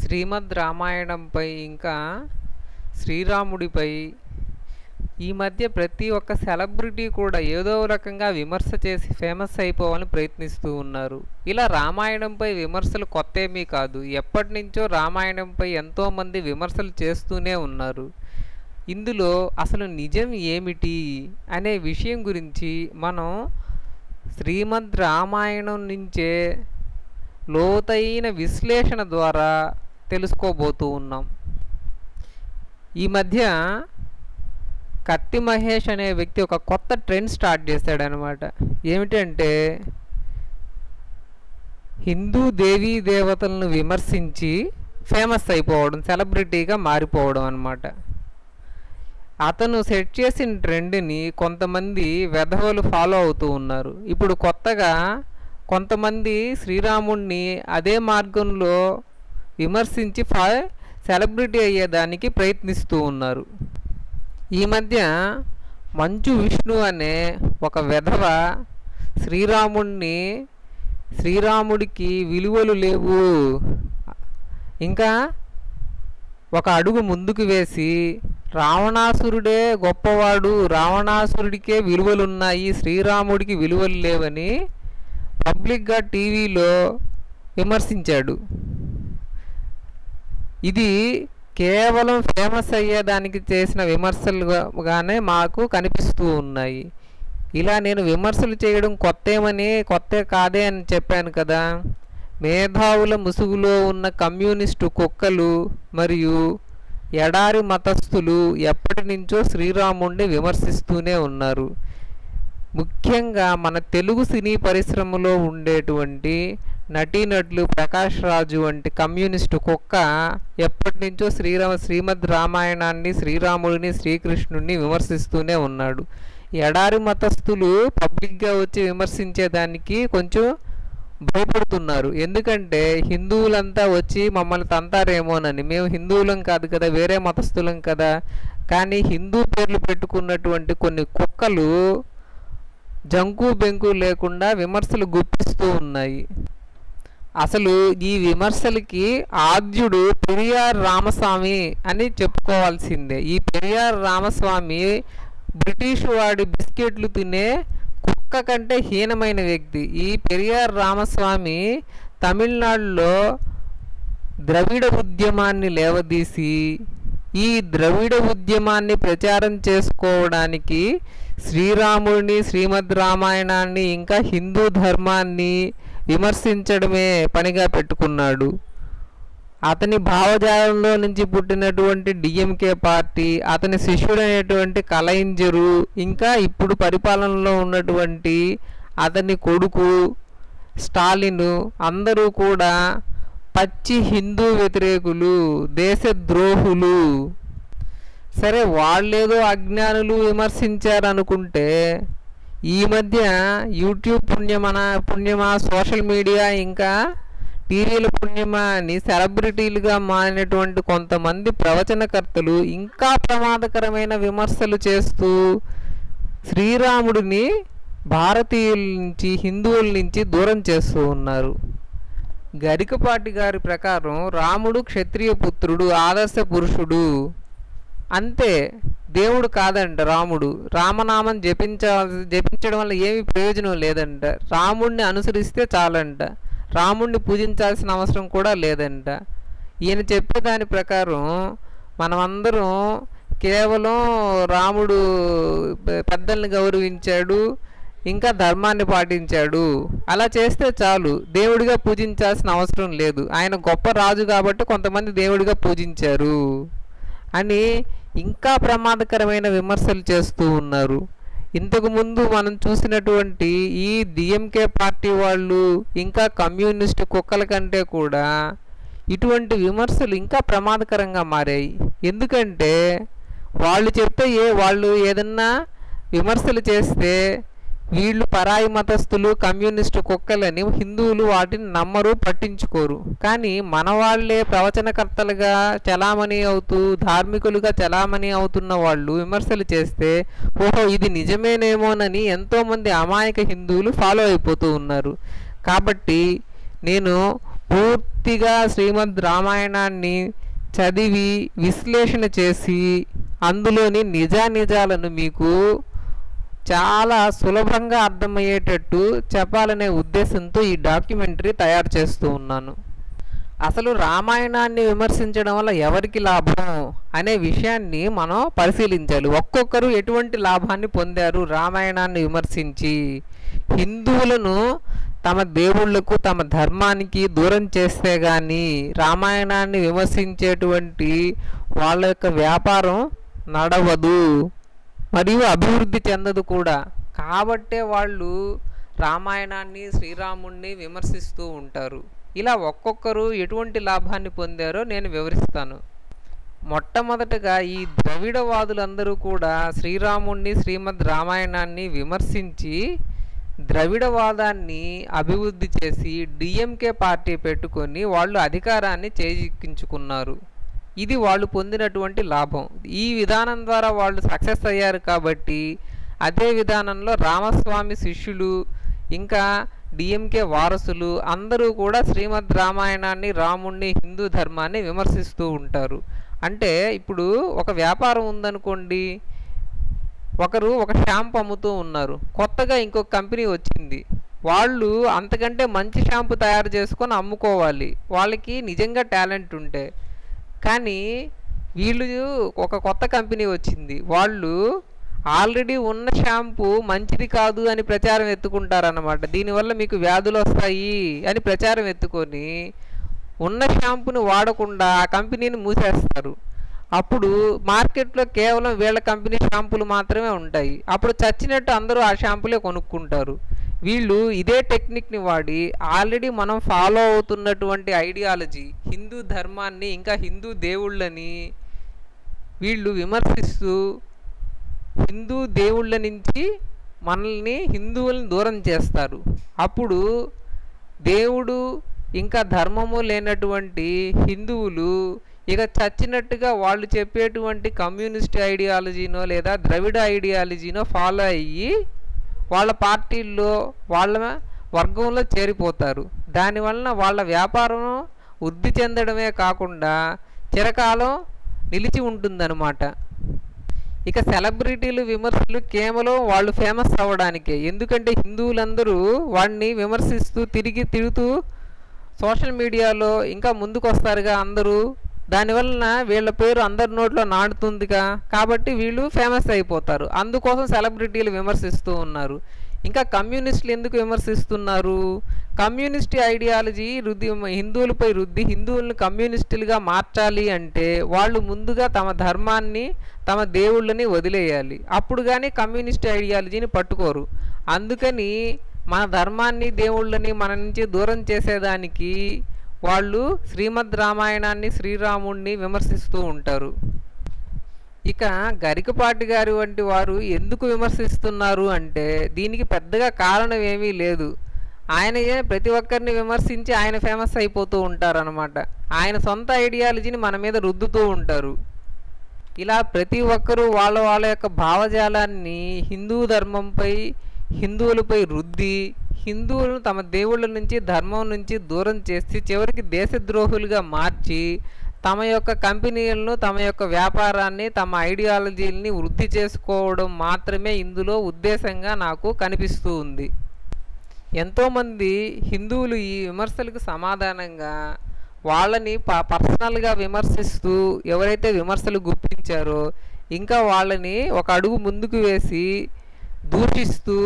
శ్రీమద్ రామాయణంపై ఇంకా శ్రీరాముడిపై ఈ మధ్య ప్రతి ఒక్క సెలబ్రిటీ కూడా ఏదో రకంగా విమర్శ చేసి ఫేమస్ అయిపోవాలని ప్రయత్నిస్తూ ఉన్నారు ఇలా రామాయణంపై విమర్శలు కొత్త ఏమీ కాదు ఎప్పటి నుంచో రామాయణంపై ఎంతోమంది విమర్శలు చేస్తూనే ఉన్నారు ఇందులో అసలు నిజం ఏమిటి అనే విషయం గురించి మనం శ్రీమద్ రామాయణం నుంచే లోతైన విశ్లేషణ ద్వారా తెలుసుకోబోతూ ఉన్నాం ఈ మధ్య కత్తి మహేష్ అనే వ్యక్తి ఒక కొత్త ట్రెండ్ స్టార్ట్ చేశాడనమాట ఏమిటంటే హిందూ దేవీ దేవతలను విమర్శించి ఫేమస్ అయిపోవడం సెలబ్రిటీగా మారిపోవడం అనమాట అతను సెట్ చేసిన ట్రెండ్ని కొంతమంది వెధవలు ఫాలో అవుతూ ఉన్నారు ఇప్పుడు కొత్తగా కొంతమంది శ్రీరాముణ్ణి అదే మార్గంలో విమర్శించి ఫా సెలబ్రిటీ అయ్యేదానికి ప్రయత్నిస్తూ ఉన్నారు ఈ మధ్య మంచు విష్ణు అనే ఒక వెధవ శ్రీరాముణ్ణి శ్రీరాముడికి విలువలు లేవు ఇంకా ఒక అడుగు ముందుకు వేసి రావణాసురుడే గొప్పవాడు రావణాసురుడికే విలువలున్నాయి శ్రీరాముడికి విలువలు లేవని పబ్లిక్గా టీవీలో విమర్శించాడు ఇది కేవలం ఫేమస్ అయ్యేదానికి చేసిన విమర్శలుగానే మాకు కనిపిస్తూ ఉన్నాయి ఇలా నేను విమర్శలు చేయడం కొత్తేమని కొత్త కాదే అని చెప్పాను కదా మేధావుల ముసుగులో ఉన్న కమ్యూనిస్టు కుక్కలు మరియు ఎడారి మతస్థులు ఎప్పటి నుంచో శ్రీరాముడిని విమర్శిస్తూనే ఉన్నారు ముఖ్యంగా మన తెలుగు సినీ పరిశ్రమలో ఉండేటువంటి నటీనటులు ప్రకాష్ రాజు వంటి కమ్యూనిస్టు కుక్క ఎప్పటి నుంచో శ్రీరామ శ్రీమద్ రామాయణాన్ని శ్రీరాముడిని శ్రీకృష్ణుడిని విమర్శిస్తూనే ఉన్నాడు ఎడారి మతస్థులు పబ్లిక్గా వచ్చి విమర్శించేదానికి కొంచెం భయపడుతున్నారు ఎందుకంటే హిందువులంతా వచ్చి మమ్మల్ని తంతారేమోనని మేము హిందువులం కాదు కదా వేరే మతస్థులం కదా కానీ హిందూ పేర్లు పెట్టుకున్నటువంటి కొన్ని కుక్కలు జంకు బెంకు లేకుండా విమర్శలు గుప్పిస్తూ ఉన్నాయి అసలు ఈ విమర్శలకి ఆద్యుడు పెరియార్ రామస్వామి అని చెప్పుకోవాల్సిందే ఈ పెరియార్ రామస్వామి బ్రిటిష్ వాడి బిస్కెట్లు తినే కుక్క కంటే హీనమైన వ్యక్తి ఈ పెరియార్ రామస్వామి తమిళనాడులో ద్రవిడ ఉద్యమాన్ని లేవదీసి ఈ ద్రవిడ ఉద్యమాన్ని ప్రచారం చేసుకోవడానికి శ్రీరాముడిని శ్రీమద్ రామాయణాన్ని ఇంకా హిందూ ధర్మాన్ని విమర్శించడమే పనిగా పెట్టుకున్నాడు అతని భావజాలంలో నుంచి పుట్టినటువంటి డిఎంకే పార్టీ అతని శిష్యుడైనటువంటి కలయింజరు ఇంకా ఇప్పుడు పరిపాలనలో ఉన్నటువంటి అతని కొడుకు స్టాలిన్ అందరూ కూడా పచ్చి హిందూ వ్యతిరేకులు దేశద్రోహులు సరే వాళ్ళేదో అజ్ఞానులు విమర్శించారనుకుంటే ఈ మధ్య యూట్యూబ్ పుణ్యమన పుణ్యమా సోషల్ మీడియా ఇంకా టీవీల పుణ్యమా అని సెలబ్రిటీలుగా మారినటువంటి కొంతమంది ప్రవచనకర్తలు ఇంకా ప్రమాదకరమైన విమర్శలు చేస్తూ శ్రీరాముడిని భారతీయుల నుంచి హిందువుల నుంచి దూరం చేస్తూ ఉన్నారు గరికపాటి గారి ప్రకారం రాముడు క్షత్రియ పుత్రుడు ఆదర్శ పురుషుడు అంతే దేవుడు కాదంట రాముడు రామనామం జపించాల్సి జపించడం వల్ల ఏమి ప్రయోజనం లేదంట రాముడిని అనుసరిస్తే చాలంట రాముడిని పూజించాల్సిన అవసరం కూడా లేదంట ఈయన చెప్పే దాని ప్రకారం మనమందరం కేవలం రాముడు పెద్దల్ని గౌరవించాడు ఇంకా ధర్మాన్ని పాటించాడు అలా చేస్తే చాలు దేవుడిగా పూజించాల్సిన అవసరం లేదు ఆయన గొప్ప రాజు కాబట్టి కొంతమంది దేవుడిగా పూజించారు అని ఇంకా ప్రమాదకరమైన విమర్శలు చేస్తూ ఉన్నారు ఇంతకుముందు మనం చూసినటువంటి ఈ డిఎంకే పార్టీ వాళ్ళు ఇంకా కమ్యూనిస్ట్ కుక్కల కంటే కూడా ఇటువంటి విమర్శలు ఇంకా ప్రమాదకరంగా మారాయి ఎందుకంటే వాళ్ళు చెప్తే ఏ వాళ్ళు ఏదన్నా విమర్శలు చేస్తే వీళ్ళు పరాయి మతస్థులు కమ్యూనిస్టు కుక్కలని హిందువులు వాటిని నమ్మరు పట్టించుకోరు కానీ మన వాళ్ళే ప్రవచనకర్తలుగా చలామణి అవుతూ ధార్మికులుగా చలామణి అవుతున్న వాళ్ళు విమర్శలు చేస్తే ఓహో ఇది నిజమేనేమోనని ఎంతోమంది అమాయక హిందువులు ఫాలో అయిపోతూ ఉన్నారు కాబట్టి నేను పూర్తిగా శ్రీమద్ రామాయణాన్ని చదివి విశ్లేషణ చేసి అందులోని నిజానిజాలను మీకు చాలా సులభంగా అర్థమయ్యేటట్టు చెప్పాలనే ఉద్దేశంతో ఈ డాక్యుమెంటరీ తయారు చేస్తూ ఉన్నాను అసలు రామాయణాన్ని విమర్శించడం వల్ల ఎవరికి లాభం అనే విషయాన్ని మనం పరిశీలించాలి ఒక్కొక్కరు ఎటువంటి లాభాన్ని పొందారు రామాయణాన్ని విమర్శించి హిందువులను తమ దేవుళ్లకు తమ ధర్మానికి దూరం చేస్తే గాని రామాయణాన్ని విమర్శించేటువంటి వాళ్ళ యొక్క వ్యాపారం నడవదు మరియు అభివృద్ధి చెందదు కూడా కాబట్టే వాళ్ళు రామాయణాన్ని శ్రీరాముణ్ణి విమర్శిస్తూ ఉంటారు ఇలా ఒక్కొక్కరు ఎటువంటి లాభాన్ని పొందారో నేను వివరిస్తాను మొట్టమొదటగా ఈ ద్రవిడవాదులందరూ కూడా శ్రీరాముణ్ణి శ్రీమద్ రామాయణాన్ని విమర్శించి ద్రవిడవాదాన్ని అభివృద్ధి చేసి డిఎంకే పార్టీ పెట్టుకొని వాళ్ళు అధికారాన్ని చేజిక్కించుకున్నారు ఇది వాళ్ళు పొందినటువంటి లాభం ఈ విధానం ద్వారా వాళ్ళు సక్సెస్ అయ్యారు కాబట్టి అదే విధానంలో రామస్వామి శిష్యులు ఇంకా డిఎంకే వారసులు అందరూ కూడా శ్రీమద్ రామాయణాన్ని రాముణ్ణి హిందూ ధర్మాన్ని విమర్శిస్తూ ఉంటారు అంటే ఇప్పుడు ఒక వ్యాపారం ఉందనుకోండి ఒకరు ఒక షాంపూ అమ్ముతూ ఉన్నారు కొత్తగా ఇంకొక కంపెనీ వచ్చింది వాళ్ళు అంతకంటే మంచి షాంపూ తయారు చేసుకొని అమ్ముకోవాలి వాళ్ళకి నిజంగా టాలెంట్ ఉంటే కానీ వీళ్ళు ఒక కొత్త కంపెనీ వచ్చింది వాళ్ళు ఆల్రెడీ ఉన్న షాంపూ మంచిది కాదు అని ప్రచారం ఎత్తుకుంటారన్నమాట దీనివల్ల మీకు వ్యాధులు వస్తాయి అని ప్రచారం ఎత్తుకొని ఉన్న షాంపూని వాడకుండా ఆ కంపెనీని మూసేస్తారు అప్పుడు మార్కెట్లో కేవలం వీళ్ళ కంపెనీ షాంపూలు మాత్రమే ఉంటాయి అప్పుడు చచ్చినట్టు అందరూ ఆ షాంపూలే కొనుక్కుంటారు వీళ్ళు ఇదే టెక్నిక్ని వాడి ఆల్రెడీ మనం ఫాలో అవుతున్నటువంటి ఐడియాలజీ హిందూ ధర్మాన్ని ఇంకా హిందూ దేవుళ్ళని వీళ్ళు విమర్శిస్తూ హిందూ దేవుళ్ళ నుంచి మనల్ని హిందువులను దూరం చేస్తారు అప్పుడు దేవుడు ఇంకా ధర్మము లేనటువంటి హిందువులు ఇక చచ్చినట్టుగా వాళ్ళు చెప్పేటువంటి కమ్యూనిస్ట్ ఐడియాలజీనో లేదా ద్రవిడ ఐడియాలజీనో ఫాలో అయ్యి వాళ్ళ పార్టీల్లో వాళ్ళ వర్గంలో చేరిపోతారు దానివలన వాళ్ళ వ్యాపారం వృద్ధి చెందడమే కాకుండా చిరకాలం నిలిచి ఉంటుందన్నమాట ఇక సెలబ్రిటీలు విమర్శలు కేవలం వాళ్ళు ఫేమస్ అవ్వడానికే ఎందుకంటే హిందువులందరూ వాడిని విమర్శిస్తూ తిరిగి తిరుగుతూ సోషల్ మీడియాలో ఇంకా ముందుకు వస్తారుగా అందరూ దానివలన వీళ్ళ పేరు అందరి నోట్లో నాటుతుందిగా కాబట్టి వీళ్ళు ఫేమస్ అయిపోతారు అందుకోసం సెలబ్రిటీలు విమర్శిస్తూ ఉన్నారు ఇంకా కమ్యూనిస్టులు ఎందుకు విమర్శిస్తున్నారు కమ్యూనిస్ట్ ఐడియాలజీ రుద్ది హిందువులపై రుద్ది హిందువులను కమ్యూనిస్టులుగా మార్చాలి అంటే వాళ్ళు ముందుగా తమ ధర్మాన్ని తమ దేవుళ్ళని వదిలేయాలి అప్పుడు కానీ కమ్యూనిస్ట్ ఐడియాలజీని పట్టుకోరు అందుకని మన ధర్మాన్ని దేవుళ్ళని మన నుంచి దూరం చేసేదానికి వాళ్ళు శ్రీమద్ రామాయణాన్ని శ్రీరాముణ్ణి విమర్శిస్తూ ఉంటారు ఇక గరికపాటి గారి వంటి వారు ఎందుకు విమర్శిస్తున్నారు అంటే దీనికి పెద్దగా కారణం ఏమీ లేదు ఆయన ఏ- ప్రతి ఒక్కరిని విమర్శించి ఆయన ఫేమస్ అయిపోతూ ఉంటారు అనమాట ఆయన సొంత ఐడియాలజీని మన మీద రుద్దుతూ ఉంటారు ఇలా ప్రతి ఒక్కరూ వాళ్ళ వాళ్ళ యొక్క భావజాలాన్ని హిందూ ధర్మంపై హిందువులపై రుద్ది హిందువులను తమ దేవుళ్ళ నుంచి ధర్మం నుంచి దూరం చేసి చివరికి దేశద్రోహులుగా మార్చి తమ యొక్క కంపెనీలను తమ యొక్క వ్యాపారాన్ని తమ ఐడియాలజీలని వృద్ధి చేసుకోవడం మాత్రమే ఇందులో ఉద్దేశంగా నాకు కనిపిస్తూ ఉంది ఎంతోమంది హిందువులు ఈ విమర్శలకు సమాధానంగా వాళ్ళని ప పర్సనల్గా విమర్శిస్తూ ఎవరైతే విమర్శలు గుప్పించారో ఇంకా వాళ్ళని ఒక అడుగు ముందుకు వేసి దూషిస్తూ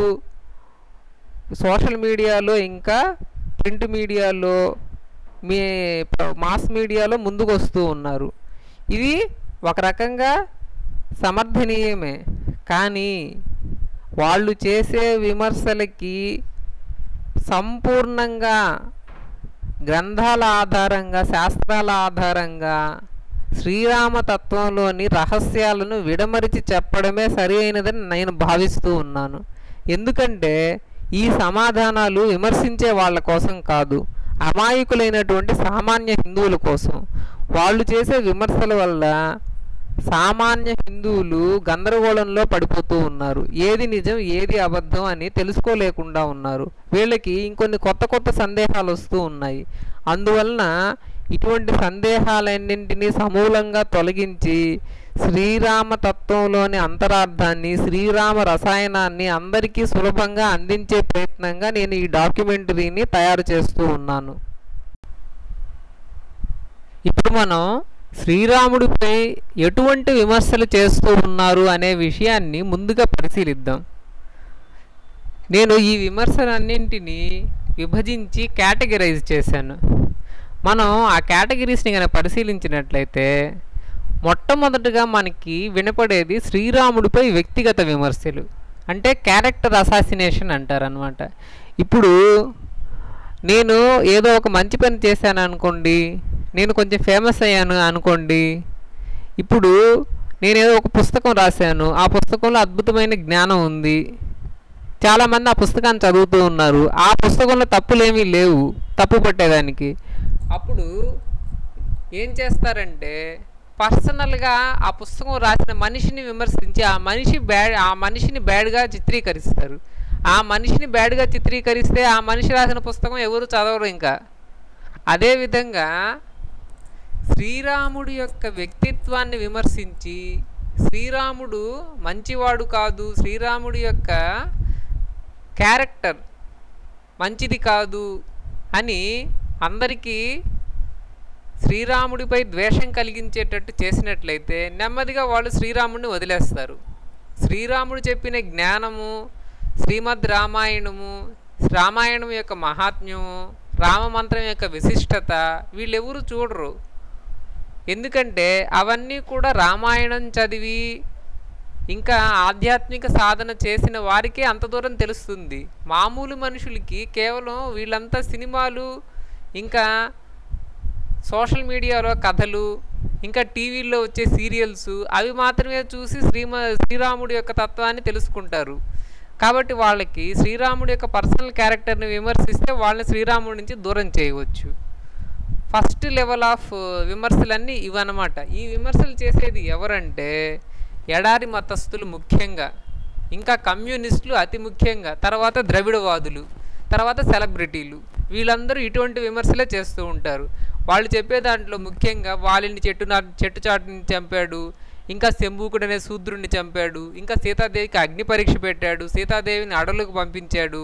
సోషల్ మీడియాలో ఇంకా ప్రింట్ మీడియాలో మీ ప- మాస్ మీడియాలో ముందుకు వస్తూ ఉన్నారు ఇది ఒక రకంగా సమర్థనీయమే కానీ వాళ్ళు చేసే విమర్శలకి సంపూర్ణంగా గ్రంథాల ఆధారంగా శాస్త్రాల ఆధారంగా శ్రీరామ తత్వంలోని రహస్యాలను విడమరిచి చెప్పడమే సరి అయినదని నేను భావిస్తూ ఉన్నాను ఎందుకంటే ఈ సమాధానాలు విమర్శించే వాళ్ళ కోసం కాదు అమాయకులైనటువంటి సామాన్య హిందువుల కోసం వాళ్ళు చేసే విమర్శల వల్ల సామాన్య హిందువులు గందరగోళంలో పడిపోతూ ఉన్నారు ఏది నిజం ఏది అబద్ధం అని తెలుసుకోలేకుండా ఉన్నారు వీళ్ళకి ఇంకొన్ని కొత్త కొత్త సందేహాలు వస్తూ ఉన్నాయి అందువలన ఇటువంటి సందేహాలన్నింటినీ సమూలంగా తొలగించి శ్రీరామ తత్వంలోని అంతరార్థాన్ని శ్రీరామ రసాయనాన్ని అందరికీ సులభంగా అందించే ప్రయత్నంగా నేను ఈ డాక్యుమెంటరీని తయారు చేస్తూ ఉన్నాను ఇప్పుడు మనం శ్రీరాముడిపై ఎటువంటి విమర్శలు చేస్తూ ఉన్నారు అనే విషయాన్ని ముందుగా పరిశీలిద్దాం నేను ఈ విమర్శలన్నింటినీ విభజించి కేటగిరైజ్ చేశాను మనం ఆ కేటగిరీస్ని కనుక పరిశీలించినట్లయితే మొట్టమొదటగా మనకి వినపడేది శ్రీరాముడిపై వ్యక్తిగత విమర్శలు అంటే క్యారెక్టర్ అసాసినేషన్ అంటారనమాట ఇప్పుడు నేను ఏదో ఒక మంచి పని చేశాను అనుకోండి నేను కొంచెం ఫేమస్ అయ్యాను అనుకోండి ఇప్పుడు నేను ఏదో ఒక పుస్తకం రాశాను ఆ పుస్తకంలో అద్భుతమైన జ్ఞానం ఉంది చాలామంది ఆ పుస్తకాన్ని చదువుతూ ఉన్నారు ఆ పుస్తకంలో తప్పులేమీ లేవు తప్పు పట్టేదానికి అప్పుడు ఏం చేస్తారంటే పర్సనల్గా ఆ పుస్తకం రాసిన మనిషిని విమర్శించి ఆ మనిషి బ్యాడ్ ఆ మనిషిని బ్యాడ్గా చిత్రీకరిస్తారు ఆ మనిషిని బ్యాడ్గా చిత్రీకరిస్తే ఆ మనిషి రాసిన పుస్తకం ఎవరు చదవరు ఇంకా అదేవిధంగా శ్రీరాముడి యొక్క వ్యక్తిత్వాన్ని విమర్శించి శ్రీరాముడు మంచివాడు కాదు శ్రీరాముడి యొక్క క్యారెక్టర్ మంచిది కాదు అని అందరికీ శ్రీరాముడిపై ద్వేషం కలిగించేటట్టు చేసినట్లయితే నెమ్మదిగా వాళ్ళు శ్రీరాముడిని వదిలేస్తారు శ్రీరాముడు చెప్పిన జ్ఞానము శ్రీమద్ రామాయణము రామాయణం యొక్క మహాత్మ్యము రామమంత్రం యొక్క విశిష్టత వీళ్ళెవరు చూడరు ఎందుకంటే అవన్నీ కూడా రామాయణం చదివి ఇంకా ఆధ్యాత్మిక సాధన చేసిన వారికే అంత దూరం తెలుస్తుంది మామూలు మనుషులకి కేవలం వీళ్ళంతా సినిమాలు ఇంకా సోషల్ మీడియాలో కథలు ఇంకా టీవీల్లో వచ్చే సీరియల్స్ అవి మాత్రమే చూసి శ్రీమ శ్రీరాముడి యొక్క తత్వాన్ని తెలుసుకుంటారు కాబట్టి వాళ్ళకి శ్రీరాముడి యొక్క పర్సనల్ క్యారెక్టర్ని విమర్శిస్తే వాళ్ళని శ్రీరాముడి నుంచి దూరం చేయవచ్చు ఫస్ట్ లెవెల్ ఆఫ్ విమర్శలన్నీ ఇవన్నమాట ఈ విమర్శలు చేసేది ఎవరంటే ఎడారి మతస్థులు ముఖ్యంగా ఇంకా కమ్యూనిస్టులు అతి ముఖ్యంగా తర్వాత ద్రవిడవాదులు తర్వాత సెలబ్రిటీలు వీళ్ళందరూ ఇటువంటి విమర్శలే చేస్తూ ఉంటారు వాళ్ళు చెప్పే దాంట్లో ముఖ్యంగా వాళ్ళని చెట్టు నా చెట్టు చాటుని చంపాడు ఇంకా శంభూకుడు అనే శూద్రుడిని చంపాడు ఇంకా సీతాదేవికి అగ్ని పరీక్ష పెట్టాడు సీతాదేవిని అడవులకు పంపించాడు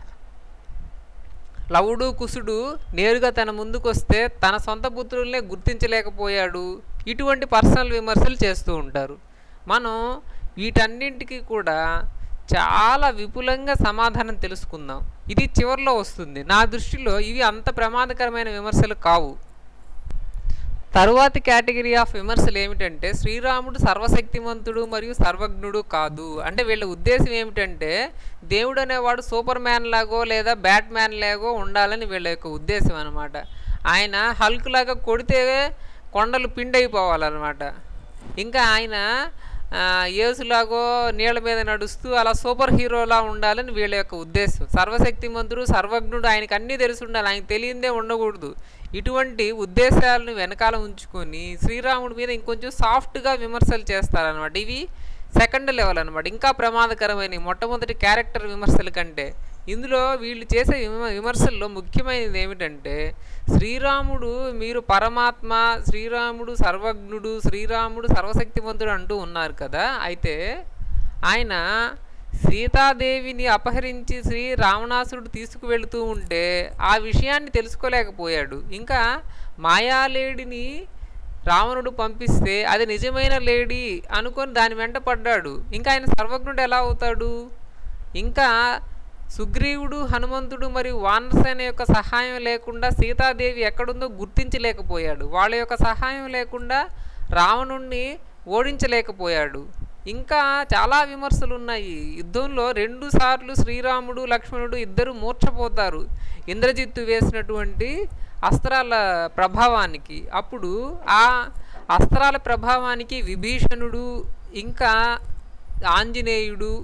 లవుడు కుసుడు నేరుగా తన ముందుకు వస్తే తన సొంత పుత్రుల్నే గుర్తించలేకపోయాడు ఇటువంటి పర్సనల్ విమర్శలు చేస్తూ ఉంటారు మనం వీటన్నింటికి కూడా చాలా విపులంగా సమాధానం తెలుసుకుందాం ఇది చివరిలో వస్తుంది నా దృష్టిలో ఇవి అంత ప్రమాదకరమైన విమర్శలు కావు తరువాతి కేటగిరీ ఆఫ్ విమర్శలు ఏమిటంటే శ్రీరాముడు సర్వశక్తిమంతుడు మరియు సర్వజ్ఞుడు కాదు అంటే వీళ్ళ ఉద్దేశం ఏమిటంటే దేవుడు అనేవాడు సూపర్ మ్యాన్ లాగో లేదా బ్యాట్ మ్యాన్ లాగో ఉండాలని వీళ్ళ యొక్క ఉద్దేశం అనమాట ఆయన హల్క్ లాగా కొడితే కొండలు పిండైపోవాలన్నమాట ఇంకా ఆయన ఆ, యేసులాగో నీళ్ళ మీద నడుస్తూ అలా సూపర్ హీరోలా ఉండాలని వీళ్ళ యొక్క ఉద్దేశం సర్వశక్తిమంతుడు సర్వజ్ఞుడు ఆయనకు అన్నీ తెలిసి ఉండాలి ఆయనకు తెలియందే ఉండకూడదు ఇటువంటి ఉద్దేశాలను వెనకాల ఉంచుకొని శ్రీరాముడి మీద ఇంకొంచెం సాఫ్ట్గా విమర్శలు చేస్తారనమాట ఇవి సెకండ్ లెవెల్ అనమాట ఇంకా ప్రమాదకరమైన మొట్టమొదటి క్యారెక్టర్ విమర్శల కంటే ఇందులో వీళ్ళు చేసే విమ విమర్శల్లో ముఖ్యమైనది ఏమిటంటే శ్రీరాముడు మీరు పరమాత్మ శ్రీరాముడు సర్వజ్ఞుడు శ్రీరాముడు సర్వశక్తివంతుడు అంటూ ఉన్నారు కదా అయితే ఆయన సీతాదేవిని అపహరించి శ్రీ రావణాసురుడు తీసుకువెళుతూ ఉంటే ఆ విషయాన్ని తెలుసుకోలేకపోయాడు ఇంకా మాయాలేడిని రావణుడు పంపిస్తే అది నిజమైన లేడీ అనుకొని దాని వెంట పడ్డాడు ఇంకా ఆయన సర్వజ్ఞుడు ఎలా అవుతాడు ఇంకా సుగ్రీవుడు హనుమంతుడు మరియు వానరసేన యొక్క సహాయం లేకుండా సీతాదేవి ఎక్కడుందో గుర్తించలేకపోయాడు వాళ్ళ యొక్క సహాయం లేకుండా రావణుణ్ణి ఓడించలేకపోయాడు ఇంకా చాలా విమర్శలు ఉన్నాయి యుద్ధంలో రెండు సార్లు శ్రీరాముడు లక్ష్మణుడు ఇద్దరు మూర్ఛపోతారు ఇంద్రజిత్తు వేసినటువంటి అస్త్రాల ప్రభావానికి అప్పుడు ఆ అస్త్రాల ప్రభావానికి విభీషణుడు ఇంకా ఆంజనేయుడు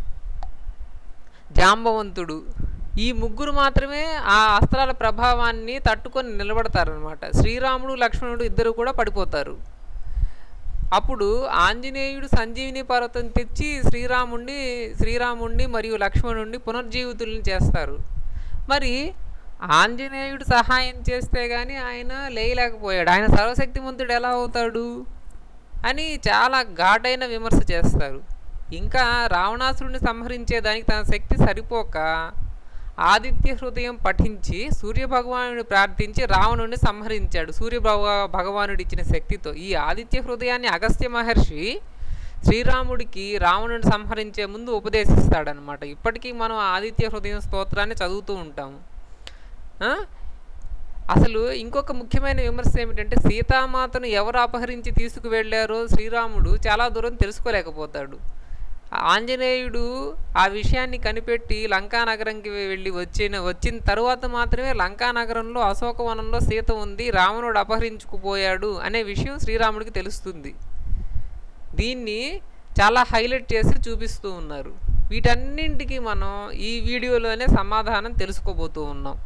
జాంబవంతుడు ఈ ముగ్గురు మాత్రమే ఆ అస్త్రాల ప్రభావాన్ని తట్టుకొని నిలబడతారనమాట శ్రీరాముడు లక్ష్మణుడు ఇద్దరు కూడా పడిపోతారు అప్పుడు ఆంజనేయుడు సంజీవిని పర్వతం తెచ్చి శ్రీరాముణ్ణి శ్రీరాముణ్ణి మరియు లక్ష్మణుణ్ణి పునర్జీవితుల్ని చేస్తారు మరి ఆంజనేయుడు సహాయం చేస్తే కానీ ఆయన లేయలేకపోయాడు ఆయన సర్వశక్తిమంతుడు ఎలా అవుతాడు అని చాలా ఘాటైన విమర్శ చేస్తారు ఇంకా రావణాసురుడిని సంహరించేదానికి తన శక్తి సరిపోక ఆదిత్య హృదయం పఠించి సూర్యభగవానుడిని ప్రార్థించి రావణుడిని సంహరించాడు సూర్య భగ- భగవానుడు ఇచ్చిన శక్తితో ఈ ఆదిత్య హృదయాన్ని అగస్త్య మహర్షి శ్రీరాముడికి రావణుడిని సంహరించే ముందు ఉపదేశిస్తాడనమాట ఇప్పటికీ మనం ఆదిత్య హృదయం స్తోత్రాన్ని చదువుతూ ఉంటాము ఆ? అసలు ఇంకొక ముఖ్యమైన విమర్శ ఏమిటంటే సీతామాతను ఎవరు అపహరించి తీసుకువెళ్ళారో శ్రీరాముడు చాలా దూరం తెలుసుకోలేకపోతాడు ఆంజనేయుడు ఆ విషయాన్ని కనిపెట్టి లంకా నగరంకి వెళ్ళి వచ్చిన వచ్చిన తరువాత మాత్రమే లంకా నగరంలో అశోకవనంలో సీత ఉంది రావణుడు అపహరించుకుపోయాడు అనే విషయం శ్రీరాముడికి తెలుస్తుంది దీన్ని చాలా హైలైట్ చేసి చూపిస్తూ ఉన్నారు వీటన్నింటికి మనం ఈ వీడియోలోనే సమాధానం తెలుసుకోబోతూ ఉన్నాం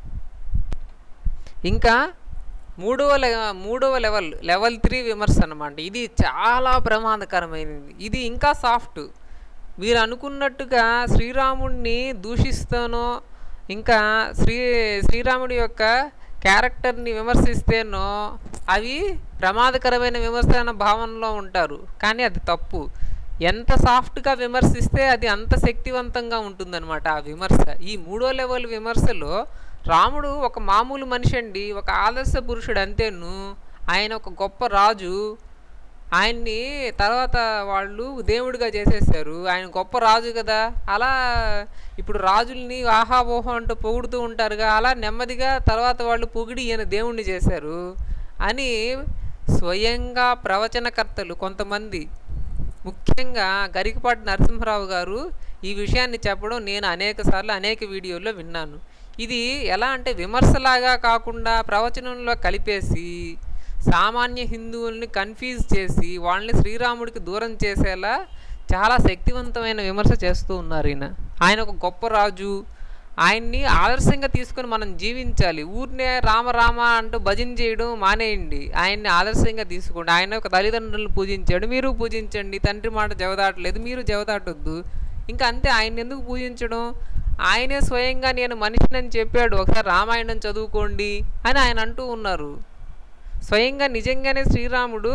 ఇంకా మూడవ లె మూడవ లెవెల్ లెవెల్ త్రీ విమర్శ అనమాట ఇది చాలా ప్రమాదకరమైనది ఇది ఇంకా సాఫ్ట్ మీరు అనుకున్నట్టుగా శ్రీరాముడిని దూషిస్తానో ఇంకా శ్రీ శ్రీరాముడి యొక్క క్యారెక్టర్ని విమర్శిస్తేనో అవి ప్రమాదకరమైన విమర్శ అన్న భావనలో ఉంటారు కానీ అది తప్పు ఎంత సాఫ్ట్గా విమర్శిస్తే అది అంత శక్తివంతంగా ఉంటుందన్నమాట ఆ విమర్శ ఈ మూడో లెవెల్ విమర్శలో రాముడు ఒక మామూలు మనిషి అండి ఒక ఆదర్శ పురుషుడు అంతేను ఆయన ఒక గొప్ప రాజు ఆయన్ని తర్వాత వాళ్ళు దేవుడిగా చేసేసారు ఆయన గొప్ప రాజు కదా అలా ఇప్పుడు రాజుల్ని ఆహా ఓహో అంటూ పొగుడుతూ ఉంటారుగా అలా నెమ్మదిగా తర్వాత వాళ్ళు పొగిడి ఈయన దేవుణ్ణి చేశారు అని స్వయంగా ప్రవచనకర్తలు కొంతమంది ముఖ్యంగా గరికపాటి నరసింహరావు గారు ఈ విషయాన్ని చెప్పడం నేను అనేక సార్లు అనేక వీడియోల్లో విన్నాను ఇది ఎలా అంటే విమర్శలాగా కాకుండా ప్రవచనంలో కలిపేసి సామాన్య హిందువుల్ని కన్ఫ్యూజ్ చేసి వాళ్ళని శ్రీరాముడికి దూరం చేసేలా చాలా శక్తివంతమైన విమర్శ చేస్తూ ఉన్నారు ఈయన ఆయన ఒక గొప్ప రాజు ఆయన్ని ఆదర్శంగా తీసుకొని మనం జీవించాలి ఊరినే రామ రామ అంటూ భజన చేయడం మానేయండి ఆయన్ని ఆదర్శంగా తీసుకోండి ఆయన ఒక తల్లిదండ్రులను పూజించాడు మీరు పూజించండి తండ్రి మాట జవదాటలేదు మీరు జవదాటొద్దు ఇంకా అంతే ఆయన ఎందుకు పూజించడం ఆయనే స్వయంగా నేను మనిషినని చెప్పాడు ఒకసారి రామాయణం చదువుకోండి అని ఆయన అంటూ ఉన్నారు స్వయంగా నిజంగానే శ్రీరాముడు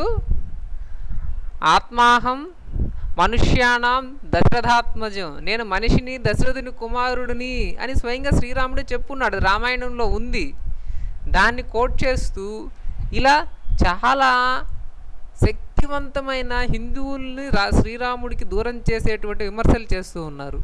ఆత్మాహం మనుష్యానాం దశరథాత్మజం నేను మనిషిని దశరథుని కుమారుడిని అని స్వయంగా శ్రీరాముడు చెప్పున్నాడు రామాయణంలో ఉంది దాన్ని కోట్ చేస్తూ ఇలా చాలా శక్తివంతమైన హిందువుల్ని రా శ్రీరాముడికి దూరం చేసేటువంటి విమర్శలు చేస్తూ ఉన్నారు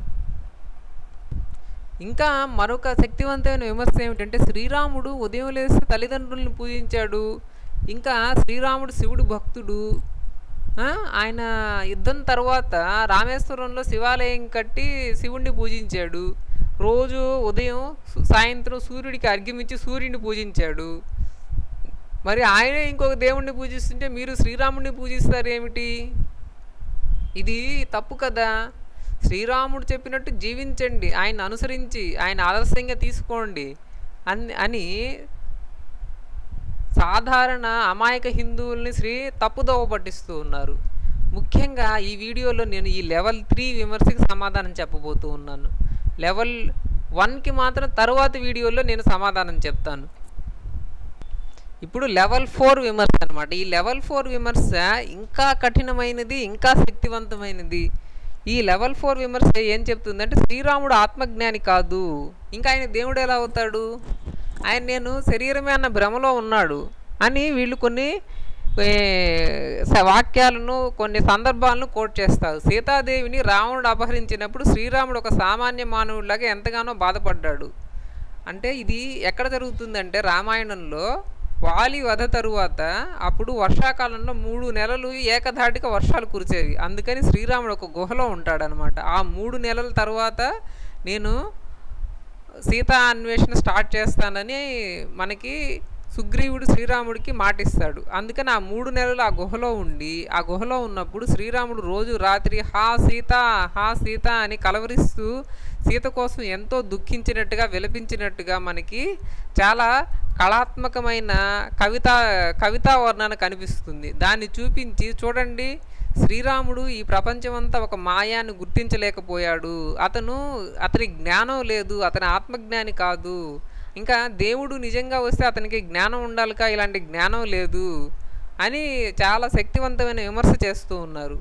ఇంకా మరొక శక్తివంతమైన విమర్శ ఏమిటంటే శ్రీరాముడు ఉదయం లేసి తల్లిదండ్రులను పూజించాడు ఇంకా శ్రీరాముడు శివుడు భక్తుడు ఆ, ఆయన యుద్ధం తర్వాత రామేశ్వరంలో శివాలయం కట్టి శివుణ్ణి పూజించాడు రోజు ఉదయం సు- సాయంత్రం సూర్యుడికి అర్ఘ్యమిచ్చి సూర్యుడిని పూజించాడు మరి ఆయనే ఇంకొక దేవుణ్ణి పూజిస్తుంటే మీరు శ్రీరాముడిని పూజిస్తారు ఏమిటి ఇది తప్పు కదా శ్రీరాముడు చెప్పినట్టు జీవించండి ఆయన అనుసరించి ఆయన ఆదర్శంగా తీసుకోండి అని అని సాధారణ అమాయక హిందువుల్ని శ్రీ తప్పుదోవ పట్టిస్తూ ఉన్నారు ముఖ్యంగా ఈ వీడియోలో నేను ఈ లెవెల్ త్రీ విమర్శకి సమాధానం చెప్పబోతూ ఉన్నాను లెవెల్ వన్కి మాత్రం తరువాత వీడియోలో నేను సమాధానం చెప్తాను ఇప్పుడు లెవెల్ ఫోర్ విమర్శ అనమాట ఈ లెవెల్ ఫోర్ విమర్శ ఇంకా కఠినమైనది ఇంకా శక్తివంతమైనది ఈ లెవెల్ ఫోర్ విమర్శ ఏం చెప్తుందంటే శ్రీరాముడు ఆత్మజ్ఞాని కాదు ఇంకా ఆయన దేవుడు ఎలా అవుతాడు ఆయన నేను శరీరమే అన్న భ్రమలో ఉన్నాడు అని వీళ్ళు కొన్ని ఏ, స- వాక్యాలను కొన్ని సందర్భాలను కోట్ చేస్తారు సీతాదేవిని రావణుడు అపహరించినప్పుడు శ్రీరాముడు ఒక సామాన్య మానవుడిలాగా ఎంతగానో బాధపడ్డాడు అంటే ఇది ఎక్కడ జరుగుతుందంటే రామాయణంలో వాలి వధ తరువాత అప్పుడు వర్షాకాలంలో మూడు నెలలు ఏకధాటిగా వర్షాలు కురిసేవి అందుకని శ్రీరాముడు ఒక గుహలో ఉంటాడనమాట ఆ మూడు నెలల తర్వాత నేను సీతా అన్వేషణ స్టార్ట్ చేస్తానని మనకి సుగ్రీవుడు శ్రీరాముడికి మాటిస్తాడు అందుకని ఆ మూడు నెలలు ఆ గుహలో ఉండి ఆ గుహలో ఉన్నప్పుడు శ్రీరాముడు రోజు రాత్రి హా సీత హా సీత అని కలవరిస్తూ సీత కోసం ఎంతో దుఃఖించినట్టుగా విలపించినట్టుగా మనకి చాలా కళాత్మకమైన కవిత కవితా వర్ణన కనిపిస్తుంది దాన్ని చూపించి చూడండి శ్రీరాముడు ఈ ప్రపంచమంతా ఒక మాయాన్ని గుర్తించలేకపోయాడు అతను అతని జ్ఞానం లేదు అతని ఆత్మజ్ఞాని కాదు ఇంకా దేవుడు నిజంగా వస్తే అతనికి జ్ఞానం ఉండాలిగా ఇలాంటి జ్ఞానం లేదు అని చాలా శక్తివంతమైన విమర్శ చేస్తూ ఉన్నారు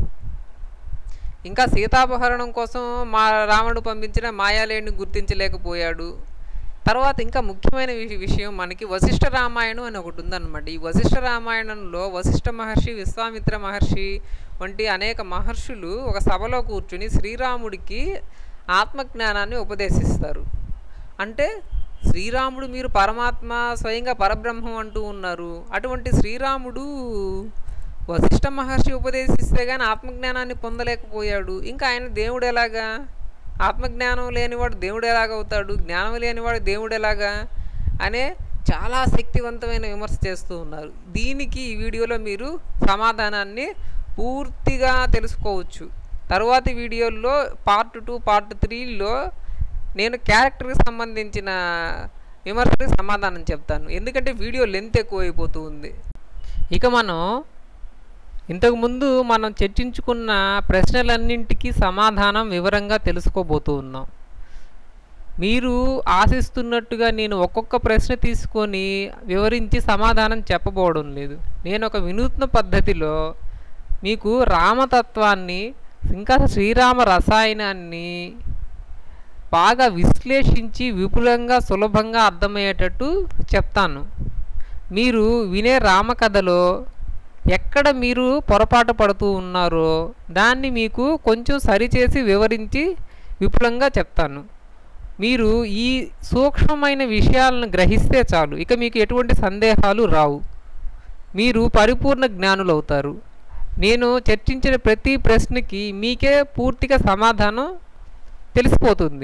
ఇంకా సీతాపహరణం కోసం మా రావణుడు పంపించిన మాయాలేడిని గుర్తించలేకపోయాడు తర్వాత ఇంకా ముఖ్యమైన విష- విషయం మనకి వశిష్ఠ రామాయణం అని ఒకటి ఉందన్నమాట ఈ వశిష్ఠ రామాయణంలో వశిష్ఠ మహర్షి విశ్వామిత్ర మహర్షి వంటి అనేక మహర్షులు ఒక సభలో కూర్చుని శ్రీరాముడికి ఆత్మజ్ఞానాన్ని ఉపదేశిస్తారు అంటే శ్రీరాముడు మీరు పరమాత్మ స్వయంగా పరబ్రహ్మం అంటూ ఉన్నారు అటువంటి శ్రీరాముడు వశిష్ఠ మహర్షి ఉపదేశిస్తే కానీ ఆత్మజ్ఞానాన్ని పొందలేకపోయాడు ఇంకా ఆయన దేవుడు ఎలాగా ఆత్మజ్ఞానం లేనివాడు దేవుడు ఎలాగవుతాడు జ్ఞానం లేనివాడు దేవుడు ఎలాగా అనే చాలా శక్తివంతమైన విమర్శ చేస్తూ ఉన్నారు దీనికి ఈ వీడియోలో మీరు సమాధానాన్ని పూర్తిగా తెలుసుకోవచ్చు తరువాతి వీడియోల్లో పార్ట్ టూ పార్ట్ త్రీలో నేను క్యారెక్టర్కి సంబంధించిన విమర్శకి సమాధానం చెప్తాను ఎందుకంటే వీడియో లెంత్ ఎక్కువైపోతూ ఉంది ఇక మనం ఇంతకుముందు మనం చర్చించుకున్న ప్రశ్నలన్నింటికీ సమాధానం వివరంగా తెలుసుకోబోతూ ఉన్నాం మీరు ఆశిస్తున్నట్టుగా నేను ఒక్కొక్క ప్రశ్న తీసుకొని వివరించి సమాధానం చెప్పబోవడం లేదు నేను ఒక వినూత్న పద్ధతిలో మీకు రామతత్వాన్ని ఇంకా శ్రీరామ రసాయనాన్ని బాగా విశ్లేషించి విపులంగా సులభంగా అర్థమయ్యేటట్టు చెప్తాను మీరు వినే రామకథలో ఎక్కడ మీరు పొరపాటు పడుతూ ఉన్నారో దాన్ని మీకు కొంచెం సరిచేసి వివరించి విపులంగా చెప్తాను మీరు ఈ సూక్ష్మమైన విషయాలను గ్రహిస్తే చాలు ఇక మీకు ఎటువంటి సందేహాలు రావు మీరు పరిపూర్ణ జ్ఞానులు అవుతారు నేను చర్చించిన ప్రతి ప్రశ్నకి మీకే పూర్తిగా సమాధానం తెలిసిపోతుంది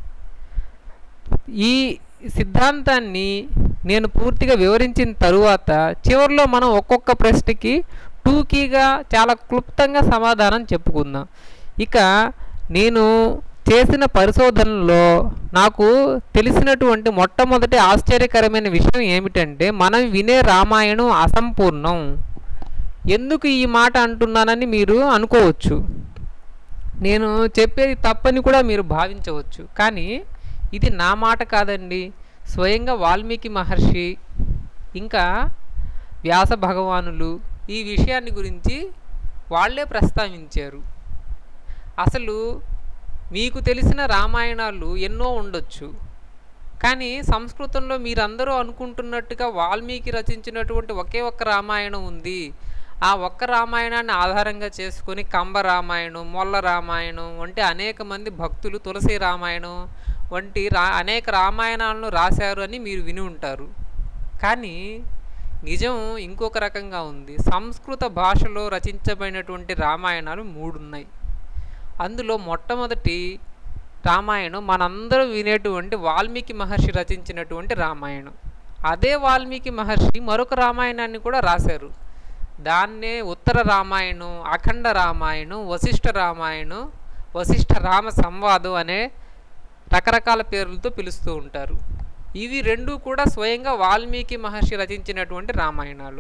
ఈ సిద్ధాంతాన్ని నేను పూర్తిగా వివరించిన తరువాత చివరిలో మనం ఒక్కొక్క ప్రశ్నకి టూకీగా చాలా క్లుప్తంగా సమాధానం చెప్పుకుందాం ఇక నేను చేసిన పరిశోధనలో నాకు తెలిసినటువంటి మొట్టమొదటి ఆశ్చర్యకరమైన విషయం ఏమిటంటే మనం వినే రామాయణం అసంపూర్ణం ఎందుకు ఈ మాట అంటున్నానని మీరు అనుకోవచ్చు నేను చెప్పేది తప్పని కూడా మీరు భావించవచ్చు కానీ ఇది నా మాట కాదండి స్వయంగా వాల్మీకి మహర్షి ఇంకా వ్యాస భగవానులు ఈ విషయాన్ని గురించి వాళ్ళే ప్రస్తావించారు అసలు మీకు తెలిసిన రామాయణాలు ఎన్నో ఉండొచ్చు కానీ సంస్కృతంలో మీరందరూ అనుకుంటున్నట్టుగా వాల్మీకి రచించినటువంటి ఒకే ఒక్క రామాయణం ఉంది ఆ ఒక్క రామాయణాన్ని ఆధారంగా చేసుకొని కంబ రామాయణం మొల్ల రామాయణం వంటి అనేక మంది భక్తులు తులసి రామాయణం వంటి రా అనేక రామాయణాలను రాశారు అని మీరు విని ఉంటారు కానీ నిజం ఇంకొక రకంగా ఉంది సంస్కృత భాషలో రచించబడినటువంటి రామాయణాలు మూడు ఉన్నాయి అందులో మొట్టమొదటి రామాయణం మనందరూ వినేటువంటి వాల్మీకి మహర్షి రచించినటువంటి రామాయణం అదే వాల్మీకి మహర్షి మరొక రామాయణాన్ని కూడా రాశారు దాన్నే ఉత్తర రామాయణం అఖండ రామాయణం వశిష్ఠ రామాయణం వశిష్ఠ రామ సంవాదం అనే రకరకాల పేర్లతో పిలుస్తూ ఉంటారు ఇవి రెండు కూడా స్వయంగా వాల్మీకి మహర్షి రచించినటువంటి రామాయణాలు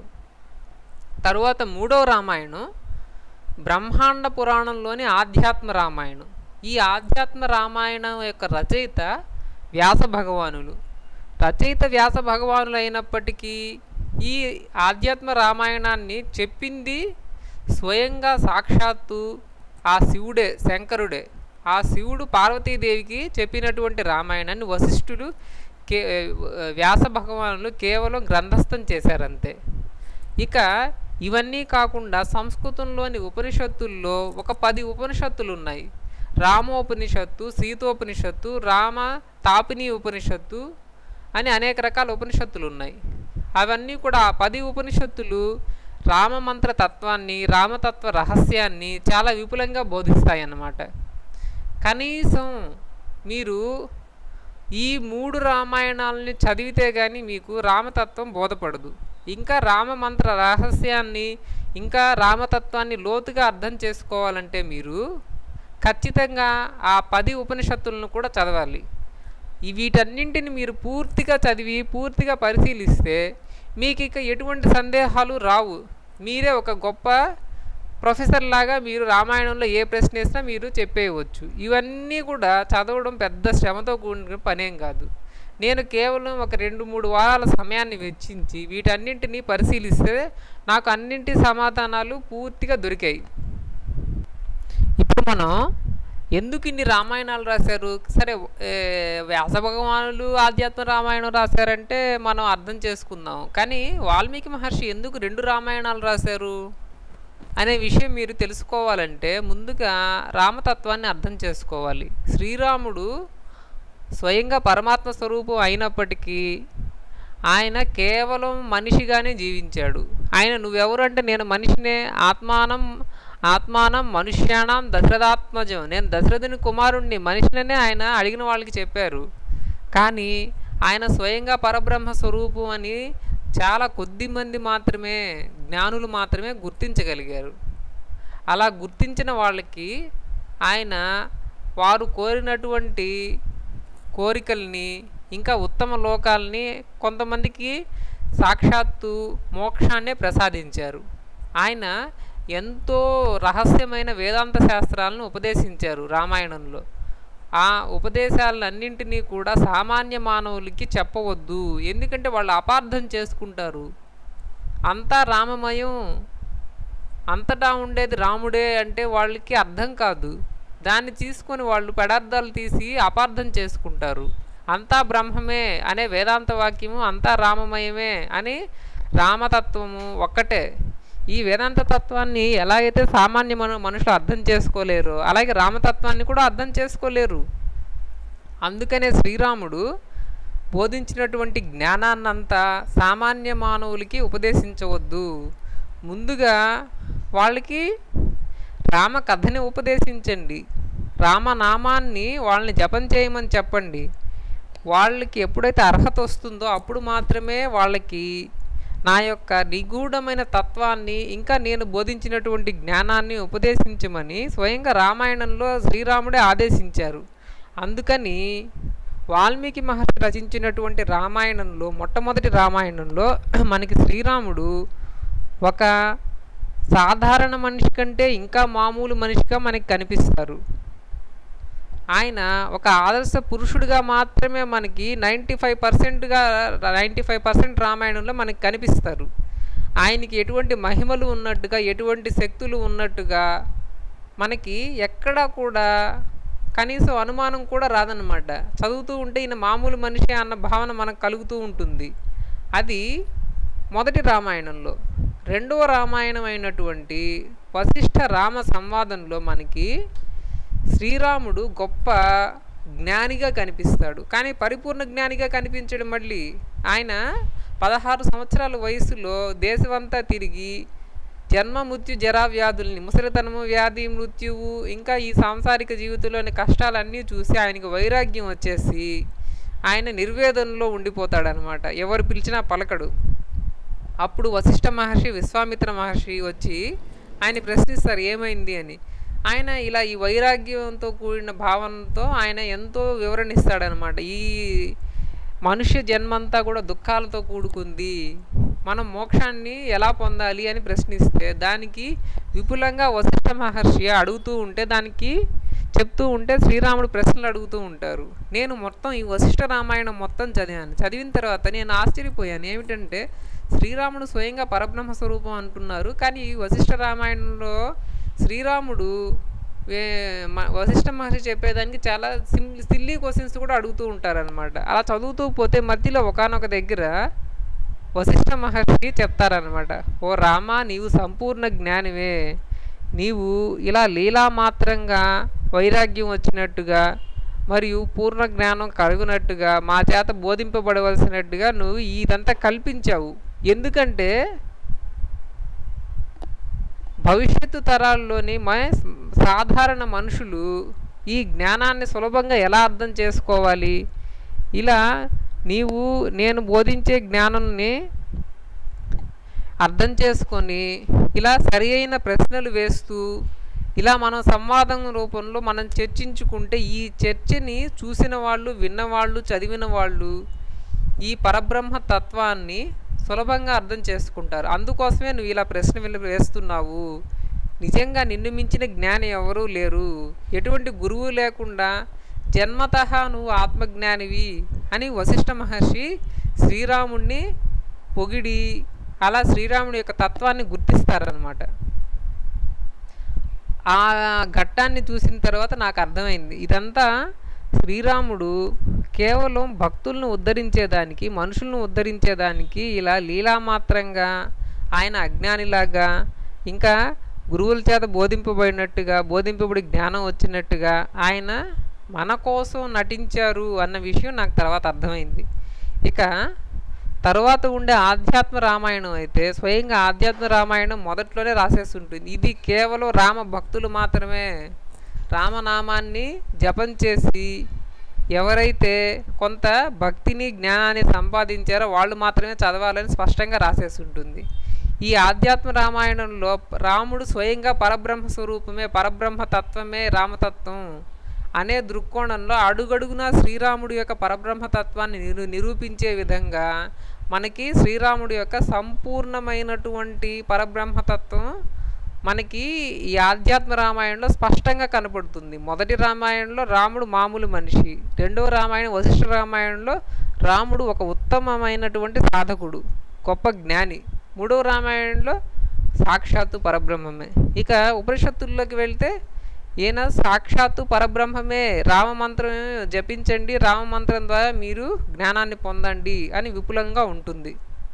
తరువాత మూడవ రామాయణం బ్రహ్మాండ పురాణంలోని ఆధ్యాత్మ రామాయణం ఈ ఆధ్యాత్మ రామాయణం యొక్క రచయిత వ్యాస భగవానులు రచయిత వ్యాస భగవానులు అయినప్పటికీ ఈ ఆధ్యాత్మ రామాయణాన్ని చెప్పింది స్వయంగా సాక్షాత్తు ఆ శివుడే శంకరుడే ఆ శివుడు పార్వతీదేవికి చెప్పినటువంటి రామాయణాన్ని వశిష్ఠుడు కే వ్యాస భగవానులు కేవలం గ్రంథస్థం చేశారంతే ఇక ఇవన్నీ కాకుండా సంస్కృతంలోని ఉపనిషత్తుల్లో ఒక పది ఉపనిషత్తులు ఉన్నాయి రామోపనిషత్తు సీతోపనిషత్తు రామ తాపిని ఉపనిషత్తు అని అనేక రకాల ఉపనిషత్తులు ఉన్నాయి అవన్నీ కూడా ఆ పది ఉపనిషత్తులు రామమంత్ర తత్వాన్ని రామతత్వ రహస్యాన్ని చాలా విపులంగా బోధిస్తాయి అన్నమాట కనీసం మీరు ఈ మూడు రామాయణాలని చదివితే కానీ మీకు రామతత్వం బోధపడదు ఇంకా రామమంత్ర రహస్యాన్ని ఇంకా రామతత్వాన్ని లోతుగా అర్థం చేసుకోవాలంటే మీరు ఖచ్చితంగా ఆ పది ఉపనిషత్తులను కూడా చదవాలి ఈ వీటన్నింటిని మీరు పూర్తిగా చదివి పూర్తిగా పరిశీలిస్తే మీకు ఇక ఎటువంటి సందేహాలు రావు మీరే ఒక గొప్ప ప్రొఫెసర్ లాగా మీరు రామాయణంలో ఏ ప్రశ్న వేసినా మీరు చెప్పేయవచ్చు ఇవన్నీ కూడా చదవడం పెద్ద శ్రమతో కూడిన పనేం కాదు నేను కేవలం ఒక రెండు మూడు వారాల సమయాన్ని వెచ్చించి వీటన్నింటినీ పరిశీలిస్తే నాకు అన్నింటి సమాధానాలు పూర్తిగా దొరికాయి ఇప్పుడు మనం ఎందుకు ఇన్ని రామాయణాలు రాశారు సరే ఏ, వ్యాస భగవానులు ఆధ్యాత్మ రామాయణం రాశారంటే మనం అర్థం చేసుకుందాం కానీ వాల్మీకి మహర్షి ఎందుకు రెండు రామాయణాలు రాశారు అనే విషయం మీరు తెలుసుకోవాలంటే ముందుగా రామతత్వాన్ని అర్థం చేసుకోవాలి శ్రీరాముడు స్వయంగా పరమాత్మ స్వరూపం అయినప్పటికీ ఆయన కేవలం మనిషిగానే జీవించాడు ఆయన నువ్వెవరు అంటే నేను మనిషినే ఆత్మానం ఆత్మానం మనుష్యాణం దశరథాత్మజం నేను దశరథుని కుమారుణ్ణి మనిషిననే ఆయన అడిగిన వాళ్ళకి చెప్పారు కానీ ఆయన స్వయంగా పరబ్రహ్మ స్వరూపం అని చాలా కొద్ది మంది మాత్రమే జ్ఞానులు మాత్రమే గుర్తించగలిగారు అలా గుర్తించిన వాళ్ళకి ఆయన వారు కోరినటువంటి కోరికల్ని ఇంకా ఉత్తమ లోకాలని కొంతమందికి సాక్షాత్తు మోక్షాన్నే ప్రసాదించారు ఆయన ఎంతో రహస్యమైన వేదాంత శాస్త్రాలను ఉపదేశించారు రామాయణంలో ఆ ఉపదేశాలన్నింటినీ కూడా సామాన్య మానవులకి చెప్పవద్దు ఎందుకంటే వాళ్ళు అపార్థం చేసుకుంటారు అంతా రామమయం అంతటా ఉండేది రాముడే అంటే వాళ్ళకి అర్థం కాదు దాన్ని తీసుకొని వాళ్ళు పెడార్థాలు తీసి అపార్థం చేసుకుంటారు అంతా బ్రహ్మమే అనే వేదాంత వాక్యము అంతా రామమయమే అని రామతత్వము ఒక్కటే ఈ వేదాంత తత్వాన్ని ఎలా అయితే సామాన్య మన మనుషులు అర్థం చేసుకోలేరు అలాగే రామతత్వాన్ని కూడా అర్థం చేసుకోలేరు అందుకనే శ్రీరాముడు బోధించినటువంటి జ్ఞానాన్నంతా సామాన్య మానవులకి ఉపదేశించవద్దు ముందుగా వాళ్ళకి రామ కథని ఉపదేశించండి రామనామాన్ని వాళ్ళని జపం చేయమని చెప్పండి వాళ్ళకి ఎప్పుడైతే అర్హత వస్తుందో అప్పుడు మాత్రమే వాళ్ళకి నా యొక్క నిగూఢమైన తత్వాన్ని ఇంకా నేను బోధించినటువంటి జ్ఞానాన్ని ఉపదేశించమని స్వయంగా రామాయణంలో శ్రీరాముడే ఆదేశించారు అందుకని వాల్మీకి మహర్షి రచించినటువంటి రామాయణంలో మొట్టమొదటి రామాయణంలో మనకి శ్రీరాముడు ఒక సాధారణ మనిషి కంటే ఇంకా మామూలు మనిషిగా మనకి కనిపిస్తారు ఆయన ఒక ఆదర్శ పురుషుడిగా మాత్రమే మనకి నైంటీ ఫైవ్ పర్సెంట్గా నైంటీ ఫైవ్ పర్సెంట్ రామాయణంలో మనకి కనిపిస్తారు ఆయనకి ఎటువంటి మహిమలు ఉన్నట్టుగా ఎటువంటి శక్తులు ఉన్నట్టుగా మనకి ఎక్కడా కూడా కనీసం అనుమానం కూడా రాదనమాట చదువుతూ ఉంటే ఈయన మామూలు మనిషి అన్న భావన మనకు కలుగుతూ ఉంటుంది అది మొదటి రామాయణంలో రెండవ రామాయణం అయినటువంటి వశిష్ఠ రామ సంవాదంలో మనకి శ్రీరాముడు గొప్ప జ్ఞానిగా కనిపిస్తాడు కానీ పరిపూర్ణ జ్ఞానిగా కనిపించడం మళ్ళీ ఆయన పదహారు సంవత్సరాల వయసులో దేశమంతా తిరిగి జన్మ మృత్యు జరా వ్యాధుల్ని ముసలితనము వ్యాధి మృత్యువు ఇంకా ఈ సాంసారిక జీవితంలోని కష్టాలన్నీ చూసి ఆయనకు వైరాగ్యం వచ్చేసి ఆయన నిర్వేదనలో ఉండిపోతాడనమాట ఎవరు పిలిచినా పలకడు అప్పుడు వశిష్ఠ మహర్షి విశ్వామిత్ర మహర్షి వచ్చి ఆయన ప్రశ్నిస్తారు ఏమైంది అని ఆయన ఇలా ఈ వైరాగ్యంతో కూడిన భావనతో ఆయన ఎంతో వివరణ ఇస్తాడనమాట ఈ మనుష్య జన్మంతా కూడా దుఃఖాలతో కూడుకుంది మనం మోక్షాన్ని ఎలా పొందాలి అని ప్రశ్నిస్తే దానికి విపులంగా వశిష్ఠ మహర్షి అడుగుతూ ఉంటే దానికి చెప్తూ ఉంటే శ్రీరాముడు ప్రశ్నలు అడుగుతూ ఉంటారు నేను మొత్తం ఈ వశిష్ఠ రామాయణం మొత్తం చదివాను చదివిన తర్వాత నేను ఆశ్చర్యపోయాను ఏమిటంటే శ్రీరాముడు స్వయంగా పరబ్రహ్మ స్వరూపం అంటున్నారు కానీ ఈ వశిష్ఠ రామాయణంలో శ్రీరాముడు వే- మ- వశిష్ఠ మహర్షి చెప్పేదానికి చాలా సిమ్ సిల్లీ క్వశ్చన్స్ కూడా అడుగుతూ ఉంటారనమాట అలా చదువుతూ పోతే మధ్యలో ఒకానొక దగ్గర వశిష్ఠ మహర్షి చెప్తారనమాట ఓ రామ నీవు సంపూర్ణ జ్ఞానివే నీవు ఇలా లీలా మాత్రంగా వైరాగ్యం వచ్చినట్టుగా మరియు పూర్ణ జ్ఞానం కలుగునట్టుగా మా చేత బోధింపబడవలసినట్టుగా నువ్వు ఇదంతా కల్పించావు ఎందుకంటే భవిష్యత్తు తరాల్లోని మ సాధారణ మనుషులు ఈ జ్ఞానాన్ని సులభంగా ఎలా అర్థం చేసుకోవాలి ఇలా నీవు నేను బోధించే జ్ఞానాన్ని అర్థం చేసుకొని ఇలా సరి అయిన ప్రశ్నలు వేస్తూ ఇలా మనం సంవాదం రూపంలో మనం చర్చించుకుంటే ఈ చర్చని చూసిన వాళ్ళు విన్నవాళ్ళు చదివిన వాళ్ళు ఈ పరబ్రహ్మ తత్వాన్ని సులభంగా అర్థం చేసుకుంటారు అందుకోసమే నువ్వు ఇలా ప్రశ్న వెళ్ళి వేస్తున్నావు నిజంగా నిన్ను మించిన జ్ఞాని ఎవరూ లేరు ఎటువంటి గురువు లేకుండా జన్మత నువ్వు ఆత్మజ్ఞానివి అని వశిష్ఠ మహర్షి శ్రీరాముణ్ణి పొగిడి అలా శ్రీరాముడి యొక్క తత్వాన్ని గుర్తిస్తారనమాట ఆ ఘట్టాన్ని చూసిన తర్వాత నాకు అర్థమైంది ఇదంతా శ్రీరాముడు కేవలం భక్తులను ఉద్ధరించేదానికి మనుషులను ఉద్ధరించేదానికి ఇలా లీలామాత్రంగా ఆయన అజ్ఞానిలాగా ఇంకా గురువుల చేత బోధింపబడినట్టుగా బోధింపబడి జ్ఞానం వచ్చినట్టుగా ఆయన మన కోసం నటించారు అన్న విషయం నాకు తర్వాత అర్థమైంది ఇక తర్వాత ఉండే ఆధ్యాత్మ రామాయణం అయితే స్వయంగా ఆధ్యాత్మ రామాయణం మొదట్లోనే రాసేసి ఉంటుంది ఇది కేవలం రామ భక్తులు మాత్రమే రామనామాన్ని జపం చేసి ఎవరైతే కొంత భక్తిని జ్ఞానాన్ని సంపాదించారో వాళ్ళు మాత్రమే చదవాలని స్పష్టంగా రాసేసి ఉంటుంది ఈ ఆధ్యాత్మ రామాయణంలో రాముడు స్వయంగా పరబ్రహ్మ స్వరూపమే పరబ్రహ్మ తత్వమే రామతత్వం అనే దృక్కోణంలో అడుగడుగున శ్రీరాముడి యొక్క పరబ్రహ్మతత్వాన్ని నిరు నిరూపించే విధంగా మనకి శ్రీరాముడి యొక్క సంపూర్ణమైనటువంటి పరబ్రహ్మతత్వం మనకి ఈ ఆధ్యాత్మ రామాయణంలో స్పష్టంగా కనపడుతుంది మొదటి రామాయణంలో రాముడు మామూలు మనిషి రెండవ రామాయణం వశిష్ఠ రామాయణంలో రాముడు ఒక ఉత్తమమైనటువంటి సాధకుడు గొప్ప జ్ఞాని మూడవ రామాయణంలో సాక్షాత్తు పరబ్రహ్మమే ఇక ఉపనిషత్తుల్లోకి వెళ్తే ఈయన సాక్షాత్తు పరబ్రహ్మమే రామమంత్రం జపించండి రామమంత్రం ద్వారా మీరు జ్ఞానాన్ని పొందండి అని విపులంగా ఉంటుంది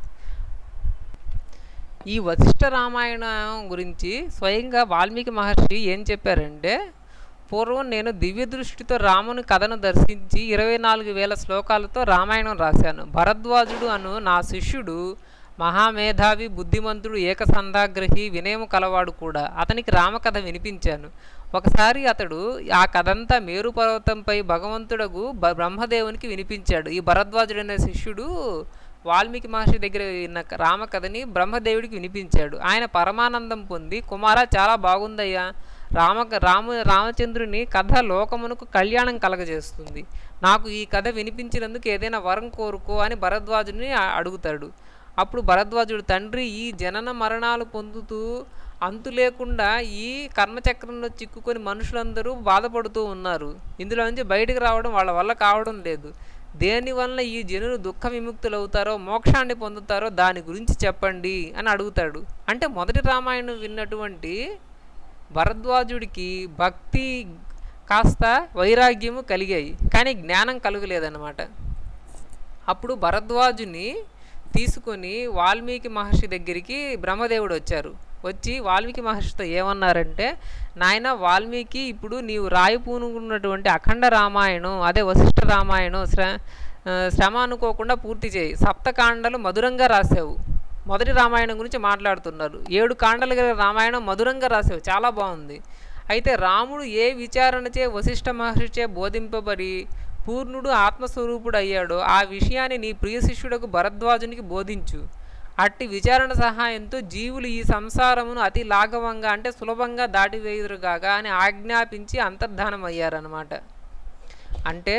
ఈ వశిష్ఠ రామాయణం గురించి స్వయంగా వాల్మీకి మహర్షి ఏం చెప్పారంటే పూర్వం నేను దివ్య దృష్టితో రాముని కథను దర్శించి ఇరవై నాలుగు వేల శ్లోకాలతో రామాయణం రాశాను భరద్వాజుడు అను నా శిష్యుడు మహామేధావి బుద్ధిమంతుడు ఏకసంధాగ్రహి వినయము కలవాడు కూడా అతనికి రామకథ వినిపించాను ఒకసారి అతడు ఆ కథంతా మేరు పర్వతంపై భగవంతుడగు బ- బ్రహ్మదేవునికి వినిపించాడు ఈ భరద్వాజుడైన శిష్యుడు వాల్మీకి మహర్షి దగ్గర విన్న రామకథని బ్రహ్మదేవుడికి వినిపించాడు ఆయన పరమానందం పొంది కుమార చాలా బాగుందయ్యా రామ రాము రామచంద్రుని కథ లోకమునకు కళ్యాణం కలగజేస్తుంది నాకు ఈ కథ వినిపించినందుకు ఏదైనా వరం కోరుకో అని భరద్వాజుని అ- అడుగుతాడు అప్పుడు భరద్వాజుడు తండ్రి ఈ జనన మరణాలు పొందుతూ అంతు లేకుండా ఈ కర్మచక్రంలో చిక్కుకొని మనుషులందరూ బాధపడుతూ ఉన్నారు ఇందులో నుంచి బయటకు రావడం వాళ్ళ వల్ల కావడం లేదు దేనివల్ల ఈ జనులు దుఃఖ విముక్తులు అవుతారో మోక్షాన్ని పొందుతారో దాని గురించి చెప్పండి అని అడుగుతాడు అంటే మొదటి రామాయణం విన్నటువంటి భరద్వాజుడికి భక్తి కాస్త వైరాగ్యము కలిగాయి కానీ జ్ఞానం కలుగలేదన్నమాట అప్పుడు భరద్వాజుని తీసుకొని వాల్మీకి మహర్షి దగ్గరికి బ్రహ్మదేవుడు వచ్చారు వచ్చి వాల్మీకి మహర్షితో ఏమన్నారంటే నాయన వాల్మీకి ఇప్పుడు నీవు రాయిపూనుకున్నటువంటి అఖండ రామాయణం అదే వశిష్ఠ రామాయణం శ్ర ఆ, శ్రమ అనుకోకుండా పూర్తి చేయి సప్తకాండలు మధురంగా రాసావు మొదటి రామాయణం గురించి మాట్లాడుతున్నారు ఏడు కాండలు గల రామాయణం మధురంగా రాసావు చాలా బాగుంది అయితే రాముడు ఏ విచారణచే వశిష్ఠ మహర్షిచే బోధింపబడి పూర్ణుడు ఆత్మస్వరూపుడు అయ్యాడో ఆ విషయాన్ని నీ ప్రియ శిష్యుడకు భరద్వాజునికి బోధించు అట్టి విచారణ సహాయంతో జీవులు ఈ సంసారమును అతి లాఘవంగా అంటే సులభంగా దాటివేయురుగాక అని ఆజ్ఞాపించి అంతర్ధానం అయ్యారనమాట అంటే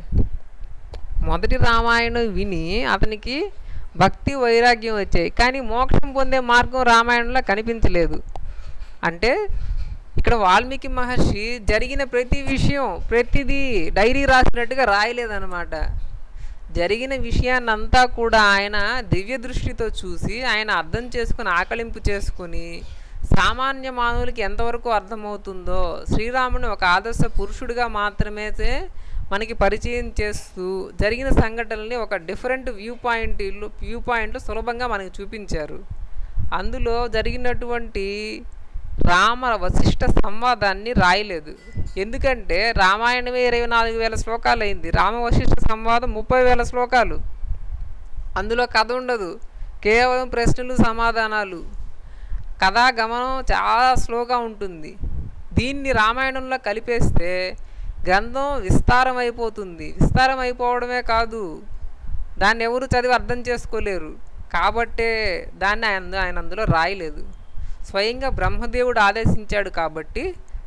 మొదటి రామాయణం విని అతనికి భక్తి వైరాగ్యం వచ్చాయి కానీ మోక్షం పొందే మార్గం రామాయణంలో కనిపించలేదు అంటే ఇక్కడ వాల్మీకి మహర్షి జరిగిన ప్రతి విషయం ప్రతిదీ డైరీ రాసినట్టుగా రాయలేదన్నమాట జరిగిన విషయాన్నంతా కూడా ఆయన దివ్య దృష్టితో చూసి ఆయన అర్థం చేసుకుని ఆకలింపు చేసుకుని సామాన్య మానవులకి ఎంతవరకు అర్థమవుతుందో శ్రీరాముని ఒక ఆదర్శ పురుషుడిగా మాత్రమే మనకి పరిచయం చేస్తూ జరిగిన సంఘటనల్ని ఒక డిఫరెంట్ వ్యూ పాయింట్ వ్యూ పాయింట్లు సులభంగా మనకి చూపించారు అందులో జరిగినటువంటి రామ వశిష్ఠ సంవాదాన్ని రాయలేదు ఎందుకంటే రామాయణమే ఇరవై నాలుగు వేల శ్లోకాలు అయింది రామ వశిష్ఠ సంవాదం ముప్పై వేల శ్లోకాలు అందులో కథ ఉండదు కేవలం ప్రశ్నలు సమాధానాలు కథా గమనం చాలా స్లోగా ఉంటుంది దీన్ని రామాయణంలో కలిపేస్తే గ్రంథం విస్తారం అయిపోతుంది విస్తారం అయిపోవడమే కాదు దాన్ని ఎవరు చదివి అర్థం చేసుకోలేరు కాబట్టే దాన్ని ఆయన ఆయన అందులో రాయలేదు స్వయంగా బ్రహ్మదేవుడు ఆదేశించాడు కాబట్టి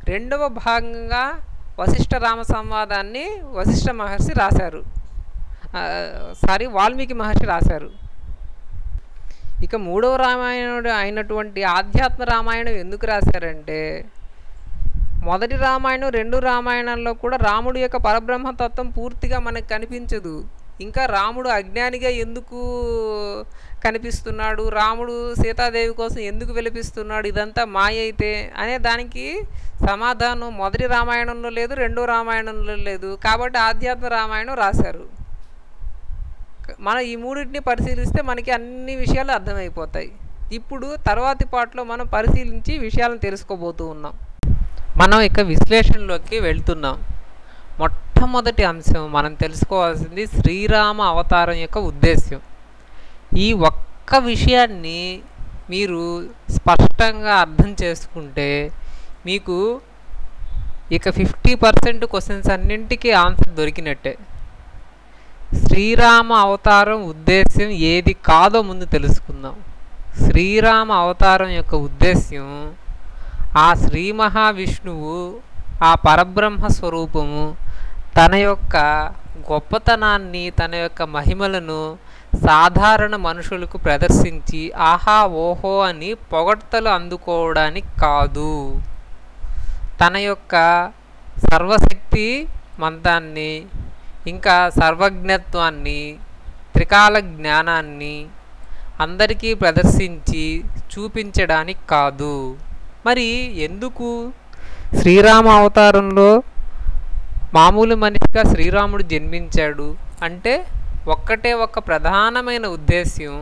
రెండవ భాగంగా వశిష్ఠ రామ సంవాదాన్ని వశిష్ఠ మహర్షి రాశారు ఆ, సారీ వాల్మీకి మహర్షి రాశారు ఇక మూడవ రామాయణుడు అయినటువంటి ఆధ్యాత్మ రామాయణం ఎందుకు రాశారంటే మొదటి రామాయణం రెండు రామాయణాల్లో కూడా రాముడి యొక్క పరబ్రహ్మతత్వం పూర్తిగా మనకు కనిపించదు ఇంకా రాముడు అజ్ఞానిగా ఎందుకు కనిపిస్తున్నాడు రాముడు సీతాదేవి కోసం ఎందుకు విలపిస్తున్నాడు ఇదంతా మాయ అయితే అనే దానికి సమాధానం మొదటి రామాయణంలో లేదు రెండో రామాయణంలో లేదు కాబట్టి ఆధ్యాత్మ రామాయణం రాశారు మనం ఈ మూడింటిని పరిశీలిస్తే మనకి అన్ని విషయాలు అర్థమైపోతాయి ఇప్పుడు తర్వాతి పాటలో మనం పరిశీలించి విషయాలను తెలుసుకోబోతూ ఉన్నాం మనం ఇక విశ్లేషణలోకి వెళ్తున్నాం మొట్టమొదటి అంశం మనం తెలుసుకోవాల్సింది శ్రీరామ అవతారం యొక్క ఉద్దేశ్యం ఈ ఒక్క విషయాన్ని మీరు స్పష్టంగా అర్థం చేసుకుంటే మీకు ఇక ఫిఫ్టీ పర్సెంట్ క్వశ్చన్స్ అన్నింటికీ ఆన్సర్ దొరికినట్టే శ్రీరామ అవతారం ఉద్దేశ్యం ఏది కాదో ముందు తెలుసుకుందాం శ్రీరామ అవతారం యొక్క ఉద్దేశ్యం ఆ శ్రీ మహావిష్ణువు ఆ పరబ్రహ్మ స్వరూపము తన యొక్క గొప్పతనాన్ని తన యొక్క మహిమలను సాధారణ మనుషులకు ప్రదర్శించి ఆహా ఓహో అని పొగడ్తలు అందుకోవడానికి కాదు తన యొక్క సర్వశక్తి మంతాన్ని ఇంకా సర్వజ్ఞత్వాన్ని త్రికాల జ్ఞానాన్ని అందరికీ ప్రదర్శించి చూపించడానికి కాదు మరి ఎందుకు శ్రీరామ అవతారంలో మామూలు మనిషిగా శ్రీరాముడు జన్మించాడు అంటే ఒక్కటే ఒక ప్రధానమైన ఉద్దేశ్యం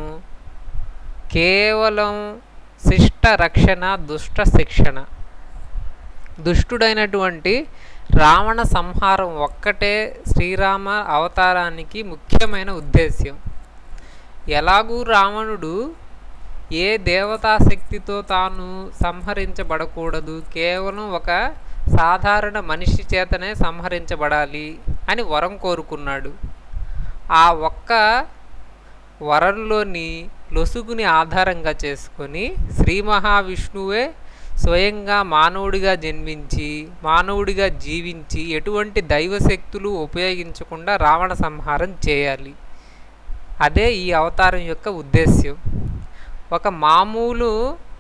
కేవలం శిష్ట రక్షణ దుష్ట శిక్షణ దుష్టుడైనటువంటి రావణ సంహారం ఒక్కటే శ్రీరామ అవతారానికి ముఖ్యమైన ఉద్దేశ్యం ఎలాగూ రావణుడు ఏ దేవతా శక్తితో తాను సంహరించబడకూడదు కేవలం ఒక సాధారణ మనిషి చేతనే సంహరించబడాలి అని వరం కోరుకున్నాడు ఆ ఒక్క వరంలోని లొసుగుని ఆధారంగా చేసుకొని శ్రీ మహావిష్ణువే స్వయంగా మానవుడిగా జన్మించి మానవుడిగా జీవించి ఎటువంటి దైవశక్తులు ఉపయోగించకుండా రావణ సంహారం చేయాలి అదే ఈ అవతారం యొక్క ఉద్దేశ్యం ఒక మామూలు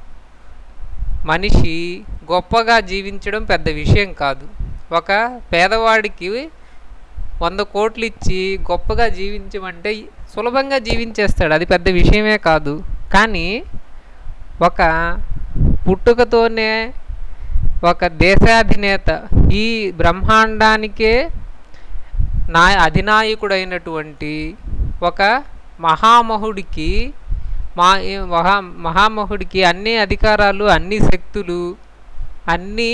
మనిషి గొప్పగా జీవించడం పెద్ద విషయం కాదు ఒక పేదవాడికి వంద కోట్లు ఇచ్చి గొప్పగా జీవించమంటే సులభంగా జీవించేస్తాడు అది పెద్ద విషయమే కాదు కానీ ఒక పుట్టుకతోనే ఒక దేశాధినేత ఈ బ్రహ్మాండానికే నా అధినాయకుడైనటువంటి ఒక మహామహుడికి మా ఈ మహా మహామహుడికి అన్ని అధికారాలు అన్ని శక్తులు అన్ని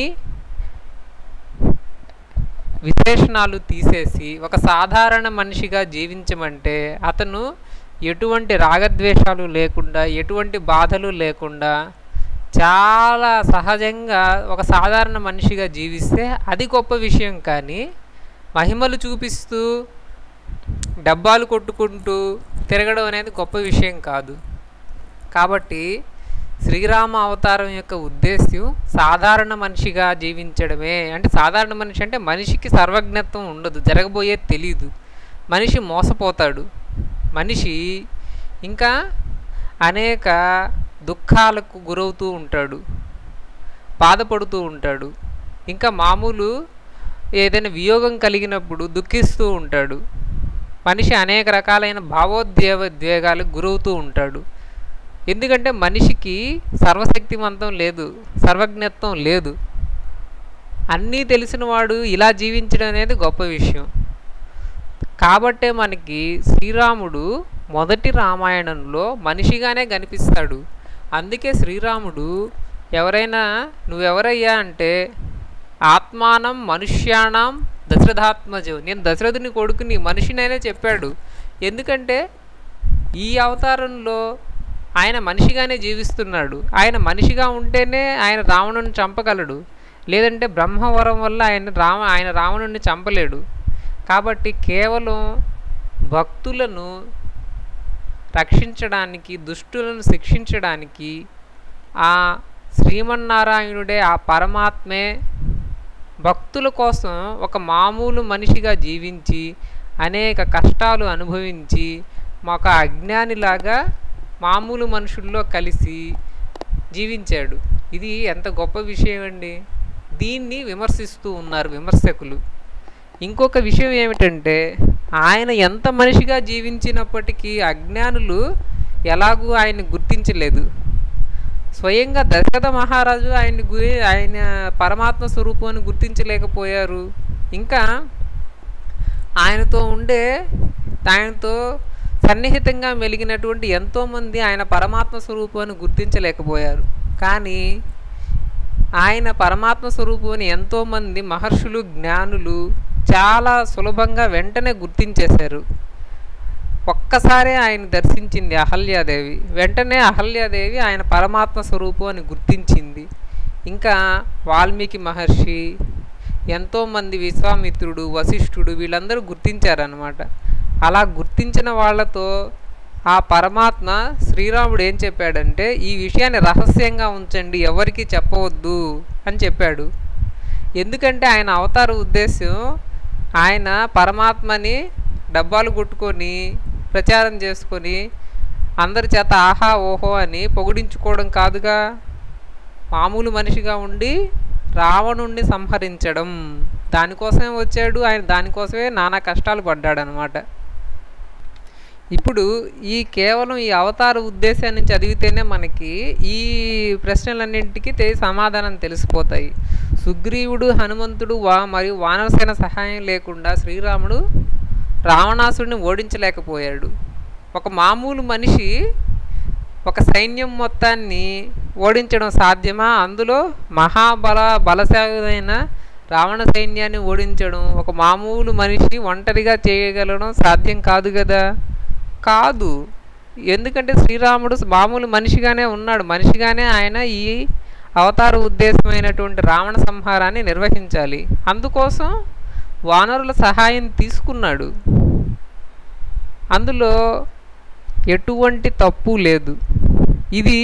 విశేషణాలు తీసేసి ఒక సాధారణ మనిషిగా జీవించమంటే అతను ఎటువంటి రాగద్వేషాలు లేకుండా ఎటువంటి బాధలు లేకుండా చాలా సహజంగా ఒక సాధారణ మనిషిగా జీవిస్తే అది గొప్ప విషయం కానీ మహిమలు చూపిస్తూ డబ్బాలు కొట్టుకుంటూ తిరగడం అనేది గొప్ప విషయం కాదు కాబట్టి శ్రీరామ అవతారం యొక్క ఉద్దేశ్యం సాధారణ మనిషిగా జీవించడమే అంటే సాధారణ మనిషి అంటే మనిషికి సర్వజ్ఞత్వం ఉండదు జరగబోయేది తెలియదు మనిషి మోసపోతాడు మనిషి ఇంకా అనేక దుఃఖాలకు గురవుతూ ఉంటాడు బాధపడుతూ ఉంటాడు ఇంకా మామూలు ఏదైనా వియోగం కలిగినప్పుడు దుఃఖిస్తూ ఉంటాడు మనిషి అనేక రకాలైన భావోద్వేగ ద్వేగాలకు గురవుతూ ఉంటాడు ఎందుకంటే మనిషికి సర్వశక్తివంతం లేదు సర్వజ్ఞత్వం లేదు అన్నీ తెలిసినవాడు ఇలా జీవించడం అనేది గొప్ప విషయం కాబట్టే మనకి శ్రీరాముడు మొదటి రామాయణంలో మనిషిగానే కనిపిస్తాడు అందుకే శ్రీరాముడు ఎవరైనా నువ్వెవరయ్యా అంటే ఆత్మానం మనుష్యాణం దశరథాత్మజం నేను దశరథుని కొడుకుని మనిషినైనా చెప్పాడు ఎందుకంటే ఈ అవతారంలో ఆయన మనిషిగానే జీవిస్తున్నాడు ఆయన మనిషిగా ఉంటేనే ఆయన రావణుని చంపగలడు లేదంటే బ్రహ్మవరం వల్ల ఆయన రామ ఆయన రావణుని చంపలేడు కాబట్టి కేవలం భక్తులను రక్షించడానికి దుష్టులను శిక్షించడానికి ఆ శ్రీమన్నారాయణుడే ఆ పరమాత్మే భక్తుల కోసం ఒక మామూలు మనిషిగా జీవించి అనేక కష్టాలు అనుభవించి ఒక అజ్ఞానిలాగా మామూలు మనుషుల్లో కలిసి జీవించాడు ఇది ఎంత గొప్ప విషయం అండి దీన్ని విమర్శిస్తూ ఉన్నారు విమర్శకులు ఇంకొక విషయం ఏమిటంటే ఆయన ఎంత మనిషిగా జీవించినప్పటికీ అజ్ఞానులు ఎలాగూ ఆయన్ని గుర్తించలేదు స్వయంగా దశరథ మహారాజు ఆయన్ని గురి ఆయన పరమాత్మ స్వరూపాన్ని గుర్తించలేకపోయారు ఇంకా ఆయనతో ఉండే ఆయనతో సన్నిహితంగా మెలిగినటువంటి ఎంతోమంది ఆయన పరమాత్మ స్వరూపాన్ని గుర్తించలేకపోయారు కానీ ఆయన పరమాత్మ స్వరూపాన్ని ఎంతోమంది మహర్షులు జ్ఞానులు చాలా సులభంగా వెంటనే గుర్తించేశారు ఒక్కసారే ఆయన దర్శించింది అహల్యాదేవి వెంటనే అహల్యాదేవి ఆయన పరమాత్మ స్వరూపం అని గుర్తించింది ఇంకా వాల్మీకి మహర్షి ఎంతోమంది విశ్వామిత్రుడు వశిష్ఠుడు వీళ్ళందరూ గుర్తించారనమాట అలా గుర్తించిన వాళ్ళతో ఆ పరమాత్మ శ్రీరాముడు ఏం చెప్పాడంటే ఈ విషయాన్ని రహస్యంగా ఉంచండి ఎవరికి చెప్పవద్దు అని చెప్పాడు ఎందుకంటే ఆయన అవతార ఉద్దేశం ఆయన పరమాత్మని డబ్బాలు కొట్టుకొని ప్రచారం చేసుకొని అందరి చేత ఆహా ఓహో అని పొగిడించుకోవడం కాదుగా మామూలు మనిషిగా ఉండి రావణుణ్ణి సంహరించడం దానికోసమే వచ్చాడు ఆయన దానికోసమే నానా కష్టాలు పడ్డాడు అనమాట ఇప్పుడు ఈ కేవలం ఈ అవతార ఉద్దేశాన్ని చదివితేనే మనకి ఈ ప్రశ్నలన్నింటికి తె సమాధానం తెలిసిపోతాయి సుగ్రీవుడు హనుమంతుడు వా మరియు వానరసేన సహాయం లేకుండా శ్రీరాముడు రావణాసుడిని ఓడించలేకపోయాడు ఒక మామూలు మనిషి ఒక సైన్యం మొత్తాన్ని ఓడించడం సాధ్యమా అందులో మహాబల బలశాలైన రావణ సైన్యాన్ని ఓడించడం ఒక మామూలు మనిషి ఒంటరిగా చేయగలడం సాధ్యం కాదు కదా కాదు ఎందుకంటే శ్రీరాముడు మామూలు మనిషిగానే ఉన్నాడు మనిషిగానే ఆయన ఈ అవతార ఉద్దేశమైనటువంటి రావణ సంహారాన్ని నిర్వహించాలి అందుకోసం వానరుల సహాయం తీసుకున్నాడు అందులో ఎటువంటి తప్పు లేదు ఇది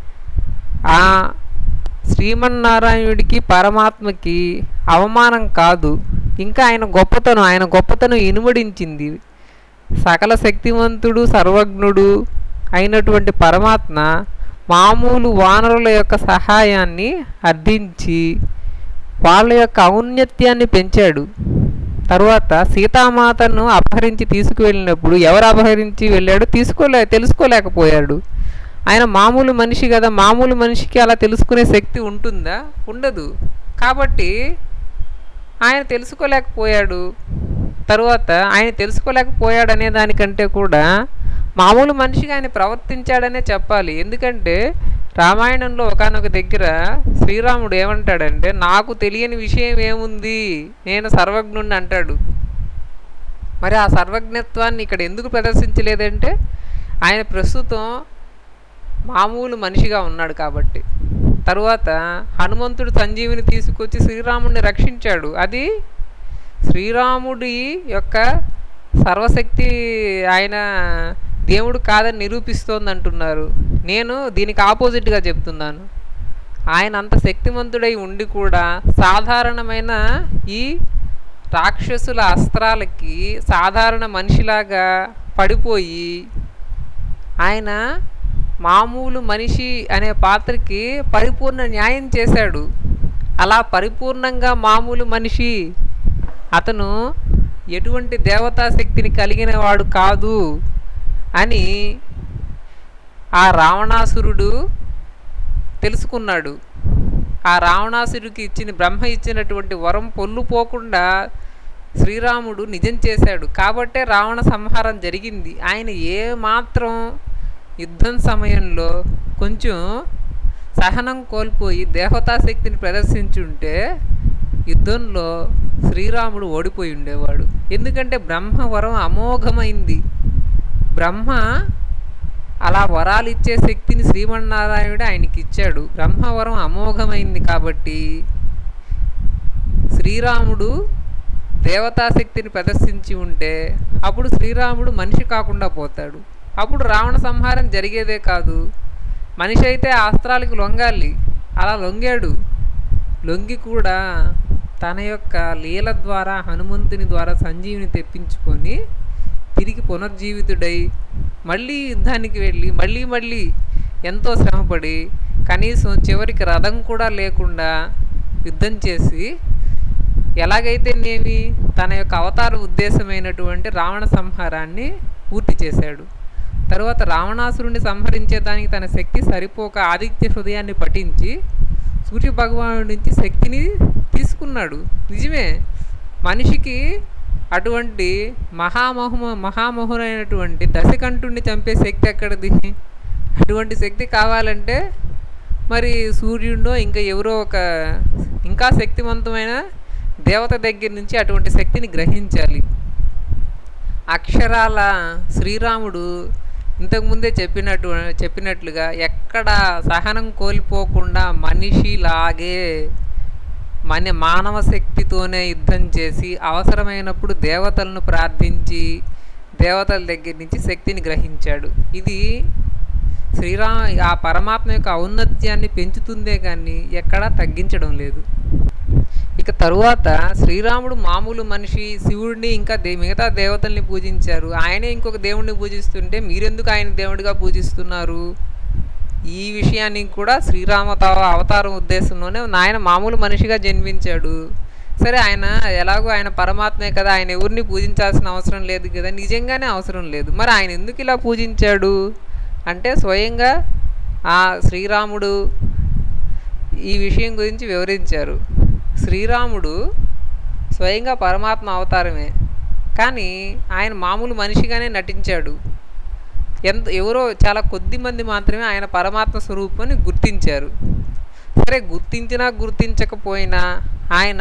ఆ శ్రీమన్నారాయణుడికి పరమాత్మకి అవమానం కాదు ఇంకా ఆయన గొప్పతనం ఆయన గొప్పతనం ఇనుమడించింది సకల శక్తివంతుడు సర్వజ్ఞుడు అయినటువంటి పరమాత్మ మామూలు వానరుల యొక్క సహాయాన్ని అర్థించి వాళ్ళ యొక్క ఔన్నత్యాన్ని పెంచాడు తరువాత సీతామాతను అపహరించి తీసుకువెళ్ళినప్పుడు ఎవరు అపహరించి వెళ్ళాడో తీసుకోలే తెలుసుకోలేకపోయాడు ఆయన మామూలు మనిషి కదా మామూలు మనిషికి అలా తెలుసుకునే శక్తి ఉంటుందా ఉండదు కాబట్టి ఆయన తెలుసుకోలేకపోయాడు తరువాత ఆయన తెలుసుకోలేకపోయాడు అనే దానికంటే కూడా మామూలు మనిషిగా ఆయన ప్రవర్తించాడనే చెప్పాలి ఎందుకంటే రామాయణంలో ఒకనొక దగ్గర శ్రీరాముడు ఏమంటాడంటే నాకు తెలియని విషయం ఏముంది నేను సర్వజ్ఞుణ్ణి అంటాడు మరి ఆ సర్వజ్ఞత్వాన్ని ఇక్కడ ఎందుకు ప్రదర్శించలేదంటే ఆయన ప్రస్తుతం మామూలు మనిషిగా ఉన్నాడు కాబట్టి తరువాత హనుమంతుడు సంజీవిని తీసుకొచ్చి శ్రీరాముడిని రక్షించాడు అది శ్రీరాముడి యొక్క సర్వశక్తి ఆయన దేవుడు కాదని నిరూపిస్తోంది అంటున్నారు నేను దీనికి ఆపోజిట్గా చెప్తున్నాను ఆయన అంత శక్తివంతుడై ఉండి కూడా సాధారణమైన ఈ రాక్షసుల అస్త్రాలకి సాధారణ మనిషిలాగా పడిపోయి ఆయన మామూలు మనిషి అనే పాత్రకి పరిపూర్ణ న్యాయం చేశాడు అలా పరిపూర్ణంగా మామూలు మనిషి అతను ఎటువంటి దేవతా శక్తిని కలిగిన వాడు కాదు అని ఆ రావణాసురుడు తెలుసుకున్నాడు ఆ రావణాసుడికి ఇచ్చిన బ్రహ్మ ఇచ్చినటువంటి వరం పొల్లుపోకుండా శ్రీరాముడు నిజం చేశాడు కాబట్టే రావణ సంహారం జరిగింది ఆయన ఏ మాత్రం యుద్ధం సమయంలో కొంచెం సహనం కోల్పోయి దేవతాశక్తిని ప్రదర్శించుంటే యుద్ధంలో శ్రీరాముడు ఓడిపోయి ఉండేవాడు ఎందుకంటే బ్రహ్మ వరం అమోఘమైంది బ్రహ్మ అలా వరాలు ఇచ్చే శక్తిని శ్రీమన్నారాయణుడు ఆయనకి ఇచ్చాడు బ్రహ్మవరం అమోఘమైంది కాబట్టి శ్రీరాముడు దేవతాశక్తిని ప్రదర్శించి ఉంటే అప్పుడు శ్రీరాముడు మనిషి కాకుండా పోతాడు అప్పుడు రావణ సంహారం జరిగేదే కాదు మనిషి అయితే అస్త్రాలకు లొంగాలి అలా లొంగాడు లొంగి కూడా తన యొక్క లీల ద్వారా హనుమంతుని ద్వారా సంజీవిని తెప్పించుకొని తిరిగి పునర్జీవితుడై మళ్ళీ యుద్ధానికి వెళ్ళి మళ్ళీ మళ్ళీ ఎంతో శ్రమపడి కనీసం చివరికి రథం కూడా లేకుండా యుద్ధం చేసి ఎలాగైతే నేమి తన యొక్క అవతార ఉద్దేశమైనటువంటి రావణ సంహారాన్ని పూర్తి చేశాడు తరువాత రావణాసురుణ్ణి సంహరించేదానికి తన శక్తి సరిపోక ఆదిత్య హృదయాన్ని పఠించి సూర్య భగవానుడి నుంచి శక్తిని తీసుకున్నాడు నిజమే మనిషికి అటువంటి మహామహుమ మహామహురైనటువంటి దశకంఠుణ్ణి చంపే శక్తి ఎక్కడిది అటువంటి శక్తి కావాలంటే మరి సూర్యుడో ఇంకా ఎవరో ఒక ఇంకా శక్తివంతమైన దేవత దగ్గర నుంచి అటువంటి శక్తిని గ్రహించాలి అక్షరాల శ్రీరాముడు ఇంతకుముందే చెప్పినట్టు చెప్పినట్లుగా ఎక్కడ సహనం కోల్పోకుండా మనిషిలాగే మన మానవ శక్తితోనే యుద్ధం చేసి అవసరమైనప్పుడు దేవతలను ప్రార్థించి దేవతల దగ్గర నుంచి శక్తిని గ్రహించాడు ఇది శ్రీరామ ఆ పరమాత్మ యొక్క ఔన్నత్యాన్ని పెంచుతుందే కానీ ఎక్కడా తగ్గించడం లేదు ఇక తరువాత శ్రీరాముడు మామూలు మనిషి శివుడిని ఇంకా దే మిగతా దేవతల్ని పూజించారు ఆయనే ఇంకొక దేవుడిని పూజిస్తుంటే మీరెందుకు ఆయన దేవుడిగా పూజిస్తున్నారు ఈ విషయానికి కూడా శ్రీరామ తావ- అవతారం ఉద్దేశంలోనే ఆయన మామూలు మనిషిగా జన్మించాడు సరే ఆయన ఎలాగో ఆయన పరమాత్మే కదా ఆయన ఎవరిని పూజించాల్సిన అవసరం లేదు కదా నిజంగానే అవసరం లేదు మరి ఆయన ఎందుకు ఇలా పూజించాడు అంటే స్వయంగా ఆ శ్రీరాముడు ఈ విషయం గురించి వివరించారు శ్రీరాముడు స్వయంగా పరమాత్మ అవతారమే కానీ ఆయన మామూలు మనిషిగానే నటించాడు ఎంత ఎవరో చాలా కొద్ది మంది మాత్రమే ఆయన పరమాత్మ స్వరూపాన్ని గుర్తించారు సరే గుర్తించినా గుర్తించకపోయినా ఆయన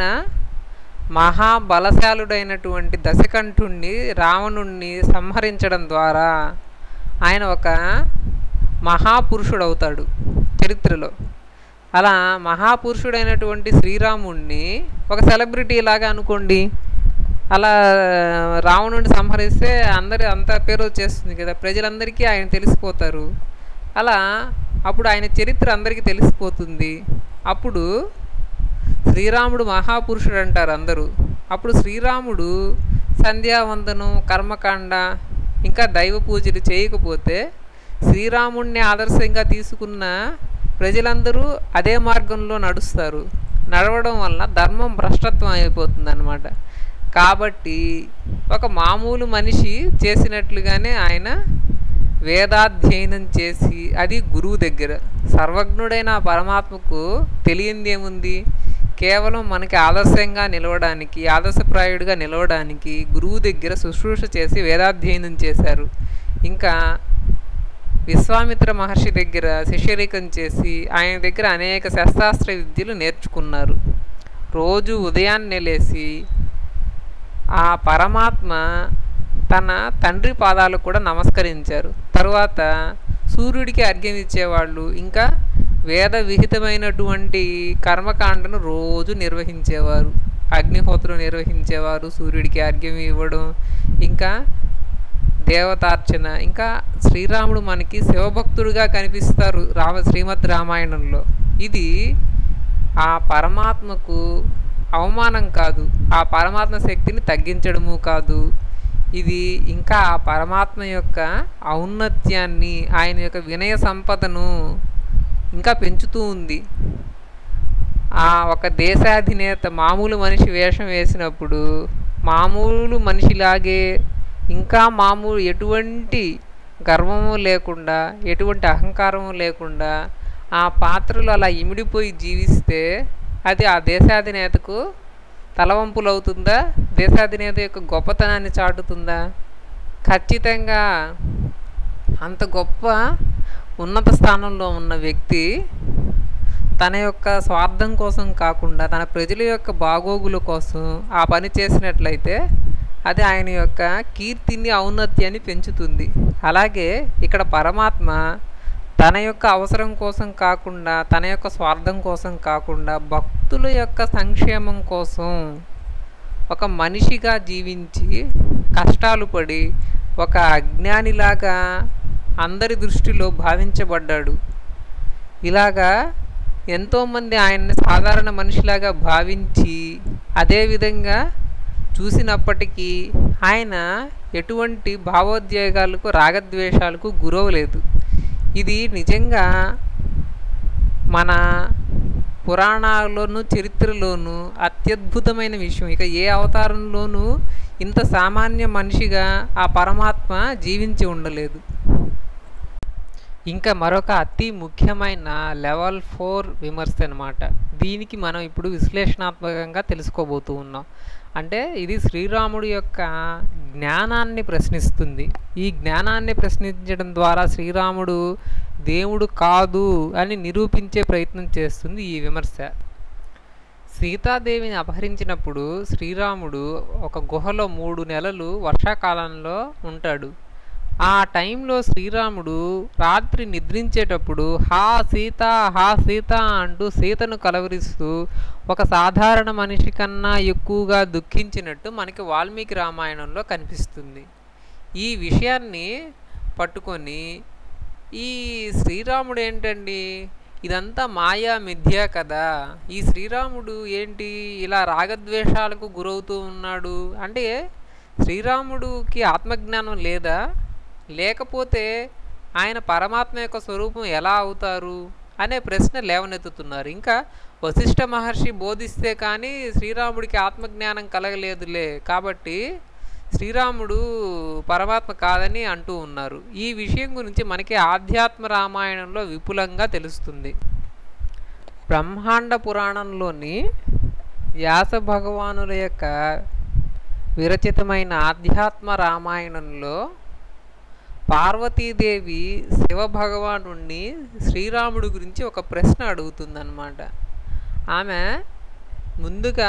మహాబలశాలుడైనటువంటి దశకంఠుణ్ణి రావణుణ్ణి సంహరించడం ద్వారా ఆయన ఒక మహాపురుషుడు అవుతాడు చరిత్రలో అలా మహాపురుషుడైనటువంటి శ్రీరాముణ్ణి ఒక సెలబ్రిటీ లాగా అనుకోండి అలా రావణుడిని సంహరిస్తే అందరి అంత పేరు వచ్చేస్తుంది కదా ప్రజలందరికీ ఆయన తెలిసిపోతారు అలా అప్పుడు ఆయన చరిత్ర అందరికీ తెలిసిపోతుంది అప్పుడు శ్రీరాముడు మహాపురుషుడు అంటారు అందరూ అప్పుడు శ్రీరాముడు సంధ్యావందనం కర్మకాండ ఇంకా దైవ పూజలు చేయకపోతే శ్రీరాముడిని ఆదర్శంగా తీసుకున్న ప్రజలందరూ అదే మార్గంలో నడుస్తారు నడవడం వల్ల ధర్మం భ్రష్టత్వం అయిపోతుంది అనమాట కాబట్టి ఒక మామూలు మనిషి చేసినట్లుగానే ఆయన వేదాధ్యయనం చేసి అది గురువు దగ్గర సర్వజ్ఞుడైన ఆ పరమాత్మకు తెలియంది ఏముంది కేవలం మనకి ఆదర్శంగా నిలవడానికి ఆదర్శప్రాయుడిగా నిలవడానికి గురువు దగ్గర శుశ్రూష చేసి వేదాధ్యయనం చేశారు ఇంకా విశ్వామిత్ర మహర్షి దగ్గర శిష్యరికం చేసి ఆయన దగ్గర అనేక శస్త్రాస్త్ర విద్యలు నేర్చుకున్నారు రోజు ఉదయాన్నే లేచి ఆ పరమాత్మ తన తండ్రి పాదాలకు కూడా నమస్కరించారు తరువాత సూర్యుడికి అర్ఘ్యం ఇచ్చేవాళ్ళు ఇంకా వేద విహితమైనటువంటి కర్మకాండను రోజు నిర్వహించేవారు అగ్నిహోత్రం నిర్వహించేవారు సూర్యుడికి అర్ఘ్యం ఇవ్వడం ఇంకా దేవతార్చన ఇంకా శ్రీరాముడు మనకి శివభక్తుడుగా కనిపిస్తారు రామ శ్రీమద్ రామాయణంలో ఇది ఆ పరమాత్మకు అవమానం కాదు ఆ పరమాత్మ శక్తిని తగ్గించడము కాదు ఇది ఇంకా ఆ పరమాత్మ యొక్క ఔన్నత్యాన్ని ఆయన యొక్క వినయ సంపదను ఇంకా పెంచుతూ ఉంది ఆ ఒక దేశాధినేత మామూలు మనిషి వేషం వేసినప్పుడు మామూలు మనిషిలాగే ఇంకా మామూలు ఎటువంటి గర్వము లేకుండా ఎటువంటి అహంకారము లేకుండా ఆ పాత్రలు అలా ఇమిడిపోయి జీవిస్తే అది ఆ దేశాధినేతకు తలవంపులు అవుతుందా దేశాధినేత యొక్క గొప్పతనాన్ని చాటుతుందా ఖచ్చితంగా అంత గొప్ప ఉన్నత స్థానంలో ఉన్న వ్యక్తి తన యొక్క స్వార్థం కోసం కాకుండా తన ప్రజల యొక్క బాగోగుల కోసం ఆ పని చేసినట్లయితే అది ఆయన యొక్క కీర్తిని ఔన్నత్యాన్ని పెంచుతుంది అలాగే ఇక్కడ పరమాత్మ తన యొక్క అవసరం కోసం కాకుండా తన యొక్క స్వార్థం కోసం కాకుండా భక్తుల యొక్క సంక్షేమం కోసం ఒక మనిషిగా జీవించి కష్టాలు పడి ఒక అజ్ఞానిలాగా అందరి దృష్టిలో భావించబడ్డాడు ఇలాగా ఎంతోమంది ఆయన్ని సాధారణ మనిషిలాగా భావించి అదేవిధంగా చూసినప్పటికీ ఆయన ఎటువంటి భావోద్వేగాలకు రాగద్వేషాలకు గురవలేదు ఇది నిజంగా మన పురాణాల్లోనూ చరిత్రలోనూ అత్యద్భుతమైన విషయం ఇక ఏ అవతారంలోనూ ఇంత సామాన్య మనిషిగా ఆ పరమాత్మ జీవించి ఉండలేదు ఇంకా మరొక అతి ముఖ్యమైన లెవెల్ ఫోర్ విమర్శ అనమాట దీనికి మనం ఇప్పుడు విశ్లేషణాత్మకంగా తెలుసుకోబోతూ ఉన్నాం అంటే ఇది శ్రీరాముడి యొక్క జ్ఞానాన్ని ప్రశ్నిస్తుంది ఈ జ్ఞానాన్ని ప్రశ్నించడం ద్వారా శ్రీరాముడు దేవుడు కాదు అని నిరూపించే ప్రయత్నం చేస్తుంది ఈ విమర్శ సీతాదేవిని అపహరించినప్పుడు శ్రీరాముడు ఒక గుహలో మూడు నెలలు వర్షాకాలంలో ఉంటాడు ఆ టైంలో శ్రీరాముడు రాత్రి నిద్రించేటప్పుడు హా సీత హా సీత అంటూ సీతను కలవరిస్తూ ఒక సాధారణ మనిషి కన్నా ఎక్కువగా దుఃఖించినట్టు మనకి వాల్మీకి రామాయణంలో కనిపిస్తుంది ఈ విషయాన్ని పట్టుకొని ఈ శ్రీరాముడు ఏంటండి ఇదంతా మాయా మిథ్య కదా ఈ శ్రీరాముడు ఏంటి ఇలా రాగద్వేషాలకు గురవుతూ ఉన్నాడు అంటే శ్రీరాముడికి ఆత్మజ్ఞానం లేదా లేకపోతే ఆయన పరమాత్మ యొక్క స్వరూపం ఎలా అవుతారు అనే ప్రశ్న లేవనెత్తుతున్నారు ఇంకా వశిష్ఠ మహర్షి బోధిస్తే కానీ శ్రీరాముడికి ఆత్మజ్ఞానం కలగలేదులే కాబట్టి శ్రీరాముడు పరమాత్మ కాదని అంటూ ఉన్నారు ఈ విషయం గురించి మనకి ఆధ్యాత్మ రామాయణంలో విపులంగా తెలుస్తుంది బ్రహ్మాండ పురాణంలోని వ్యాస భగవానుల యొక్క విరచితమైన ఆధ్యాత్మ రామాయణంలో పార్వతీదేవి శివ భగవాను శ్రీరాముడి గురించి ఒక ప్రశ్న అడుగుతుందన్నమాట ఆమె ముందుగా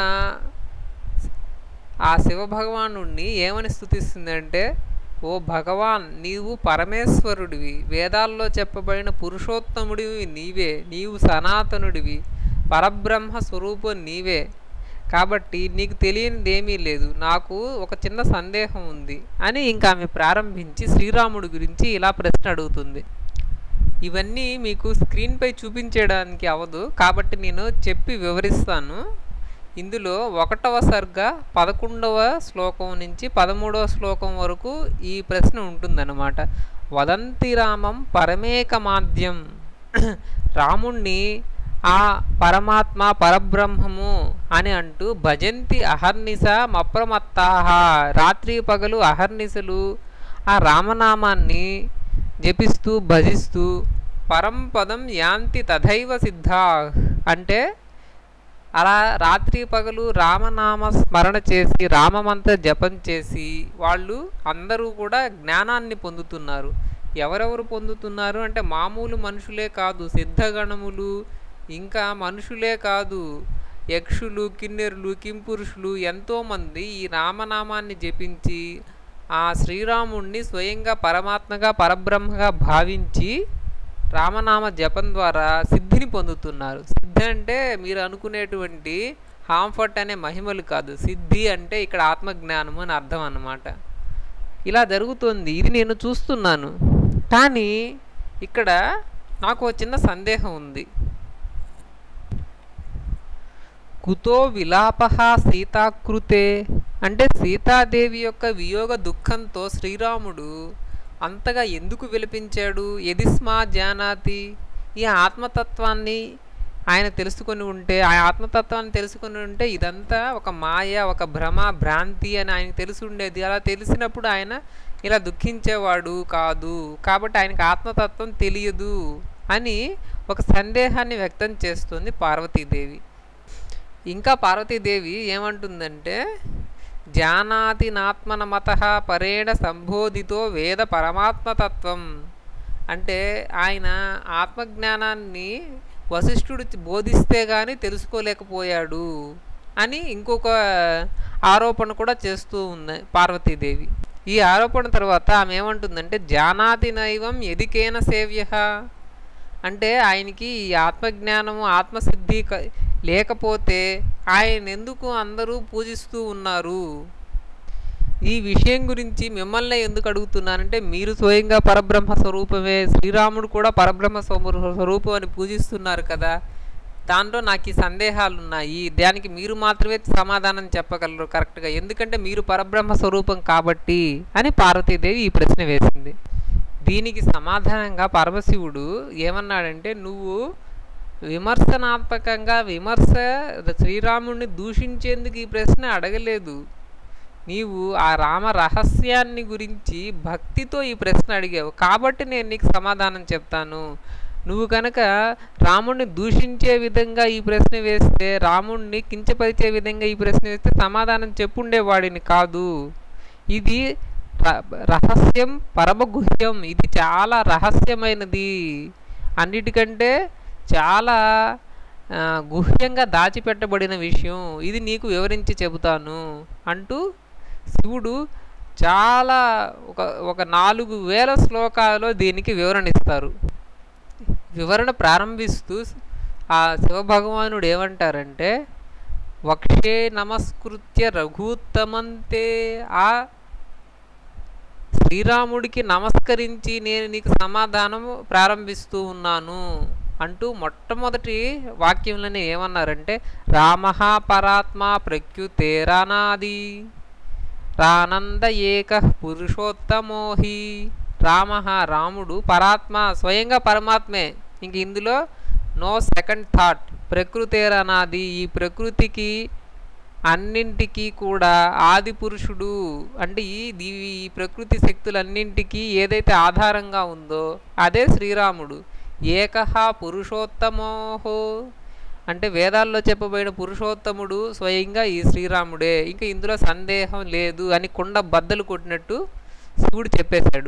ఆ శివ భగవాను ఏమని స్థుతిస్తుందంటే ఓ భగవాన్ నీవు పరమేశ్వరుడివి వేదాల్లో చెప్పబడిన పురుషోత్తముడివి నీవే నీవు సనాతనుడివి పరబ్రహ్మ స్వరూపం నీవే కాబట్టి నీకు తెలియనిది ఏమీ లేదు నాకు ఒక చిన్న సందేహం ఉంది అని ఇంకా ఆమె ప్రారంభించి శ్రీరాముడి గురించి ఇలా ప్రశ్న అడుగుతుంది ఇవన్నీ మీకు స్క్రీన్పై చూపించడానికి అవ్వదు కాబట్టి నేను చెప్పి వివరిస్తాను ఇందులో ఒకటవ సర్గ పదకొండవ శ్లోకం నుంచి పదమూడవ శ్లోకం వరకు ఈ ప్రశ్న ఉంటుందన్నమాట వదంతి రామం పరమేకమాద్యం రాముణ్ణి ఆ పరమాత్మ పరబ్రహ్మము అని అంటూ భజంతి అహర్నిశ మప్రమత్తాహ రాత్రి పగలు అహర్నిశలు ఆ రామనామాన్ని జపిస్తూ భజిస్తూ పరంపదం యాంతి తథైవ సిద్ధా అంటే అలా రాత్రి పగలు రామనామ స్మరణ చేసి రామమంత్ర జపం చేసి వాళ్ళు అందరూ కూడా జ్ఞానాన్ని పొందుతున్నారు ఎవరెవరు పొందుతున్నారు అంటే మామూలు మనుషులే కాదు సిద్ధగణములు ఇంకా మనుషులే కాదు యక్షులు కిన్నెరులు కింపురుషులు ఎంతోమంది ఈ రామనామాన్ని జపించి ఆ శ్రీరాముణ్ణి స్వయంగా పరమాత్మగా పరబ్రహ్మగా భావించి రామనామ జపం ద్వారా సిద్ధిని పొందుతున్నారు సిద్ధి అంటే మీరు అనుకునేటువంటి హాంఫర్ట్ అనే మహిమలు కాదు సిద్ధి అంటే ఇక్కడ ఆత్మజ్ఞానము అని అర్థం అన్నమాట ఇలా జరుగుతుంది ఇది నేను చూస్తున్నాను కానీ ఇక్కడ నాకు ఒక చిన్న సందేహం ఉంది కుతో విలాప సీతాకృతే అంటే సీతాదేవి యొక్క వియోగ దుఃఖంతో శ్రీరాముడు అంతగా ఎందుకు విలపించాడు ఎదిస్మా జానాతి ఈ ఆత్మతత్వాన్ని ఆయన తెలుసుకొని ఉంటే ఆ ఆత్మతత్వాన్ని తెలుసుకొని ఉంటే ఇదంతా ఒక మాయ ఒక భ్రమ భ్రాంతి అని ఆయనకు తెలిసి ఉండేది అలా తెలిసినప్పుడు ఆయన ఇలా దుఃఖించేవాడు కాదు కాబట్టి ఆయనకు ఆత్మతత్వం తెలియదు అని ఒక సందేహాన్ని వ్యక్తం చేస్తుంది పార్వతీదేవి ఇంకా పార్వతీదేవి ఏమంటుందంటే జానాతి నాత్మన మత పరేణ సంబోధితో వేద పరమాత్మతత్వం అంటే ఆయన ఆత్మజ్ఞానాన్ని వశిష్ఠుడు బోధిస్తే కానీ తెలుసుకోలేకపోయాడు అని ఇంకొక ఆరోపణ కూడా చేస్తూ ఉంది పార్వతీదేవి ఈ ఆరోపణ తర్వాత ఆమె ఏమంటుందంటే జానాతి నైవం ఎదికేన సేవ్య అంటే ఆయనకి ఈ ఆత్మజ్ఞానము ఆత్మసిద్ధి క- లేకపోతే ఆయన ఎందుకు అందరూ పూజిస్తూ ఉన్నారు ఈ విషయం గురించి మిమ్మల్ని ఎందుకు అడుగుతున్నానంటే మీరు స్వయంగా పరబ్రహ్మ స్వరూపమే శ్రీరాముడు కూడా పరబ్రహ్మ స్వము- స్వరూపం అని పూజిస్తున్నారు కదా దాంట్లో నాకు ఈ సందేహాలు ఉన్నాయి దానికి మీరు మాత్రమే సమాధానం చెప్పగలరు కరెక్ట్గా ఎందుకంటే మీరు పరబ్రహ్మ స్వరూపం కాబట్టి అని పార్వతీదేవి ఈ ప్రశ్న వేసింది దీనికి సమాధానంగా పరమశివుడు ఏమన్నాడంటే నువ్వు విమర్శనాత్మకంగా విమర్శ శ్రీరాముడిని దూషించేందుకు ఈ ప్రశ్న అడగలేదు నీవు ఆ రామ రహస్యాన్ని గురించి భక్తితో ఈ ప్రశ్న అడిగావు కాబట్టి నేను నీకు సమాధానం చెప్తాను నువ్వు కనుక రాముడిని దూషించే విధంగా ఈ ప్రశ్న వేస్తే రాముడిని కించపరిచే విధంగా ఈ ప్రశ్న వేస్తే సమాధానం చెప్పుండేవాడిని కాదు ఇది ర- రహస్యం పరమగుహ్యం ఇది చాలా రహస్యమైనది అన్నిటికంటే చాలా ఆ, గుహ్యంగా దాచిపెట్టబడిన విషయం ఇది నీకు వివరించి చెబుతాను అంటూ శివుడు చాలా ఒక ఒక నాలుగు వేల శ్లోకాలలో దీనికి వివరణ ఇస్తారు వివరణ ప్రారంభిస్తూ ఆ శివభగవానుడు ఏమంటారంటే వక్షే నమస్కృత్య రఘుత్తమంతే ఆ శ్రీరాముడికి నమస్కరించి నేను నీకు సమాధానం ప్రారంభిస్తూ ఉన్నాను అంటూ మొట్టమొదటి వాక్యంలోనే ఏమన్నారంటే రామ పరాత్మ ప్రత్యుతేరానాది రానంద ఏక పురుషోత్తమోహి రామ రాముడు పరాత్మ స్వయంగా పరమాత్మే ఇంక ఇందులో నో సెకండ్ థాట్ ప్రకృతేరనాది ఈ ప్రకృతికి అన్నింటికీ కూడా ఆది పురుషుడు అంటే ఈ దీ- ఈ ప్రకృతి శక్తులన్నింటికీ ఏదైతే ఆధారంగా ఉందో అదే శ్రీరాముడు ఏకహ పురుషోత్తమోహో అంటే వేదాల్లో చెప్పబడిన పురుషోత్తముడు స్వయంగా ఈ శ్రీరాముడే ఇంకా ఇందులో సందేహం లేదు అని కుండ బద్దలు కొట్టినట్టు శివుడు చెప్పేశాడు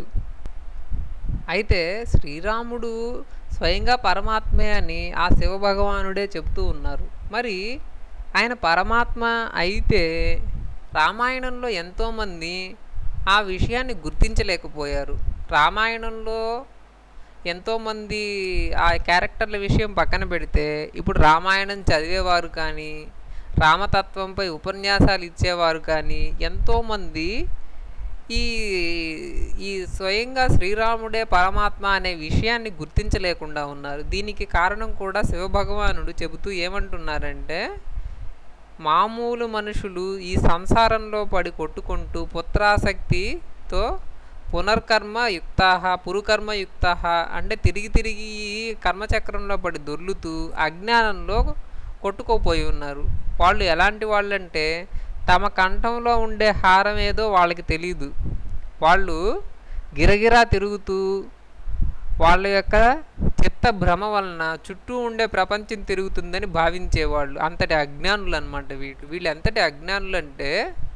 అయితే శ్రీరాముడు స్వయంగా పరమాత్మే అని ఆ శివభగవానుడే చెప్తూ ఉన్నారు మరి ఆయన పరమాత్మ అయితే రామాయణంలో ఎంతోమంది ఆ విషయాన్ని గుర్తించలేకపోయారు రామాయణంలో ఎంతోమంది ఆ క్యారెక్టర్ల విషయం పక్కన పెడితే ఇప్పుడు రామాయణం చదివేవారు కానీ రామతత్వంపై ఉపన్యాసాలు ఇచ్చేవారు కానీ ఎంతోమంది ఈ ఈ స్వయంగా శ్రీరాముడే పరమాత్మ అనే విషయాన్ని గుర్తించలేకుండా ఉన్నారు దీనికి కారణం కూడా శివభగవానుడు చెబుతూ ఏమంటున్నారంటే మామూలు మనుషులు ఈ సంసారంలో పడి కొట్టుకుంటూ పుత్రాసక్తితో పునర్కర్మ యుక్త పురుకర్మ యుక్త అంటే తిరిగి తిరిగి ఈ కర్మచక్రంలో పడి దొర్లుతూ అజ్ఞానంలో కొట్టుకోపోయి ఉన్నారు వాళ్ళు ఎలాంటి వాళ్ళంటే తమ కంఠంలో ఉండే హారం ఏదో వాళ్ళకి తెలియదు వాళ్ళు గిరగిరా తిరుగుతూ వాళ్ళ యొక్క చిత్త భ్రమ వలన చుట్టూ ఉండే ప్రపంచం తిరుగుతుందని భావించేవాళ్ళు అంతటి అజ్ఞానులు అనమాట వీళ్ళు వీళ్ళు ఎంతటి అజ్ఞానులు అంటే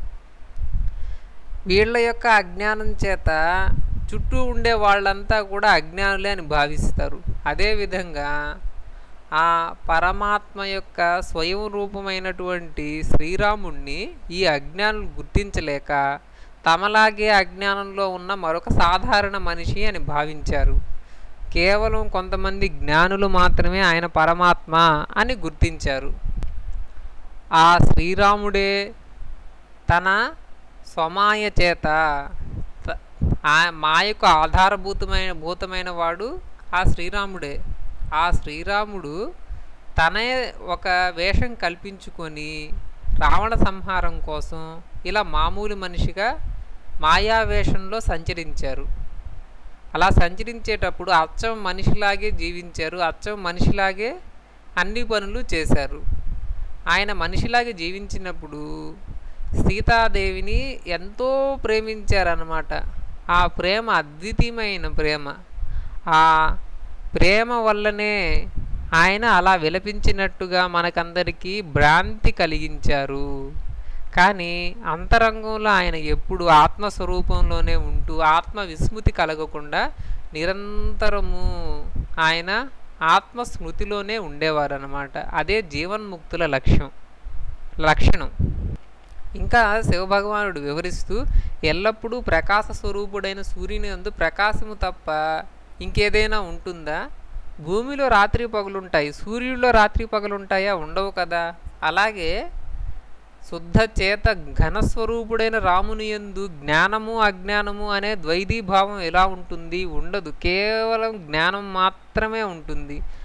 వీళ్ళ యొక్క అజ్ఞానం చేత చుట్టూ ఉండే వాళ్ళంతా కూడా అజ్ఞానులే అని భావిస్తారు అదేవిధంగా ఆ పరమాత్మ యొక్క స్వయం రూపమైనటువంటి శ్రీరాముణ్ణి ఈ అజ్ఞానులు గుర్తించలేక తమలాగే అజ్ఞానంలో ఉన్న మరొక సాధారణ మనిషి అని భావించారు కేవలం కొంతమంది జ్ఞానులు మాత్రమే ఆయన పరమాత్మ అని గుర్తించారు ఆ శ్రీరాముడే తన స్వమాయ చేత త- ఆ మాయకు ఆధారభూతమైన భూతమైన వాడు ఆ శ్రీరాముడే ఆ శ్రీరాముడు తనే ఒక వేషం కల్పించుకొని రావణ సంహారం కోసం ఇలా మామూలు మనిషిగా మాయా వేషంలో సంచరించారు అలా సంచరించేటప్పుడు అచ్చం మనిషిలాగే జీవించారు అచ్చం మనిషిలాగే అన్ని పనులు చేశారు ఆయన మనిషిలాగే జీవించినప్పుడు సీతాదేవిని ఎంతో ప్రేమించారన్నమాట ఆ ప్రేమ అద్వితీయమైన ప్రేమ ఆ ప్రేమ వల్లనే ఆయన అలా విలపించినట్టుగా మనకందరికీ భ్రాంతి కలిగించారు కానీ అంతరంగంలో ఆయన ఎప్పుడు ఆత్మస్వరూపంలోనే ఉంటూ ఆత్మ విస్మృతి కలగకుండా నిరంతరము ఆయన ఆత్మస్మృతిలోనే ఉండేవారు అనమాట అదే జీవన్ముక్తుల లక్ష్యం లక్షణం ఇంకా శివభగవానుడు వివరిస్తూ ఎల్లప్పుడూ ప్రకాశ స్వరూపుడైన సూర్యుని యందు ప్రకాశము తప్ప ఇంకేదైనా ఉంటుందా భూమిలో రాత్రి పగలుంటాయి సూర్యుడిలో రాత్రి పగలుంటాయా ఉండవు కదా అలాగే శుద్ధ చేత ఘనస్వరూపుడైన రాముని యందు జ్ఞానము అజ్ఞానము అనే ద్వైధీభావం ఎలా ఉంటుంది ఉండదు కేవలం జ్ఞానం మాత్రమే ఉంటుంది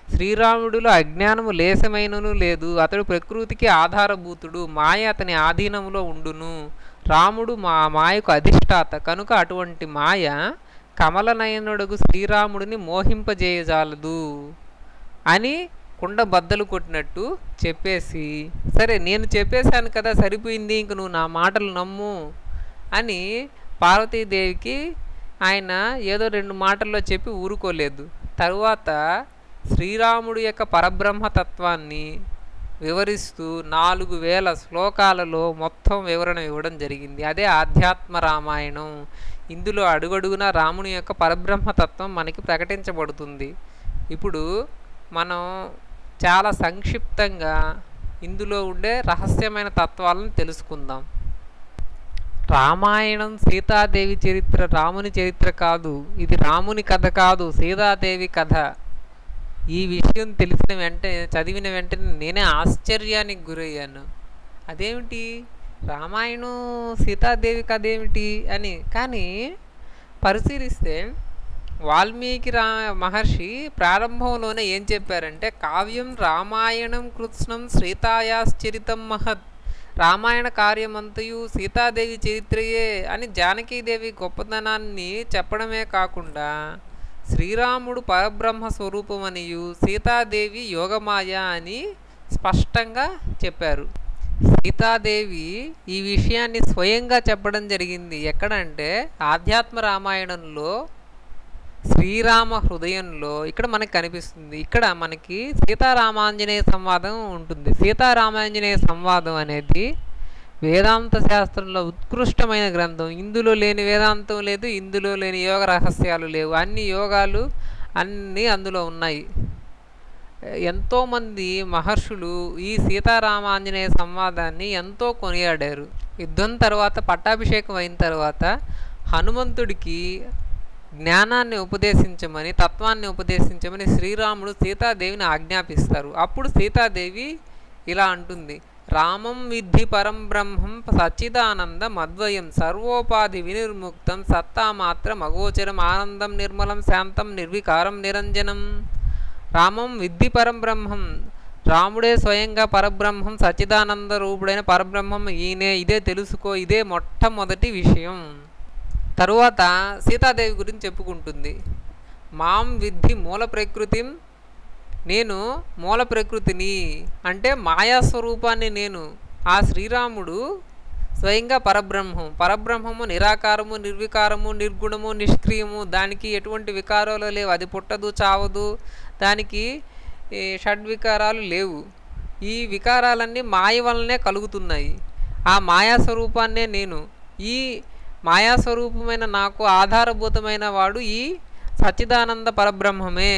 శ్రీరాముడిలో అజ్ఞానము లేశమైనను లేదు అతడు ప్రకృతికి ఆధారభూతుడు మాయ అతని ఆధీనంలో ఉండును రాముడు మా మాయకు అధిష్టాత కనుక అటువంటి మాయ కమలనయనుడుగు శ్రీరాముడిని మోహింపజేయజాలదు అని కుండ బద్దలు కొట్టినట్టు చెప్పేసి సరే నేను చెప్పేశాను కదా సరిపోయింది ఇంక నువ్వు నా మాటలు నమ్ము అని పార్వతీదేవికి ఆయన ఏదో రెండు మాటల్లో చెప్పి ఊరుకోలేదు తరువాత శ్రీరాముడు యొక్క పరబ్రహ్మతత్వాన్ని వివరిస్తూ నాలుగు వేల శ్లోకాలలో మొత్తం వివరణ ఇవ్వడం జరిగింది అదే ఆధ్యాత్మ రామాయణం ఇందులో అడుగడుగున రాముని యొక్క పరబ్రహ్మతత్వం మనకి ప్రకటించబడుతుంది ఇప్పుడు మనం చాలా సంక్షిప్తంగా ఇందులో ఉండే రహస్యమైన తత్వాలను తెలుసుకుందాం రామాయణం సీతాదేవి చరిత్ర రాముని చరిత్ర కాదు ఇది రాముని కథ కాదు సీతాదేవి కథ ఈ విషయం తెలిసిన వెంటనే చదివిన వెంటనే నేనే ఆశ్చర్యానికి గురయ్యాను అదేమిటి రామాయణం సీతాదేవి కథ ఏమిటి అని కానీ పరిశీలిస్తే వాల్మీకి రా మహర్షి ప్రారంభంలోనే ఏం చెప్పారంటే కావ్యం రామాయణం కృత్స్నం శ్రీతాయాశ్చరితం మహత్ రామాయణ కార్యమంతయు సీతాదేవి చరిత్రయే అని జానకీదేవి గొప్పతనాన్ని చెప్పడమే కాకుండా శ్రీరాముడు పరబ్రహ్మ స్వరూపమనియు సీతాదేవి యోగమాయ అని స్పష్టంగా చెప్పారు సీతాదేవి ఈ విషయాన్ని స్వయంగా చెప్పడం జరిగింది ఎక్కడంటే ఆధ్యాత్మ రామాయణంలో శ్రీరామ హృదయంలో ఇక్కడ మనకి కనిపిస్తుంది ఇక్కడ మనకి సీతారామాంజనేయ సంవాదం ఉంటుంది సీతారామాంజనేయ సంవాదం అనేది వేదాంత శాస్త్రంలో ఉత్కృష్టమైన గ్రంథం ఇందులో లేని వేదాంతం లేదు ఇందులో లేని యోగ రహస్యాలు లేవు అన్ని యోగాలు అన్నీ అందులో ఉన్నాయి ఎంతోమంది మహర్షులు ఈ సీతారామాంజనేయ సంవాదాన్ని ఎంతో కొనియాడారు యుద్ధం తర్వాత పట్టాభిషేకం అయిన తర్వాత హనుమంతుడికి జ్ఞానాన్ని ఉపదేశించమని తత్వాన్ని ఉపదేశించమని శ్రీరాముడు సీతాదేవిని ఆజ్ఞాపిస్తారు అప్పుడు సీతాదేవి ఇలా అంటుంది రామం విద్ధి పరం బ్రహ్మం సచ్చిదానంద మద్వయం సర్వోపాధి వినిర్ముక్తం సత్తామాత్రం అగోచరం ఆనందం నిర్మలం శాంతం నిర్వికారం నిరంజనం రామం విద్ధి పరం బ్రహ్మం రాముడే స్వయంగా పరబ్రహ్మం సచ్చిదానంద రూపుడైన పరబ్రహ్మం ఈయనే ఇదే తెలుసుకో ఇదే మొట్టమొదటి విషయం తరువాత సీతాదేవి గురించి చెప్పుకుంటుంది మాం విద్ధి మూల ప్రకృతిం నేను మూల ప్రకృతిని అంటే మాయా స్వరూపాన్ని నేను ఆ శ్రీరాముడు స్వయంగా పరబ్రహ్మం పరబ్రహ్మము నిరాకారము నిర్వికారము నిర్గుణము నిష్క్రియము దానికి ఎటువంటి వికారాలు లేవు అది పుట్టదు చావదు దానికి ఈ షడ్వికారాలు లేవు ఈ వికారాలన్నీ మాయ వలనే కలుగుతున్నాయి ఆ మాయా స్వరూపాన్నే నేను ఈ మాయా స్వరూపమైన నాకు ఆధారభూతమైన వాడు ఈ సచ్చిదానంద పరబ్రహ్మమే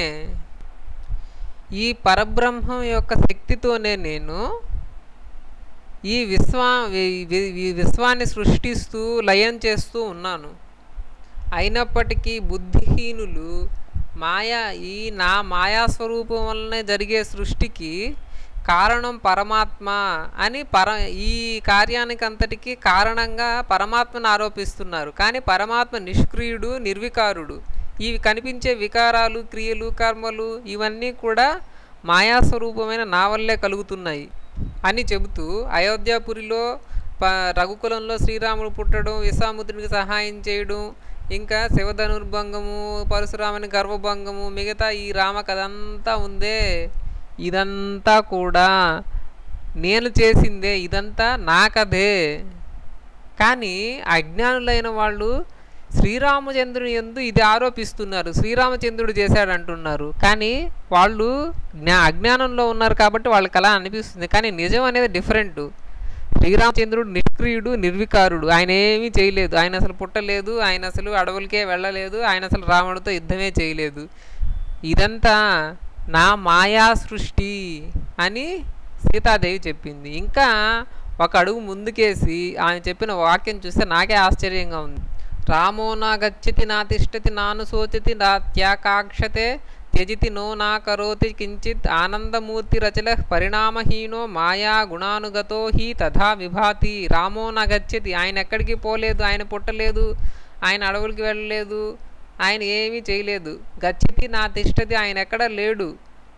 ఈ పరబ్రహ్మం యొక్క శక్తితోనే నేను ఈ విశ్వా వి- వి- ఈ విశ్వాన్ని సృష్టిస్తూ లయం చేస్తూ ఉన్నాను అయినప్పటికీ బుద్ధిహీనులు మాయా ఈ నా మాయా స్వరూపం వల్లనే జరిగే సృష్టికి కారణం పరమాత్మ అని పర ఈ కార్యానికి అంతటికీ కారణంగా పరమాత్మను ఆరోపిస్తున్నారు కానీ పరమాత్మ నిష్క్రియుడు నిర్వికారుడు ఇవి కనిపించే వికారాలు క్రియలు కర్మలు ఇవన్నీ కూడా మాయాస్వరూపమైన నా వల్లే కలుగుతున్నాయి అని చెబుతూ అయోధ్యాపురిలో ప రఘుకులంలో శ్రీరాముడు పుట్టడం విశ్వాముద్రునికి సహాయం చేయడం ఇంకా శివధనుర్భంగము పరశురాముని గర్వభంగము మిగతా ఈ రామ కథ అంతా ఉందే ఇదంతా కూడా నేను చేసిందే ఇదంతా నా కథే కానీ అజ్ఞానులైన వాళ్ళు శ్రీరామచంద్రుని ఎందు ఇది ఆరోపిస్తున్నారు శ్రీరామచంద్రుడు చేశాడు అంటున్నారు కానీ వాళ్ళు జ్ఞా అజ్ఞానంలో ఉన్నారు కాబట్టి వాళ్ళకి అలా అనిపిస్తుంది కానీ నిజం అనేది డిఫరెంట్ శ్రీరామచంద్రుడు నిష్క్రియుడు నిర్వికారుడు ఆయన ఏమీ చేయలేదు ఆయన అసలు పుట్టలేదు ఆయన అసలు అడవులకే వెళ్ళలేదు ఆయన అసలు రావణుడితో యుద్ధమే చేయలేదు ఇదంతా నా మాయా సృష్టి అని సీతాదేవి చెప్పింది ఇంకా ఒక అడుగు ముందుకేసి ఆయన చెప్పిన వాక్యం చూస్తే నాకే ఆశ్చర్యంగా ఉంది రామో నా గచ్చతి నా తిష్టతి నాను శోచతి నా త్యాకాక్షతే త్యజితి నో నా కరోతి కించిత్ ఆనందమూర్తి రచల పరిణామహీనో మాయా గుణానుగతో హి తథా విభాతి రామో నా గచ్చతి ఆయన ఎక్కడికి పోలేదు ఆయన పుట్టలేదు ఆయన అడవులకి వెళ్ళలేదు ఆయన ఏమీ చేయలేదు గచ్చితి నా తిష్టతి ఆయన ఎక్కడ లేడు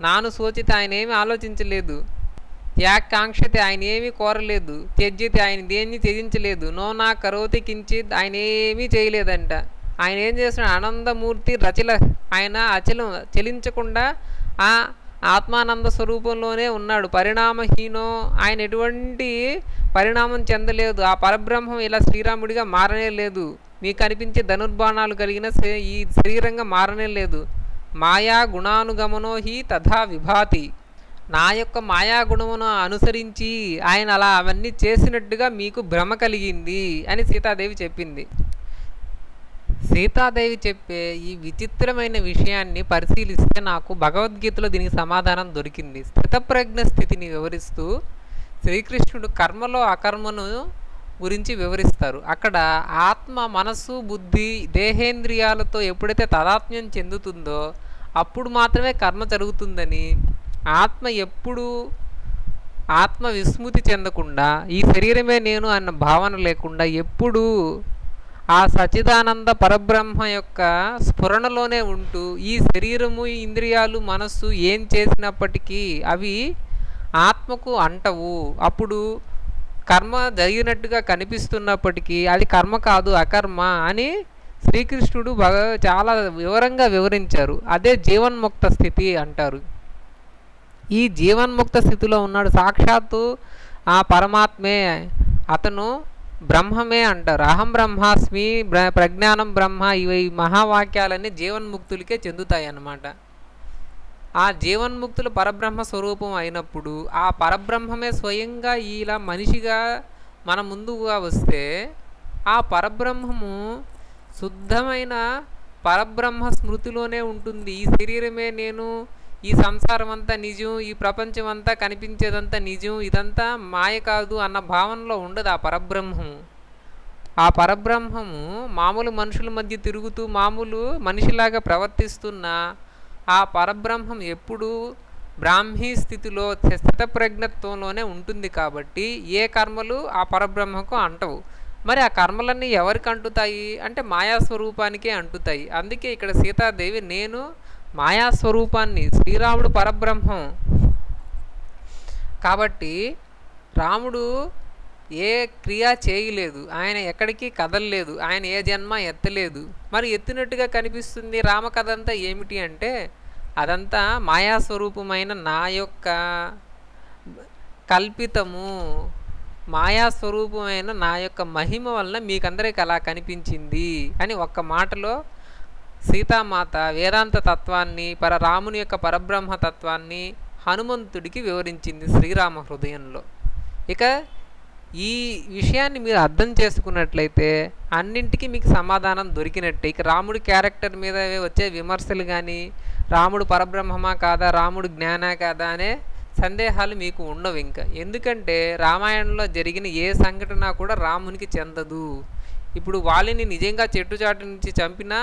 నాను సోచితే ఆయన ఏమీ ఆలోచించలేదు త్యాగకాంక్షతి ఆయన ఏమీ కోరలేదు త్యజ్యతి ఆయన దేన్ని త్యజించలేదు నో నా కరోతి కించిత్ ఆయన ఏమీ చేయలేదంట ఆయన ఏం చేస్తున్నాడు ఆనందమూర్తి రచల ఆయన అచలం చలించకుండా ఆ ఆత్మానంద స్వరూపంలోనే ఉన్నాడు పరిణామహీనో ఆయన ఎటువంటి పరిణామం చెందలేదు ఆ పరబ్రహ్మం ఇలా శ్రీరాముడిగా మారనే లేదు మీకు కనిపించే ధనుర్బాణాలు కలిగిన శ- ఈ శరీరంగా మారనే లేదు మాయా గుణానుగమనో హి తథా విభాతి నా యొక్క మాయా గుణమును అనుసరించి ఆయన అలా అవన్నీ చేసినట్టుగా మీకు భ్రమ కలిగింది అని సీతాదేవి చెప్పింది సీతాదేవి చెప్పే ఈ విచిత్రమైన విషయాన్ని పరిశీలిస్తే నాకు భగవద్గీతలో దీనికి సమాధానం దొరికింది స్థితప్రజ్ఞ స్థితిని వివరిస్తూ శ్రీకృష్ణుడు కర్మలో అకర్మను గురించి వివరిస్తారు అక్కడ ఆత్మ మనస్సు బుద్ధి దేహేంద్రియాలతో ఎప్పుడైతే తాదాత్మ్యం చెందుతుందో అప్పుడు మాత్రమే కర్మ జరుగుతుందని ఆత్మ ఎప్పుడు ఆత్మ విస్మృతి చెందకుండా ఈ శరీరమే నేను అన్న భావన లేకుండా ఎప్పుడూ ఆ సచిదానంద పరబ్రహ్మ యొక్క స్ఫురణలోనే ఉంటూ ఈ శరీరము ఈ ఇంద్రియాలు మనస్సు ఏం చేసినప్పటికీ అవి ఆత్మకు అంటవు అప్పుడు కర్మ జరిగినట్టుగా కనిపిస్తున్నప్పటికీ అది కర్మ కాదు అకర్మ అని శ్రీకృష్ణుడు భగ చాలా వివరంగా వివరించారు అదే జీవన్ముక్త స్థితి అంటారు ఈ జీవన్ముక్త స్థితిలో ఉన్నాడు సాక్షాత్తు ఆ పరమాత్మే అతను బ్రహ్మమే అంటారు అహం బ్రహ్మాస్మి బ్ర- ప్రజ్ఞానం బ్రహ్మ ఇవి ఈ మహావాక్యాలన్నీ జీవన్ముక్తులకే చెందుతాయి అన్నమాట ఆ జీవన్ముక్తులు పరబ్రహ్మ స్వరూపం అయినప్పుడు ఆ పరబ్రహ్మమే స్వయంగా ఇలా మనిషిగా మన ముందుగా వస్తే ఆ పరబ్రహ్మము శుద్ధమైన పరబ్రహ్మ స్మృతిలోనే ఉంటుంది ఈ శరీరమే నేను ఈ సంసారం అంతా నిజం ఈ ప్రపంచం అంతా కనిపించేదంతా నిజం ఇదంతా మాయ కాదు అన్న భావనలో ఉండదు ఆ పరబ్రహ్మము ఆ పరబ్రహ్మము మామూలు మనుషుల మధ్య తిరుగుతూ మామూలు మనిషిలాగా ప్రవర్తిస్తున్న ఆ పరబ్రహ్మం ఎప్పుడూ బ్రాహ్మీ స్థితిలో స్థితప్రజ్ఞత్వంలోనే ఉంటుంది కాబట్టి ఏ కర్మలు ఆ పరబ్రహ్మకు అంటవు మరి ఆ కర్మలన్నీ ఎవరికి అంటుతాయి అంటే మాయా స్వరూపానికే అంటుతాయి అందుకే ఇక్కడ సీతాదేవి నేను మాయా స్వరూపాన్ని శ్రీరాముడు పరబ్రహ్మం కాబట్టి రాముడు ఏ క్రియ చేయలేదు ఆయన ఎక్కడికి కదలలేదు ఆయన ఏ జన్మ ఎత్తలేదు మరి ఎత్తినట్టుగా కనిపిస్తుంది రామకథ అంతా ఏమిటి అంటే అదంతా మాయాస్వరూపమైన నా యొక్క కల్పితము మాయాస్వరూపమైన నా యొక్క మహిమ వలన మీకందరికి అలా కనిపించింది అని ఒక్క మాటలో సీతామాత వేదాంత తత్వాన్ని పర రాముని యొక్క పరబ్రహ్మ తత్వాన్ని హనుమంతుడికి వివరించింది శ్రీరామ హృదయంలో ఇక ఈ విషయాన్ని మీరు అర్థం చేసుకున్నట్లయితే అన్నింటికీ మీకు సమాధానం దొరికినట్టే ఇక రాముడి క్యారెక్టర్ మీద వచ్చే విమర్శలు కానీ రాముడు పరబ్రహ్మమా కాదా రాముడు జ్ఞానా కాదా అనే సందేహాలు మీకు ఉండవు ఇంకా ఎందుకంటే రామాయణంలో జరిగిన ఏ సంఘటన కూడా రామునికి చెందదు ఇప్పుడు వాళ్ళని నిజంగా చెట్టు చాటు నుంచి చంపినా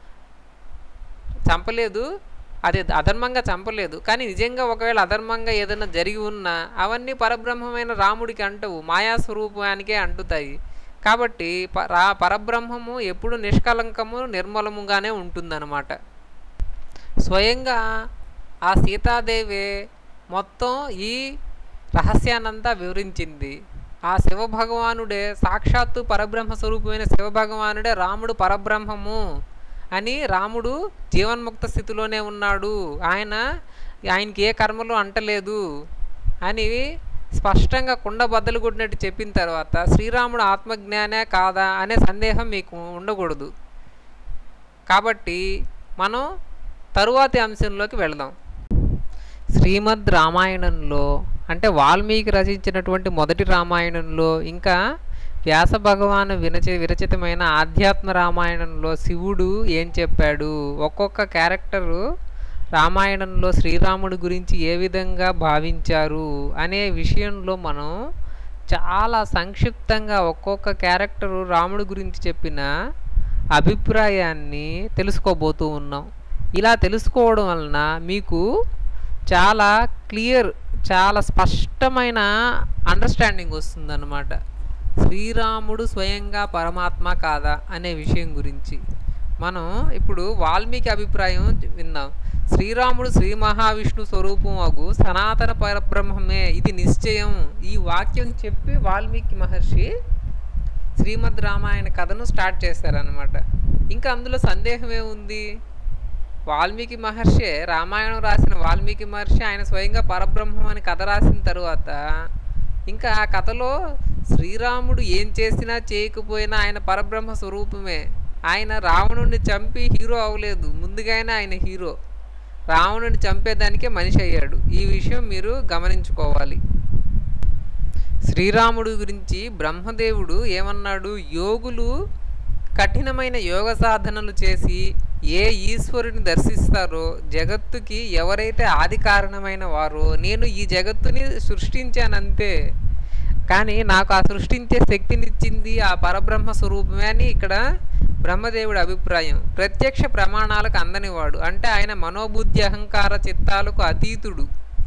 చంపలేదు అది అధర్మంగా చంపలేదు కానీ నిజంగా ఒకవేళ అధర్మంగా ఏదైనా జరిగి ఉన్నా అవన్నీ పరబ్రహ్మమైన రాముడికి అంటవు మాయా స్వరూపానికే అంటుతాయి కాబట్టి ప- రా పరబ్రహ్మము ఎప్పుడు నిష్కలంకము నిర్మలముగానే ఉంటుందన్నమాట స్వయంగా ఆ సీతాదేవి మొత్తం ఈ రహస్యాన్నంతా వివరించింది ఆ శివభగవానుడే సాక్షాత్తు పరబ్రహ్మ స్వరూపమైన శివభగవానుడే రాముడు పరబ్రహ్మము అని రాముడు జీవన్ముక్త స్థితిలోనే ఉన్నాడు ఆయన ఆయనకి ఏ కర్మలు అంటలేదు అని స్పష్టంగా కుండ బద్దలు కొట్టినట్టు చెప్పిన తర్వాత శ్రీరాముడు ఆత్మజ్ఞానే కాదా అనే సందేహం మీకు ఉండకూడదు కాబట్టి మనం తరువాతి అంశంలోకి వెళదాం శ్రీమద్ రామాయణంలో అంటే వాల్మీకి రచించినటువంటి మొదటి రామాయణంలో ఇంకా వ్యాస భగవాను విరచి విరచితమైన ఆధ్యాత్మ రామాయణంలో శివుడు ఏం చెప్పాడు ఒక్కొక్క క్యారెక్టరు రామాయణంలో శ్రీరాముడి గురించి ఏ విధంగా భావించారు అనే విషయంలో మనం చాలా సంక్షిప్తంగా ఒక్కొక్క క్యారెక్టరు రాముడి గురించి చెప్పిన అభిప్రాయాన్ని తెలుసుకోబోతూ ఉన్నాం ఇలా తెలుసుకోవడం వలన మీకు చాలా క్లియర్ చాలా స్పష్టమైన అండర్స్టాండింగ్ వస్తుందన్నమాట శ్రీరాముడు స్వయంగా పరమాత్మ కాదా అనే విషయం గురించి మనం ఇప్పుడు వాల్మీకి అభిప్రాయం విందాం శ్రీరాముడు శ్రీ మహావిష్ణు స్వరూపం అగు సనాతన పరబ్రహ్మమే ఇది నిశ్చయం ఈ వాక్యం చెప్పి వాల్మీకి మహర్షి శ్రీమద్ రామాయణ కథను స్టార్ట్ చేశారనమాట ఇంకా అందులో సందేహం ఏముంది వాల్మీకి మహర్షి రామాయణం రాసిన వాల్మీకి మహర్షి ఆయన స్వయంగా పరబ్రహ్మం అని కథ రాసిన తరువాత ఇంకా ఆ కథలో శ్రీరాముడు ఏం చేసినా చేయకపోయినా ఆయన పరబ్రహ్మ స్వరూపమే ఆయన రావణుడిని చంపి హీరో అవ్వలేదు ముందుగానే ఆయన హీరో రావణుడిని చంపేదానికే మనిషి అయ్యాడు ఈ విషయం మీరు గమనించుకోవాలి శ్రీరాముడు గురించి బ్రహ్మదేవుడు ఏమన్నాడు యోగులు కఠినమైన యోగ సాధనలు చేసి ఏ ఈశ్వరుని దర్శిస్తారో జగత్తుకి ఎవరైతే ఆది కారణమైన వారో నేను ఈ జగత్తుని సృష్టించానంతే కానీ నాకు ఆ సృష్టించే శక్తినిచ్చింది ఆ పరబ్రహ్మ స్వరూపమే అని ఇక్కడ బ్రహ్మదేవుడి అభిప్రాయం ప్రత్యక్ష ప్రమాణాలకు అందనివాడు అంటే ఆయన మనోబుద్ధి అహంకార చిత్తాలకు అతీతుడు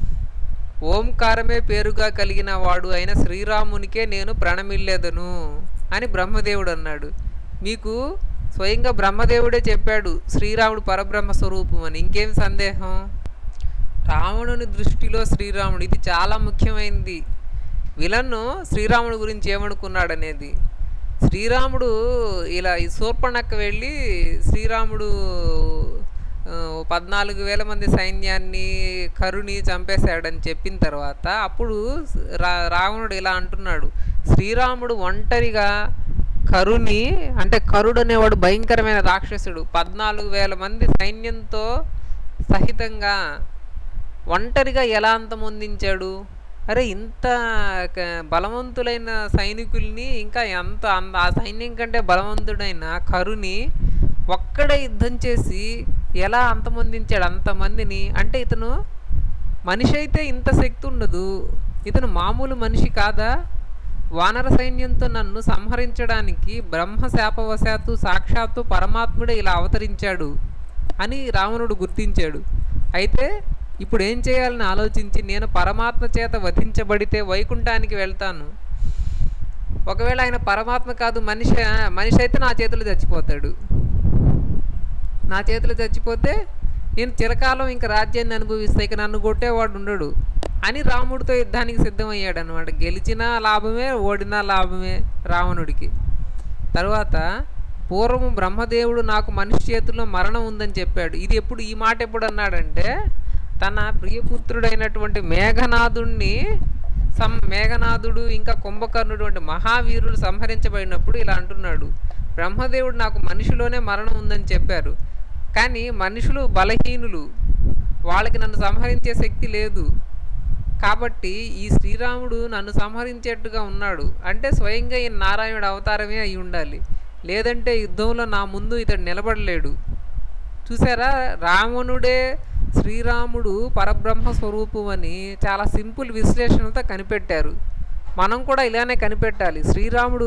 ఓంకారమే పేరుగా కలిగిన వాడు అయిన శ్రీరామునికే నేను ప్రణమిల్లేదను అని బ్రహ్మదేవుడు అన్నాడు మీకు స్వయంగా బ్రహ్మదేవుడే చెప్పాడు శ్రీరాముడు పరబ్రహ్మ స్వరూపం అని ఇంకేం సందేహం రావణుని దృష్టిలో శ్రీరాముడు ఇది చాలా ముఖ్యమైనది విలన్ను శ్రీరాముడు గురించి ఏమనుకున్నాడు అనేది శ్రీరాముడు ఇలా ఈ శూర్పణక్క వెళ్ళి శ్రీరాముడు ఆ, పద్నాలుగు వేల మంది సైన్యాన్ని కరుని చంపేశాడని చెప్పిన తర్వాత అప్పుడు రా రావణుడు ఇలా అంటున్నాడు శ్రీరాముడు ఒంటరిగా కరుని అంటే కరుడు అనేవాడు భయంకరమైన రాక్షసుడు పద్నాలుగు వేల మంది సైన్యంతో సహితంగా ఒంటరిగా ఎలా అంతమొందించాడు అరే ఇంత క- బలవంతులైన సైనికుల్ని ఇంకా ఎంత అంద- ఆ సైన్యం కంటే బలవంతుడైన కరుని ఒక్కడే యుద్ధం చేసి ఎలా అంతమొందించాడు అంతమందిని అంటే ఇతను మనిషి అయితే ఇంత శక్తి ఉండదు ఇతను మామూలు మనిషి కాదా వానర సైన్యంతో నన్ను సంహరించడానికి బ్రహ్మ శాపవశాత్తు సాక్షాత్తు పరమాత్ముడే ఇలా అవతరించాడు అని రావణుడు గుర్తించాడు అయితే ఇప్పుడు ఏం చేయాలని ఆలోచించి నేను పరమాత్మ చేత వధించబడితే వైకుంఠానికి వెళ్తాను ఒకవేళ ఆయన పరమాత్మ కాదు మనిషి మనిషి అయితే నా చేతిలో చచ్చిపోతాడు నా చేతిలో చచ్చిపోతే నేను చిరకాలం ఇంక రాజ్యాన్ని అనుభవిస్తే ఇక నన్ను కొట్టేవాడు ఉండడు అని రాముడితో యుద్ధానికి సిద్ధమయ్యాడు అనమాట గెలిచినా లాభమే ఓడినా లాభమే రావణుడికి తరువాత పూర్వం బ్రహ్మదేవుడు నాకు మనిషి చేతుల్లో మరణం ఉందని చెప్పాడు ఇది ఎప్పుడు ఈ మాట ఎప్పుడు అన్నాడంటే తన ప్రియపుత్రుడైనటువంటి మేఘనాథుణ్ణి సం మేఘనాథుడు ఇంకా కుంభకర్ణుడు వంటి మహావీరులు సంహరించబడినప్పుడు ఇలా అంటున్నాడు బ్రహ్మదేవుడు నాకు మనిషిలోనే మరణం ఉందని చెప్పారు కానీ మనుషులు బలహీనులు వాళ్ళకి నన్ను సంహరించే శక్తి లేదు కాబట్టి ఈ శ్రీరాముడు నన్ను సంహరించేట్టుగా ఉన్నాడు అంటే స్వయంగా ఈ నారాయణుడు అవతారమే అయి ఉండాలి లేదంటే యుద్ధంలో నా ముందు ఇతడు నిలబడలేడు చూసారా రావణుడే శ్రీరాముడు పరబ్రహ్మ స్వరూపం అని చాలా సింపుల్ విశ్లేషణతో కనిపెట్టారు మనం కూడా ఇలానే కనిపెట్టాలి శ్రీరాముడు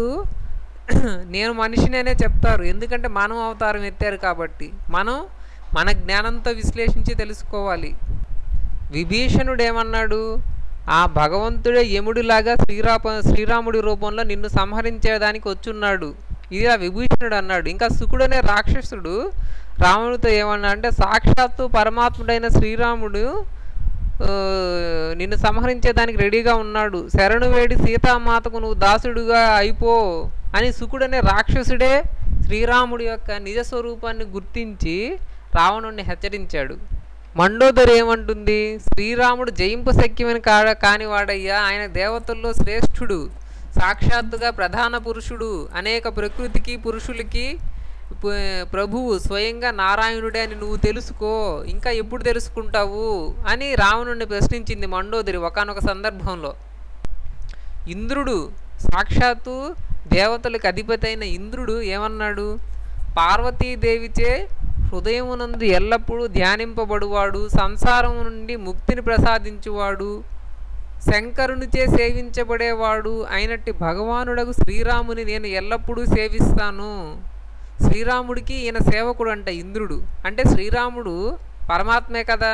నేను మనిషినేనే చెప్తారు ఎందుకంటే మనం అవతారం ఎత్తారు కాబట్టి మనం మన జ్ఞానంతో విశ్లేషించి తెలుసుకోవాలి విభీషణుడు ఏమన్నాడు ఆ భగవంతుడే యముడిలాగా శ్రీరాప శ్రీరాముడి రూపంలో నిన్ను సంహరించేదానికి వచ్చున్నాడు ఇది ఆ విభీషణుడు అన్నాడు ఇంకా శుకుడనే రాక్షసుడు రాముడితో ఏమన్నా అంటే సాక్షాత్తు పరమాత్ముడైన శ్రీరాముడు ఆ, నిన్ను సంహరించేదానికి రెడీగా ఉన్నాడు శరణు వేడి సీతామాతకు నువ్వు దాసుడుగా అయిపో అని శుకుడనే రాక్షసుడే శ్రీరాముడి యొక్క నిజ స్వరూపాన్ని గుర్తించి రావణుణ్ణి హెచ్చరించాడు మండోదరి ఏమంటుంది శ్రీరాముడు జయింపు శక్యమని కాడ కానివాడయ్యా ఆయన దేవతల్లో శ్రేష్ఠుడు సాక్షాత్తుగా ప్రధాన పురుషుడు అనేక ప్రకృతికి పురుషులకి ప- ప్రభువు స్వయంగా నారాయణుడే అని నువ్వు తెలుసుకో ఇంకా ఎప్పుడు తెలుసుకుంటావు అని రావణుడిని ప్రశ్నించింది మండోదరి ఒకానొక సందర్భంలో ఇంద్రుడు సాక్షాత్తు దేవతలకు అధిపతి అయిన ఇంద్రుడు ఏమన్నాడు పార్వతీదేవిచే హృదయమునందు ఎల్లప్పుడూ ధ్యానింపబడువాడు సంసారం నుండి ముక్తిని ప్రసాదించువాడు శంకరునిచే సేవించబడేవాడు అయినట్టి భగవానుడకు శ్రీరాముని నేను ఎల్లప్పుడూ సేవిస్తాను శ్రీరాముడికి ఈయన సేవకుడు అంట ఇంద్రుడు అంటే శ్రీరాముడు పరమాత్మే కదా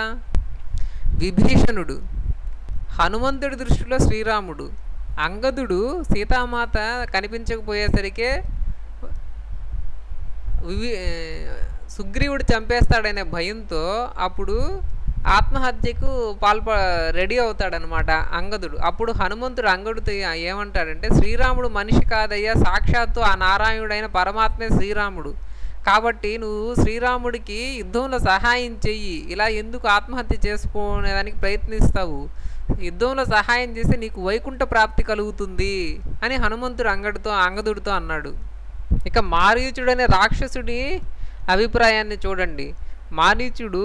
విభీషణుడు హనుమంతుడి దృష్టిలో శ్రీరాముడు అంగదుడు సీతామాత కనిపించకపోయేసరికే వివి సుగ్రీవుడు చంపేస్తాడనే భయంతో అప్పుడు ఆత్మహత్యకు పాల్ప రెడీ అవుతాడనమాట అంగదుడు అప్పుడు హనుమంతుడు అంగదుడితో ఏమంటాడంటే శ్రీరాముడు మనిషి కాదయ్యా సాక్షాత్తు ఆ నారాయణుడైన పరమాత్మే శ్రీరాముడు కాబట్టి నువ్వు శ్రీరాముడికి యుద్ధంలో సహాయం చెయ్యి ఇలా ఎందుకు ఆత్మహత్య చేసుకునేదానికి ప్రయత్నిస్తావు యుద్ధంలో సహాయం చేస్తే నీకు వైకుంఠ ప్రాప్తి కలుగుతుంది అని హనుమంతుడు అంగడితో అంగదుడితో అన్నాడు ఇక మారీచుడనే రాక్షసుడి అభిప్రాయాన్ని చూడండి మారీచుడు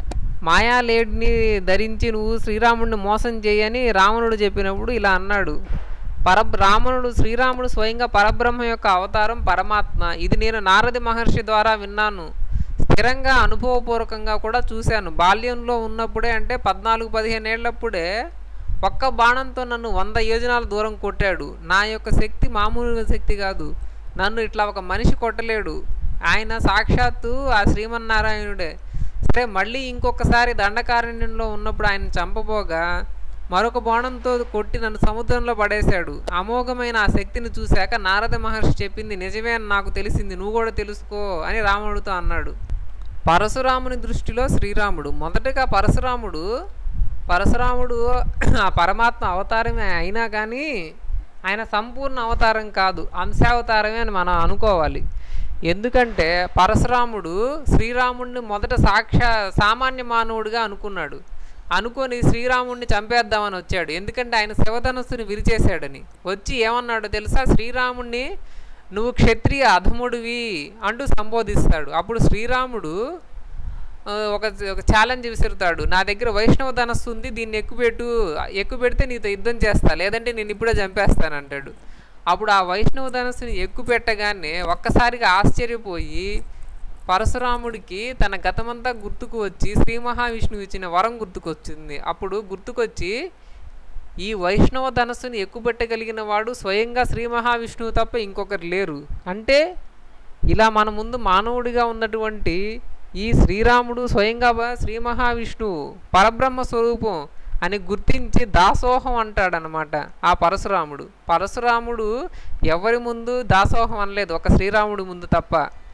మాయాలేడిని ధరించి నువ్వు శ్రీరాముడిని మోసం చేయని రావణుడు చెప్పినప్పుడు ఇలా అన్నాడు పర రావణుడు శ్రీరాముడు స్వయంగా పరబ్రహ్మ యొక్క అవతారం పరమాత్మ ఇది నేను నారది మహర్షి ద్వారా విన్నాను స్థిరంగా అనుభవపూర్వకంగా కూడా చూశాను బాల్యంలో ఉన్నప్పుడే అంటే పద్నాలుగు పదిహేను ఏళ్ళప్పుడే ఒక్క బాణంతో నన్ను వంద యోజనాల దూరం కొట్టాడు నా యొక్క శక్తి మామూలు శక్తి కాదు నన్ను ఇట్లా ఒక మనిషి కొట్టలేడు ఆయన సాక్షాత్తు ఆ శ్రీమన్నారాయణుడే సరే మళ్ళీ ఇంకొకసారి దండకారణ్యంలో ఉన్నప్పుడు ఆయన చంపబోగా మరొక బాణంతో కొట్టి నన్ను సముద్రంలో పడేశాడు అమోఘమైన ఆ శక్తిని చూశాక నారద మహర్షి చెప్పింది నిజమే అని నాకు తెలిసింది నువ్వు కూడా తెలుసుకో అని రాముడితో అన్నాడు పరశురాముని దృష్టిలో శ్రీరాముడు మొదటగా పరశురాముడు పరశురాముడు ఆ పరమాత్మ అవతారమే అయినా కానీ ఆయన సంపూర్ణ అవతారం కాదు అంశావతారమే అని మనం అనుకోవాలి ఎందుకంటే పరశురాముడు శ్రీరాముడిని మొదట సాక్షా సామాన్య మానవుడిగా అనుకున్నాడు అనుకొని శ్రీరాముడిని చంపేద్దామని వచ్చాడు ఎందుకంటే ఆయన శివధనస్సుని విరిచేశాడని వచ్చి ఏమన్నాడో తెలుసా శ్రీరాముడిని నువ్వు క్షత్రియ అధముడివి అంటూ సంబోధిస్తాడు అప్పుడు శ్రీరాముడు ఆ, ఒక ఒక ఛాలెంజ్ విసురుతాడు నా దగ్గర వైష్ణవ ధనస్సు ఉంది దీన్ని ఎక్కుపెట్టు ఎక్కుపెడితే నీతో యుద్ధం చేస్తా లేదంటే నేను ఇప్పుడే చంపేస్తాను అంటాడు అప్పుడు ఆ వైష్ణవ ధనస్సుని ఎక్కుపెట్టగానే ఒక్కసారిగా ఆశ్చర్యపోయి పరశురాముడికి తన గతమంతా గుర్తుకు వచ్చి శ్రీ మహావిష్ణువు ఇచ్చిన వరం గుర్తుకొచ్చింది అప్పుడు గుర్తుకొచ్చి ఈ వైష్ణవ ధనస్సుని ఎక్కుపెట్టగలిగిన వాడు స్వయంగా శ్రీ మహావిష్ణువు తప్ప ఇంకొకరు లేరు అంటే ఇలా మన ముందు మానవుడిగా ఉన్నటువంటి ఈ శ్రీరాముడు స్వయంగా బ- శ్రీ మహావిష్ణువు పరబ్రహ్మ స్వరూపం అని గుర్తించి దాసోహం అంటాడనమాట ఆ పరశురాముడు పరశురాముడు ఎవరి ముందు దాసోహం అనలేదు ఒక శ్రీరాముడి ముందు తప్ప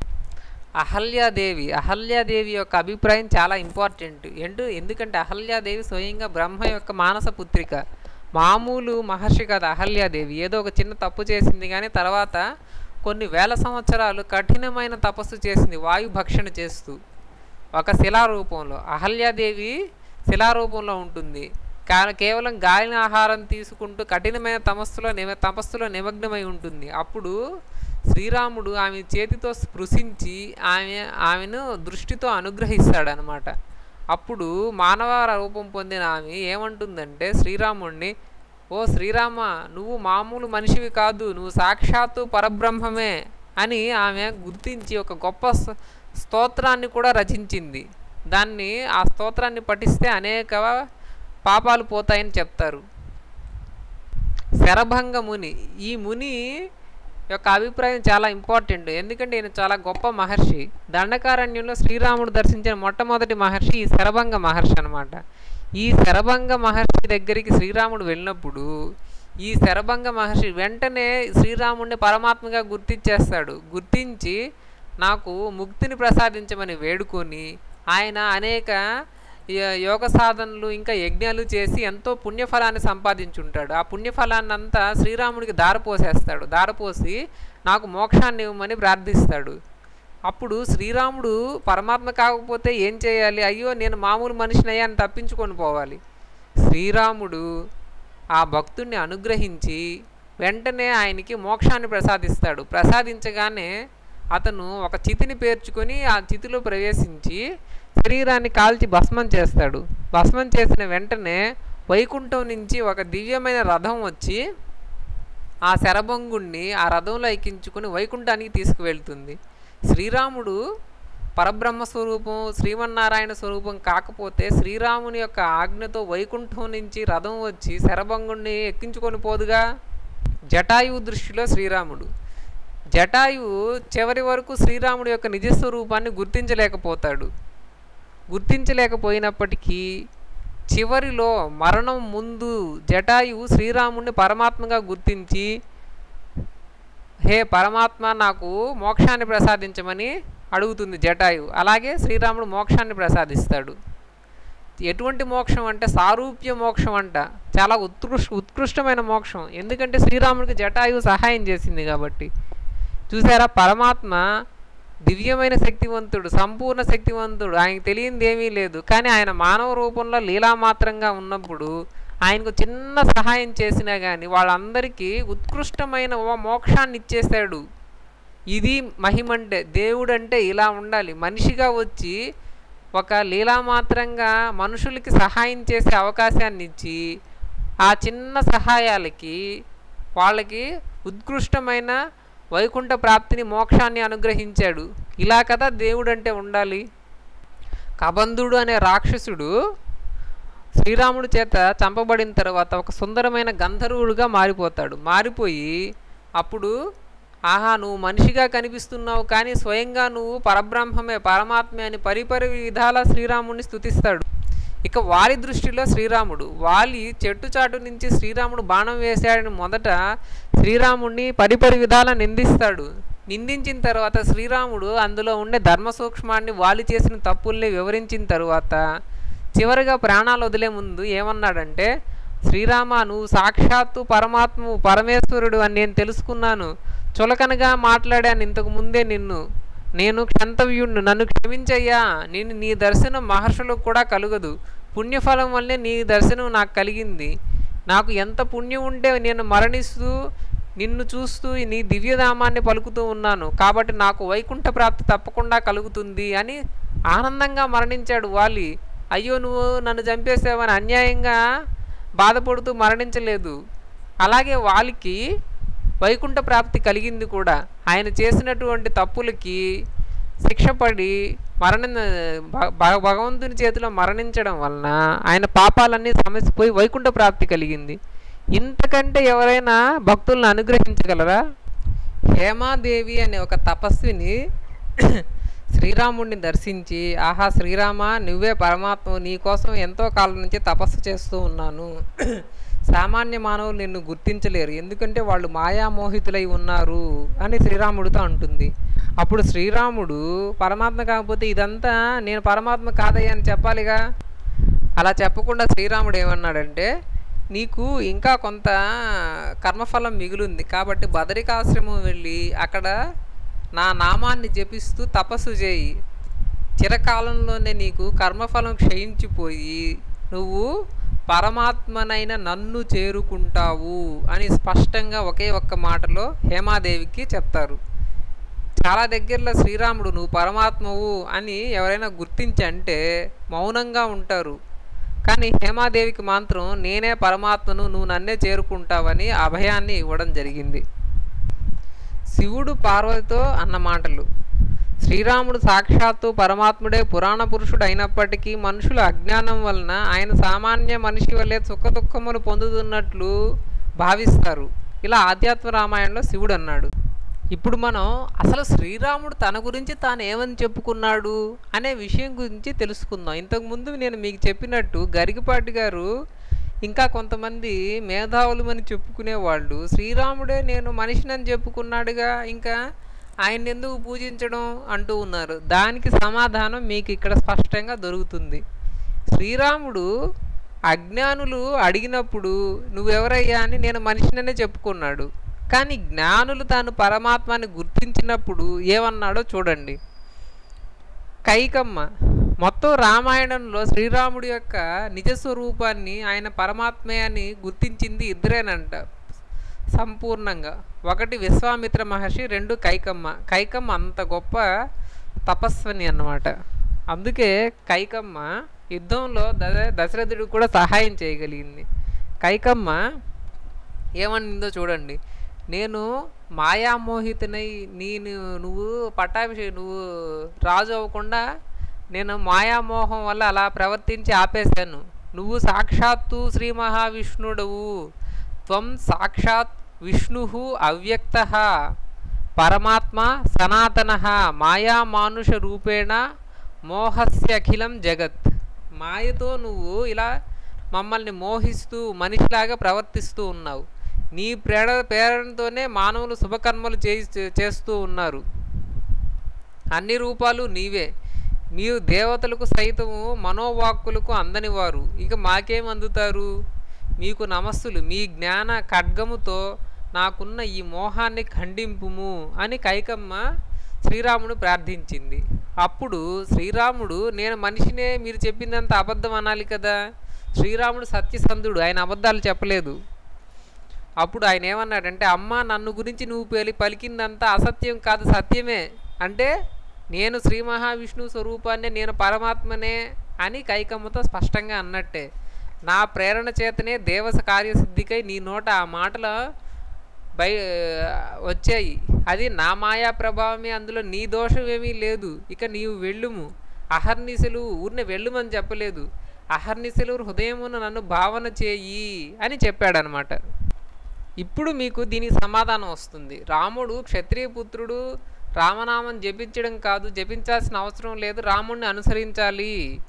అహల్యాదేవి అహల్యాదేవి యొక్క అభిప్రాయం చాలా ఇంపార్టెంట్ ఎందు ఎందుకంటే అహల్యాదేవి స్వయంగా బ్రహ్మ యొక్క మానస పుత్రిక మామూలు మహర్షి కాదు అహల్యాదేవి ఏదో ఒక చిన్న తప్పు చేసింది కానీ తర్వాత కొన్ని వేల సంవత్సరాలు కఠినమైన తపస్సు చేసింది వాయు భక్షణ చేస్తూ ఒక శిలారూపంలో అహల్యాదేవి శిలారూపంలో ఉంటుంది కా- కేవలం గాలిన ఆహారం తీసుకుంటూ కఠినమైన తమస్సులో నిమ తపస్సులో నిమగ్నమై ఉంటుంది అప్పుడు శ్రీరాముడు ఆమె చేతితో స్పృశించి ఆమె ఆమెను దృష్టితో అనుగ్రహిస్తాడనమాట అప్పుడు మానవ రూపం పొందిన ఆమె ఏమంటుందంటే శ్రీరాముడిని ఓ శ్రీరామ నువ్వు మామూలు మనిషివి కాదు నువ్వు సాక్షాత్తు పరబ్రహ్మమే అని ఆమె గుర్తించి ఒక గొప్ప స- స్తోత్రాన్ని కూడా రచించింది దాన్ని ఆ స్తోత్రాన్ని పఠిస్తే అనేక పాపాలు పోతాయని చెప్తారు శరభంగ ముని ఈ ముని యొక్క అభిప్రాయం చాలా ఇంపార్టెంట్ ఎందుకంటే ఈయన చాలా గొప్ప మహర్షి దండకారణ్యంలో శ్రీరాముడు దర్శించిన మొట్టమొదటి మహర్షి ఈ శరభంగ మహర్షి అనమాట ఈ శరభంగ మహర్షి దగ్గరికి శ్రీరాముడు వెళ్ళినప్పుడు ఈ శరభంగ మహర్షి వెంటనే శ్రీరాముడిని పరమాత్మగా గుర్తించేస్తాడు గుర్తించి నాకు ముక్తిని ప్రసాదించమని వేడుకొని ఆయన అనేక య- యోగ సాధనలు ఇంకా యజ్ఞాలు చేసి ఎంతో పుణ్యఫలాన్ని సంపాదించుంటాడు ఆ పుణ్యఫలాన్ని అంతా శ్రీరాముడికి దారపోసేస్తాడు దారపోసి నాకు మోక్షాన్ని ఇవ్వమని ప్రార్థిస్తాడు అప్పుడు శ్రీరాముడు పరమాత్మ కాకపోతే ఏం చేయాలి అయ్యో నేను మామూలు మనిషినయ్యా అని తప్పించుకొని పోవాలి శ్రీరాముడు ఆ భక్తుణ్ణి అనుగ్రహించి వెంటనే ఆయనకి మోక్షాన్ని ప్రసాదిస్తాడు ప్రసాదించగానే అతను ఒక చితిని పేర్చుకొని ఆ చితిలో ప్రవేశించి శరీరాన్ని కాల్చి భస్మం చేస్తాడు భస్మం చేసిన వెంటనే వైకుంఠం నుంచి ఒక దివ్యమైన రథం వచ్చి ఆ శరభంగుణ్ణి ఆ రథంలో ఎక్కించుకుని వైకుంఠానికి తీసుకువెళ్తుంది శ్రీరాముడు పరబ్రహ్మ స్వరూపం శ్రీమన్నారాయణ స్వరూపం కాకపోతే శ్రీరాముని యొక్క ఆజ్ఞతో వైకుంఠం నుంచి రథం వచ్చి శరభంగుణ్ణి ఎక్కించుకొని పోదుగా జటాయువు దృష్టిలో శ్రీరాముడు జటాయువు చివరి వరకు శ్రీరాముడి యొక్క నిజస్వరూపాన్ని గుర్తించలేకపోతాడు గుర్తించలేకపోయినప్పటికీ చివరిలో మరణం ముందు జటాయువు శ్రీరాముడిని పరమాత్మగా గుర్తించి హే పరమాత్మ నాకు మోక్షాన్ని ప్రసాదించమని అడుగుతుంది జటాయు అలాగే శ్రీరాముడు మోక్షాన్ని ప్రసాదిస్తాడు ఎటువంటి మోక్షం అంటే సారూప్య మోక్షం అంట చాలా ఉత్కృష్ట ఉత్కృష్టమైన మోక్షం ఎందుకంటే శ్రీరాముడికి జటాయు సహాయం చేసింది కాబట్టి చూసారా పరమాత్మ దివ్యమైన శక్తివంతుడు సంపూర్ణ శక్తివంతుడు ఆయనకు తెలియంది ఏమీ లేదు కానీ ఆయన మానవ రూపంలో లీలామాత్రంగా ఉన్నప్పుడు ఆయనకు చిన్న సహాయం చేసినా కానీ వాళ్ళందరికీ ఉత్కృష్టమైన ఓ మోక్షాన్ని ఇచ్చేశాడు ఇది మహిమంటే దేవుడు అంటే ఇలా ఉండాలి మనిషిగా వచ్చి ఒక లీలామాత్రంగా మనుషులకి సహాయం చేసే అవకాశాన్ని ఇచ్చి ఆ చిన్న సహాయాలకి వాళ్ళకి ఉత్కృష్టమైన వైకుంఠ ప్రాప్తిని మోక్షాన్ని అనుగ్రహించాడు ఇలా కదా దేవుడు అంటే ఉండాలి కబంధుడు అనే రాక్షసుడు శ్రీరాముడి చేత చంపబడిన తర్వాత ఒక సుందరమైన గంధర్వుడుగా మారిపోతాడు మారిపోయి అప్పుడు ఆహా నువ్వు మనిషిగా కనిపిస్తున్నావు కానీ స్వయంగా నువ్వు పరబ్రహ్మమే పరమాత్మే అని పరిపరి విధాల శ్రీరాముడిని స్తుతిస్తాడు ఇక వాలి దృష్టిలో శ్రీరాముడు వాలి చెట్టు చాటు నుంచి శ్రీరాముడు బాణం వేశాడని మొదట శ్రీరాముడిని పరిపరి విధాల నిందిస్తాడు నిందించిన తర్వాత శ్రీరాముడు అందులో ఉండే ధర్మ సూక్ష్మాన్ని వాలి చేసిన తప్పుల్ని వివరించిన తర్వాత చివరిగా ప్రాణాలు వదిలే ముందు ఏమన్నాడంటే శ్రీరామ నువ్వు సాక్షాత్తు పరమాత్మ పరమేశ్వరుడు అని నేను తెలుసుకున్నాను చులకనగా మాట్లాడాను ఇంతకు ముందే నిన్ను నేను క్షంతవ్యుణ్ణి నన్ను క్షమించయ్యా నేను నీ దర్శనం మహర్షులకు కూడా కలుగదు పుణ్యఫలం వల్లే నీ దర్శనం నాకు కలిగింది నాకు ఎంత పుణ్యం ఉంటే నేను మరణిస్తూ నిన్ను చూస్తూ నీ దివ్యధామాన్ని పలుకుతూ ఉన్నాను కాబట్టి నాకు వైకుంఠ ప్రాప్తి తప్పకుండా కలుగుతుంది అని ఆనందంగా మరణించాడు వాలి అయ్యో నువ్వు నన్ను చంపేసావని అన్యాయంగా బాధపడుతూ మరణించలేదు అలాగే వాళ్ళకి వైకుంఠ ప్రాప్తి కలిగింది కూడా ఆయన చేసినటువంటి తప్పులకి శిక్ష పడి మరణ భ- భ- భగవంతుని చేతిలో మరణించడం వలన ఆయన పాపాలన్నీ సమసిపోయి వైకుంఠ ప్రాప్తి కలిగింది ఇంతకంటే ఎవరైనా భక్తులను అనుగ్రహించగలరా హేమాదేవి అనే ఒక తపస్విని శ్రీరాముడిని దర్శించి ఆహా శ్రీరామ నువ్వే పరమాత్మ నీ కోసం ఎంతో కాలం నుంచి తపస్సు చేస్తూ ఉన్నాను సామాన్య మానవులు నిన్ను గుర్తించలేరు ఎందుకంటే వాళ్ళు మాయామోహితులై ఉన్నారు అని శ్రీరాముడితో అంటుంది అప్పుడు శ్రీరాముడు పరమాత్మ కాకపోతే ఇదంతా నేను పరమాత్మ కాదయ్యా అని చెప్పాలిగా అలా చెప్పకుండా శ్రీరాముడు ఏమన్నాడంటే నీకు ఇంకా కొంత కర్మఫలం మిగులుంది కాబట్టి బదరికాశ్రమం వెళ్ళి అక్కడ నా నామాన్ని జపిస్తూ తపస్సు చేయి చిరకాలంలోనే నీకు కర్మఫలం క్షయించిపోయి నువ్వు పరమాత్మనైన నన్ను చేరుకుంటావు అని స్పష్టంగా ఒకే ఒక్క మాటలో హేమాదేవికి చెప్తారు చాలా దగ్గరలో శ్రీరాముడు నువ్వు పరమాత్మవు అని ఎవరైనా గుర్తించి అంటే మౌనంగా ఉంటారు కానీ హేమాదేవికి మాత్రం నేనే పరమాత్మను నువ్వు నన్నే చేరుకుంటావని అభయాన్ని ఇవ్వడం జరిగింది శివుడు పార్వతితో అన్న మాటలు శ్రీరాముడు సాక్షాత్తు పరమాత్ముడే పురాణ పురుషుడు అయినప్పటికీ మనుషుల అజ్ఞానం వలన ఆయన సామాన్య మనిషి వల్లే సుఖ దుఃఖములు పొందుతున్నట్లు భావిస్తారు ఇలా ఆధ్యాత్మ రామాయణంలో శివుడు అన్నాడు ఇప్పుడు మనం అసలు శ్రీరాముడు తన గురించి తాను ఏమని చెప్పుకున్నాడు అనే విషయం గురించి తెలుసుకుందాం ఇంతకుముందు నేను మీకు చెప్పినట్టు గరికపాటి గారు ఇంకా కొంతమంది మేధావులమని చెప్పుకునేవాళ్ళు శ్రీరాముడే నేను మనిషినని చెప్పుకున్నాడుగా ఇంకా ఆయన ఎందుకు పూజించడం అంటూ ఉన్నారు దానికి సమాధానం మీకు ఇక్కడ స్పష్టంగా దొరుకుతుంది శ్రీరాముడు అజ్ఞానులు అడిగినప్పుడు నువ్వెవరయ్యా అని నేను మనిషిననే చెప్పుకున్నాడు కానీ జ్ఞానులు తాను పరమాత్మని గుర్తించినప్పుడు ఏమన్నాడో చూడండి కైకమ్మ మొత్తం రామాయణంలో శ్రీరాముడి యొక్క నిజ స్వరూపాన్ని ఆయన పరమాత్మే అని గుర్తించింది ఇద్దరేనంట సంపూర్ణంగా ఒకటి విశ్వామిత్ర మహర్షి రెండు కైకమ్మ కైకమ్మ అంత గొప్ప తపస్విని అన్నమాట అందుకే కైకమ్మ యుద్ధంలో దశ దశరథుడికి కూడా సహాయం చేయగలిగింది కైకమ్మ ఏమనిందో చూడండి నేను మాయామోహితునై నేను నువ్వు పట్టాభిషేకం నువ్వు రాజు అవ్వకుండా నేను మాయామోహం వల్ల అలా ప్రవర్తించి ఆపేశాను నువ్వు సాక్షాత్తు శ్రీ మహావిష్ణుడవు త్వం సాక్షాత్ విష్ణు అవ్యక్త పరమాత్మ సనాతన మాయామానుష రూపేణ మోహస్య అఖిలం జగత్ మాయతో నువ్వు ఇలా మమ్మల్ని మోహిస్తూ మనిషిలాగా ప్రవర్తిస్తూ ఉన్నావు నీ ప్రేర ప్రేరణతోనే మానవులు శుభకర్మలు చేయి చేస్తూ ఉన్నారు అన్ని రూపాలు నీవే మీరు దేవతలకు సైతము మనోవాక్కులకు అందని వారు ఇక మాకేం అందుతారు మీకు నమస్సులు మీ జ్ఞాన ఖడ్గముతో నాకున్న ఈ మోహాన్ని ఖండింపుము అని కైకమ్మ శ్రీరాముడు ప్రార్థించింది అప్పుడు శ్రీరాముడు నేను మనిషినే మీరు చెప్పిందంత అబద్ధం అనాలి కదా శ్రీరాముడు సత్యసంధుడు ఆయన అబద్ధాలు చెప్పలేదు అప్పుడు ఆయన ఏమన్నాడంటే అమ్మ నన్ను గురించి నువ్వు పెలి పలికిందంతా అసత్యం కాదు సత్యమే అంటే నేను శ్రీ మహావిష్ణువు స్వరూపాన్ని నేను పరమాత్మనే అని కైకమ్మతో స్పష్టంగా అన్నట్టే నా ప్రేరణ చేతనే దేవస కార్యసిద్ధికై నీ నోట ఆ మాటలు బై వచ్చాయి అది నా మాయా ప్రభావమే అందులో నీ దోషం ఏమీ లేదు ఇక నీవు వెళ్ళుము అహర్నిశలు ఊరిని వెళ్ళుమని చెప్పలేదు అహర్నిశలు హృదయమున నన్ను భావన చేయి అని చెప్పాడనమాట ఇప్పుడు మీకు దీనికి సమాధానం వస్తుంది రాముడు క్షత్రియ పుత్రుడు రామనామం జపించడం కాదు జపించాల్సిన అవసరం లేదు రాముడిని అనుసరించాలి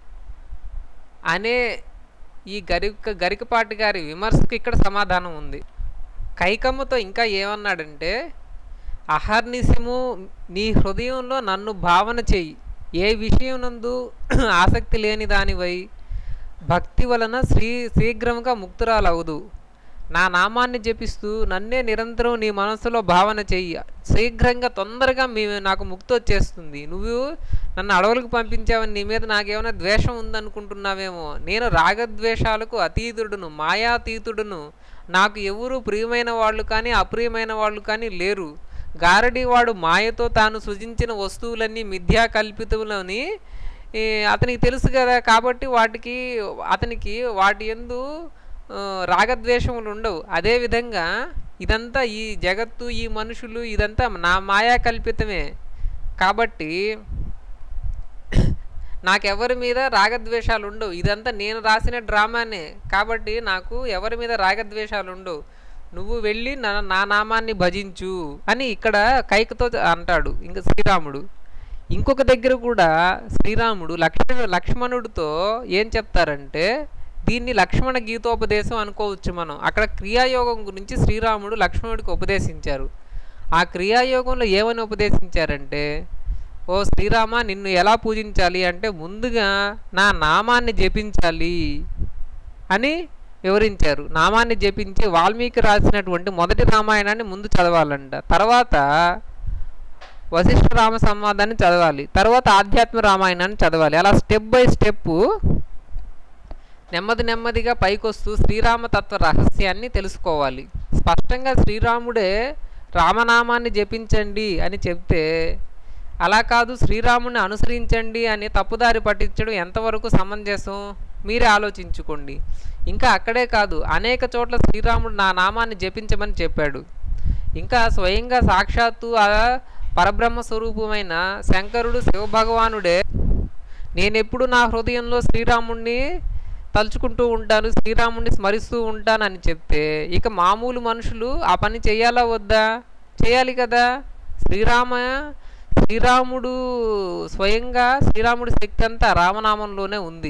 అనే ఈ గరిక గరికపాటి గారి విమర్శకు ఇక్కడ సమాధానం ఉంది కైకమ్మతో ఇంకా ఏమన్నాడంటే అహర్నిశము నీ హృదయంలో నన్ను భావన చెయ్యి ఏ విషయం నందు ఆసక్తి లేని దానివై భక్తి వలన శ్రీ శీఘ్రంగా ముక్తురాలవుదు నా నామాన్ని జపిస్తూ నన్నే నిరంతరం నీ మనసులో భావన చెయ్యి శీఘ్రంగా తొందరగా మీ నాకు ముక్తి వచ్చేస్తుంది నువ్వు నన్ను అడవులకు పంపించావని నీ మీద నాకేమైనా ద్వేషం ఉందనుకుంటున్నావేమో నేను రాగద్వేషాలకు అతీతుడును మాయాతీతుడును నాకు ఎవరు ప్రియమైన వాళ్ళు కానీ అప్రియమైన వాళ్ళు కానీ లేరు గారడీవాడు మాయతో తాను సృజించిన వస్తువులన్నీ మిథ్యా కల్పితములని ఈ, అతనికి తెలుసు కదా కాబట్టి వాటికి అతనికి వాటి ఎందు ఆ, రాగద్వేషములు ఉండవు అదేవిధంగా ఇదంతా ఈ జగత్తు ఈ మనుషులు ఇదంతా నా మాయా కల్పితమే కాబట్టి నాకెవరి మీద రాగద్వేషాలు ఉండవు ఇదంతా నేను రాసిన డ్రామానే కాబట్టి నాకు ఎవరి మీద రాగద్వేషాలు ఉండవు నువ్వు వెళ్ళి నా నా నామాన్ని భజించు అని ఇక్కడ కైకతో అంటాడు ఇంకా శ్రీరాముడు ఇంకొక దగ్గర కూడా శ్రీరాముడు లక్ష్మణ లక్ష్మణుడితో ఏం చెప్తారంటే దీన్ని లక్ష్మణ గీతోపదేశం అనుకోవచ్చు మనం అక్కడ క్రియాయోగం గురించి శ్రీరాముడు లక్ష్మణుడికి ఉపదేశించారు ఆ క్రియాయోగంలో ఏమని ఉపదేశించారంటే ఓ శ్రీరామ నిన్ను ఎలా పూజించాలి అంటే ముందుగా నా నామాన్ని జపించాలి అని వివరించారు నామాన్ని జపించి వాల్మీకి రాసినటువంటి మొదటి రామాయణాన్ని ముందు చదవాలంట తర్వాత వశిష్ఠ రామ సంవాదాన్ని చదవాలి తర్వాత ఆధ్యాత్మ రామాయణాన్ని చదవాలి అలా స్టెప్ బై స్టెప్ నెమ్మది నెమ్మదిగా పైకొస్తూ శ్రీరామ తత్వ రహస్యాన్ని తెలుసుకోవాలి స్పష్టంగా శ్రీరాముడే రామనామాన్ని జపించండి అని చెప్తే అలా కాదు శ్రీరాముని అనుసరించండి అని తప్పుదారి పట్టించడం ఎంతవరకు సమంజసం మీరే ఆలోచించుకోండి ఇంకా అక్కడే కాదు అనేక చోట్ల శ్రీరాముడు నా నామాన్ని జపించమని చెప్పాడు ఇంకా స్వయంగా సాక్షాత్తు ఆ పరబ్రహ్మ స్వరూపమైన శంకరుడు శివభగవానుడే నేనెప్పుడు నా హృదయంలో శ్రీరాముణ్ణి తలుచుకుంటూ ఉంటాను శ్రీరాముణ్ణి స్మరిస్తూ ఉంటాను అని చెప్తే ఇక మామూలు మనుషులు ఆ పని చేయాలా వద్దా చేయాలి కదా శ్రీరామ శ్రీరాముడు స్వయంగా శ్రీరాముడి శక్తి అంతా రామనామంలోనే ఉంది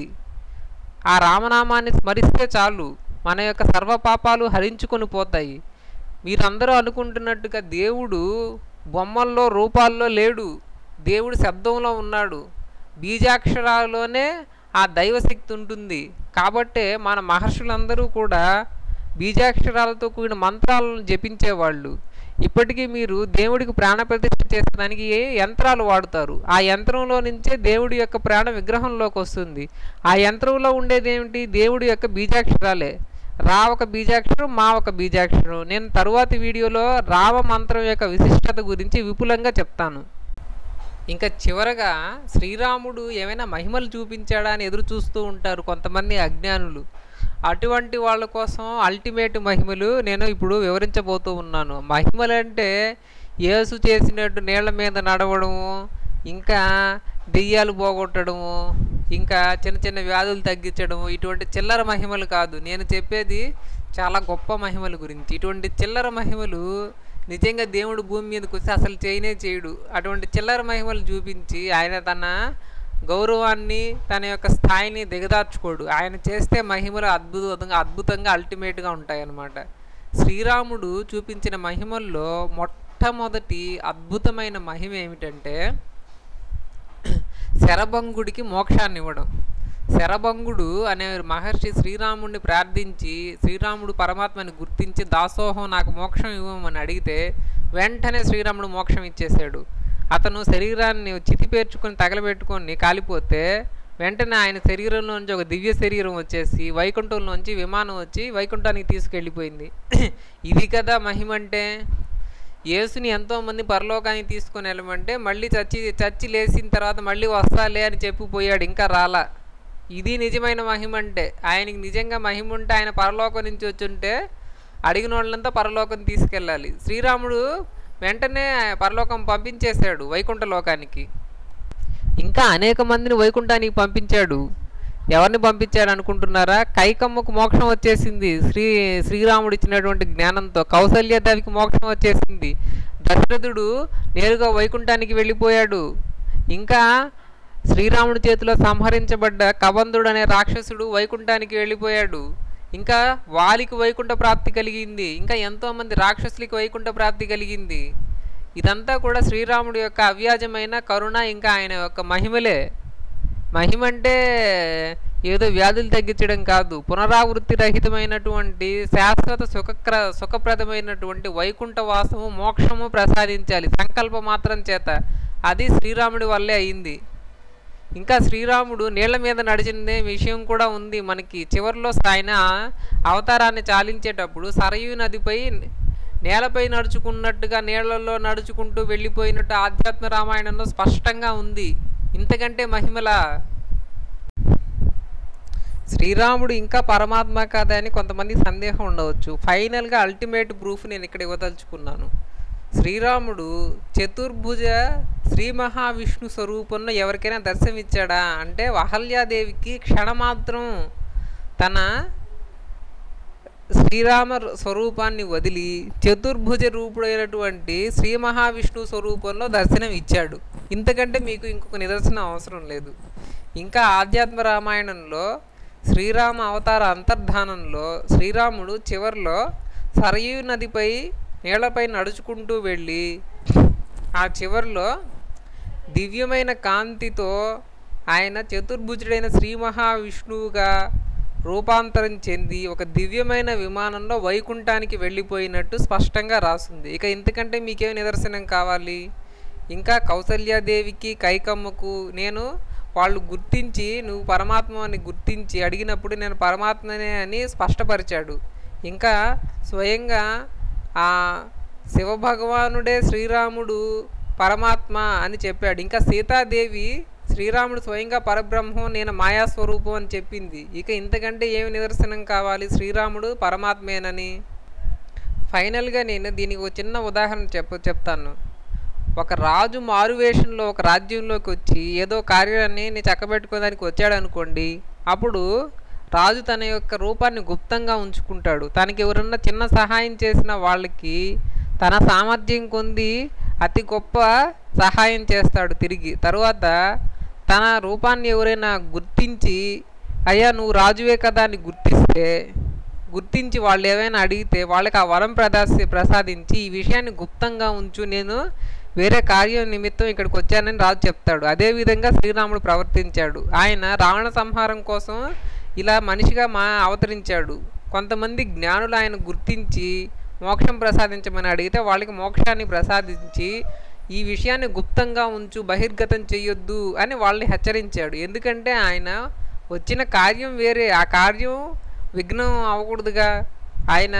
ఆ రామనామాన్ని స్మరిస్తే చాలు మన యొక్క సర్వ పాపాలు హరించుకొని పోతాయి మీరందరూ అనుకుంటున్నట్టుగా దేవుడు బొమ్మల్లో రూపాల్లో లేడు దేవుడు శబ్దంలో ఉన్నాడు బీజాక్షరాల్లోనే ఆ దైవశక్తి ఉంటుంది కాబట్టే మన మహర్షులందరూ కూడా బీజాక్షరాలతో కూడిన మంత్రాలను జపించేవాళ్ళు ఇప్పటికీ మీరు దేవుడికి ప్రాణ ప్రతిష్ఠ చేసడానికి ఏ యంత్రాలు వాడుతారు ఆ యంత్రంలో నుంచే దేవుడి యొక్క ప్రాణ విగ్రహంలోకి వస్తుంది ఆ యంత్రంలో ఉండేది ఏమిటి దేవుడి యొక్క బీజాక్షరాలే రా ఒక బీజాక్షరం మా ఒక బీజాక్షరం నేను తరువాతి వీడియోలో రామ మంత్రం యొక్క విశిష్టత గురించి విపులంగా చెప్తాను ఇంకా చివరగా శ్రీరాముడు ఏమైనా మహిమలు చూపించాడా అని ఎదురు చూస్తూ ఉంటారు కొంతమంది అజ్ఞానులు అటువంటి వాళ్ళ కోసం అల్టిమేట్ మహిమలు నేను ఇప్పుడు వివరించబోతూ ఉన్నాను మహిమలు అంటే యేసు చేసినట్టు నీళ్ల మీద నడవడము ఇంకా దెయ్యాలు పోగొట్టడము ఇంకా చిన్న చిన్న వ్యాధులు తగ్గించడము ఇటువంటి చిల్లర మహిమలు కాదు నేను చెప్పేది చాలా గొప్ప మహిమల గురించి ఇటువంటి చిల్లర మహిమలు నిజంగా దేవుడు భూమి మీదకి వస్తే అసలు చేయనే చేయడు అటువంటి చిల్లర మహిమలు చూపించి ఆయన తన గౌరవాన్ని తన యొక్క స్థాయిని దిగదార్చుకోడు ఆయన చేస్తే మహిమలు అద్భుతంగా అద్భుతంగా అల్టిమేట్గా ఉంటాయన్నమాట శ్రీరాముడు చూపించిన మహిమల్లో మొట్టమొదటి అద్భుతమైన మహిమ ఏమిటంటే శరభంగుడికి మోక్షాన్ని ఇవ్వడం శరభంగుడు అనే మహర్షి శ్రీరాముడిని ప్రార్థించి శ్రీరాముడు పరమాత్మని గుర్తించి దాసోహం నాకు మోక్షం ఇవ్వమని అడిగితే వెంటనే శ్రీరాముడు మోక్షం ఇచ్చేశాడు అతను శరీరాన్ని చితి పేర్చుకొని తగలబెట్టుకొని కాలిపోతే వెంటనే ఆయన శరీరంలోంచి ఒక దివ్య శరీరం వచ్చేసి వైకుంఠంలోంచి విమానం వచ్చి వైకుంఠానికి తీసుకెళ్ళిపోయింది ఇది కదా మహిమ అంటే యేసుని ఎంతోమంది పరలోకానికి తీసుకొని వెళ్ళమంటే మళ్ళీ చచ్చి చచ్చి లేచిన తర్వాత మళ్ళీ వస్తాలే అని చెప్పిపోయాడు ఇంకా రాలా ఇది నిజమైన మహిమ అంటే ఆయనకి నిజంగా మహిమ ఉంటే ఆయన పరలోకం నుంచి వచ్చుంటే అడిగిన వాళ్ళంతా పరలోకం తీసుకెళ్ళాలి శ్రీరాముడు వెంటనే పరలోకం పంపించేశాడు వైకుంఠ లోకానికి ఇంకా అనేక మందిని వైకుంఠానికి పంపించాడు ఎవరిని పంపించాడు అనుకుంటున్నారా కైకమ్మకు మోక్షం వచ్చేసింది శ్రీ శ్రీరాముడు ఇచ్చినటువంటి జ్ఞానంతో కౌసల్యదేవికి మోక్షం వచ్చేసింది దశరథుడు నేరుగా వైకుంఠానికి వెళ్ళిపోయాడు ఇంకా శ్రీరాముడి చేతిలో సంహరించబడ్డ కబంధుడు అనే రాక్షసుడు వైకుంఠానికి వెళ్ళిపోయాడు ఇంకా వాలికి వైకుంఠ ప్రాప్తి కలిగింది ఇంకా ఎంతోమంది రాక్షసులకి వైకుంఠ ప్రాప్తి కలిగింది ఇదంతా కూడా శ్రీరాముడి యొక్క అవ్యాజమైన కరుణ ఇంకా ఆయన యొక్క మహిమలే మహిమ అంటే ఏదో వ్యాధులు తగ్గించడం కాదు పునరావృత్తి రహితమైనటువంటి శాశ్వత సుఖక్ర సుఖప్రదమైనటువంటి వైకుంఠ వాసము మోక్షము ప్రసాదించాలి సంకల్ప మాత్రం చేత అది శ్రీరాముడి వల్లే అయింది ఇంకా శ్రీరాముడు నీళ్ల మీద నడిచిన విషయం కూడా ఉంది మనకి చివరిలో ఆయన అవతారాన్ని చాలించేటప్పుడు సరయూ నదిపై నేలపై నడుచుకున్నట్టుగా నీళ్లలో నడుచుకుంటూ వెళ్ళిపోయినట్టు ఆధ్యాత్మ రామాయణంలో స్పష్టంగా ఉంది ఇంతకంటే మహిమల శ్రీరాముడు ఇంకా పరమాత్మ కాదా అని కొంతమంది సందేహం ఉండవచ్చు ఫైనల్గా అల్టిమేట్ ప్రూఫ్ నేను ఇక్కడ ఇవ్వదలుచుకున్నాను శ్రీరాముడు చతుర్భుజ శ్రీ మహావిష్ణు స్వరూపంలో ఎవరికైనా దర్శనమిచ్చాడా అంటే అహల్యాదేవికి క్షణమాత్రం తన శ్రీరామ స్వరూపాన్ని వదిలి చతుర్భుజ రూపుడైనటువంటి శ్రీ మహావిష్ణు స్వరూపంలో దర్శనం ఇచ్చాడు ఇంతకంటే మీకు ఇంకొక నిదర్శనం అవసరం లేదు ఇంకా ఆధ్యాత్మ రామాయణంలో శ్రీరామ అవతార అంతర్ధానంలో శ్రీరాముడు చివర్లో సరయూ నదిపై నీళ్లపై నడుచుకుంటూ వెళ్ళి ఆ చివర్లో దివ్యమైన కాంతితో ఆయన చతుర్భుజుడైన శ్రీ మహావిష్ణువుగా రూపాంతరం చెంది ఒక దివ్యమైన విమానంలో వైకుంఠానికి వెళ్ళిపోయినట్టు స్పష్టంగా రాస్తుంది ఇక ఇంతకంటే మీకేం నిదర్శనం కావాలి ఇంకా కౌసల్యాదేవికి కైకమ్మకు నేను వాళ్ళు గుర్తించి నువ్వు పరమాత్మ అని గుర్తించి అడిగినప్పుడు నేను పరమాత్మనే అని స్పష్టపరిచాడు ఇంకా స్వయంగా ఆ శివభగవానుడే శ్రీరాముడు పరమాత్మ అని చెప్పాడు ఇంకా సీతాదేవి శ్రీరాముడు స్వయంగా పరబ్రహ్మం నేను మాయాస్వరూపం అని చెప్పింది ఇక ఇంతకంటే ఏమి నిదర్శనం కావాలి శ్రీరాముడు పరమాత్మేనని ఫైనల్గా నేను దీనికి ఒక చిన్న ఉదాహరణ చెప్ప చెప్తాను ఒక రాజు మారువేషంలో ఒక రాజ్యంలోకి వచ్చి ఏదో కార్యాన్ని నేను చక్కబెట్టుకోవడానికి వచ్చాడు అనుకోండి అప్పుడు రాజు తన యొక్క రూపాన్ని గుప్తంగా ఉంచుకుంటాడు తనకి ఎవరన్నా చిన్న సహాయం చేసిన వాళ్ళకి తన సామర్థ్యం కొంది అతి గొప్ప సహాయం చేస్తాడు తిరిగి తరువాత తన రూపాన్ని ఎవరైనా గుర్తించి అయ్యా నువ్వు రాజువే కదా అని గుర్తిస్తే గుర్తించి వాళ్ళు ఏమైనా అడిగితే వాళ్ళకి ఆ వరం ప్రదాసి ప్రసాదించి ఈ విషయాన్ని గుప్తంగా ఉంచు నేను వేరే కార్యం నిమిత్తం ఇక్కడికి వచ్చానని రాజు చెప్తాడు అదేవిధంగా శ్రీరాముడు ప్రవర్తించాడు ఆయన రావణ సంహారం కోసం ఇలా మనిషిగా మా అవతరించాడు కొంతమంది జ్ఞానులు ఆయన గుర్తించి మోక్షం ప్రసాదించమని అడిగితే వాళ్ళకి మోక్షాన్ని ప్రసాదించి ఈ విషయాన్ని గుప్తంగా ఉంచు బహిర్గతం చెయ్యొద్దు అని వాళ్ళని హెచ్చరించాడు ఎందుకంటే ఆయన వచ్చిన కార్యం వేరే ఆ కార్యం విఘ్నం అవ్వకూడదుగా ఆయన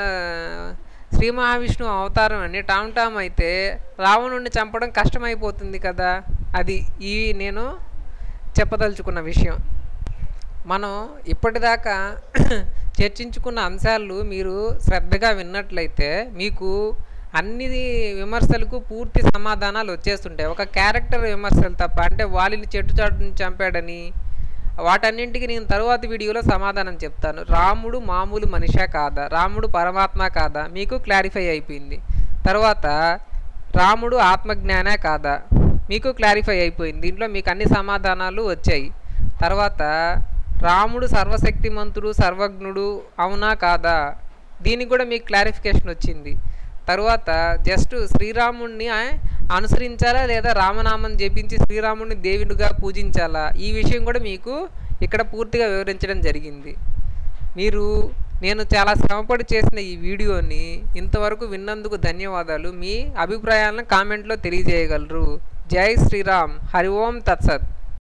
శ్రీ మహావిష్ణువు అవతారం అని టామ్ టామ్ అయితే రావణుడిని చంపడం కష్టమైపోతుంది కదా అది ఈ నేను చెప్పదలుచుకున్న విషయం మనం ఇప్పటిదాకా చర్చించుకున్న అంశాలు మీరు శ్రద్ధగా విన్నట్లయితే మీకు అన్ని విమర్శలకు పూర్తి సమాధానాలు వచ్చేస్తుంటాయి ఒక క్యారెక్టర్ విమర్శలు తప్ప అంటే వాలిని చెట్టు చాటుని చంపాడని వాటన్నింటికి నేను తరువాత వీడియోలో సమాధానం చెప్తాను రాముడు మామూలు మనిషా కాదా రాముడు పరమాత్మ కాదా మీకు క్లారిఫై అయిపోయింది తర్వాత రాముడు ఆత్మజ్ఞానే కాదా మీకు క్లారిఫై అయిపోయింది దీంట్లో మీకు అన్ని సమాధానాలు వచ్చాయి తర్వాత రాముడు సర్వశక్తిమంతుడు సర్వజ్ఞుడు అవునా కాదా దీనికి కూడా మీకు క్లారిఫికేషన్ వచ్చింది తరువాత జస్ట్ శ్రీరాముణ్ణి ఆ, అనుసరించాలా లేదా రామనామం జపించి శ్రీరాముణ్ణి దేవుడిగా పూజించాలా ఈ విషయం కూడా మీకు ఇక్కడ పూర్తిగా వివరించడం జరిగింది మీరు నేను చాలా శ్రమపడి చేసిన ఈ వీడియోని ఇంతవరకు విన్నందుకు ధన్యవాదాలు మీ అభిప్రాయాలను కామెంట్లో తెలియజేయగలరు జై శ్రీరామ్ హరి ఓం తత్సత్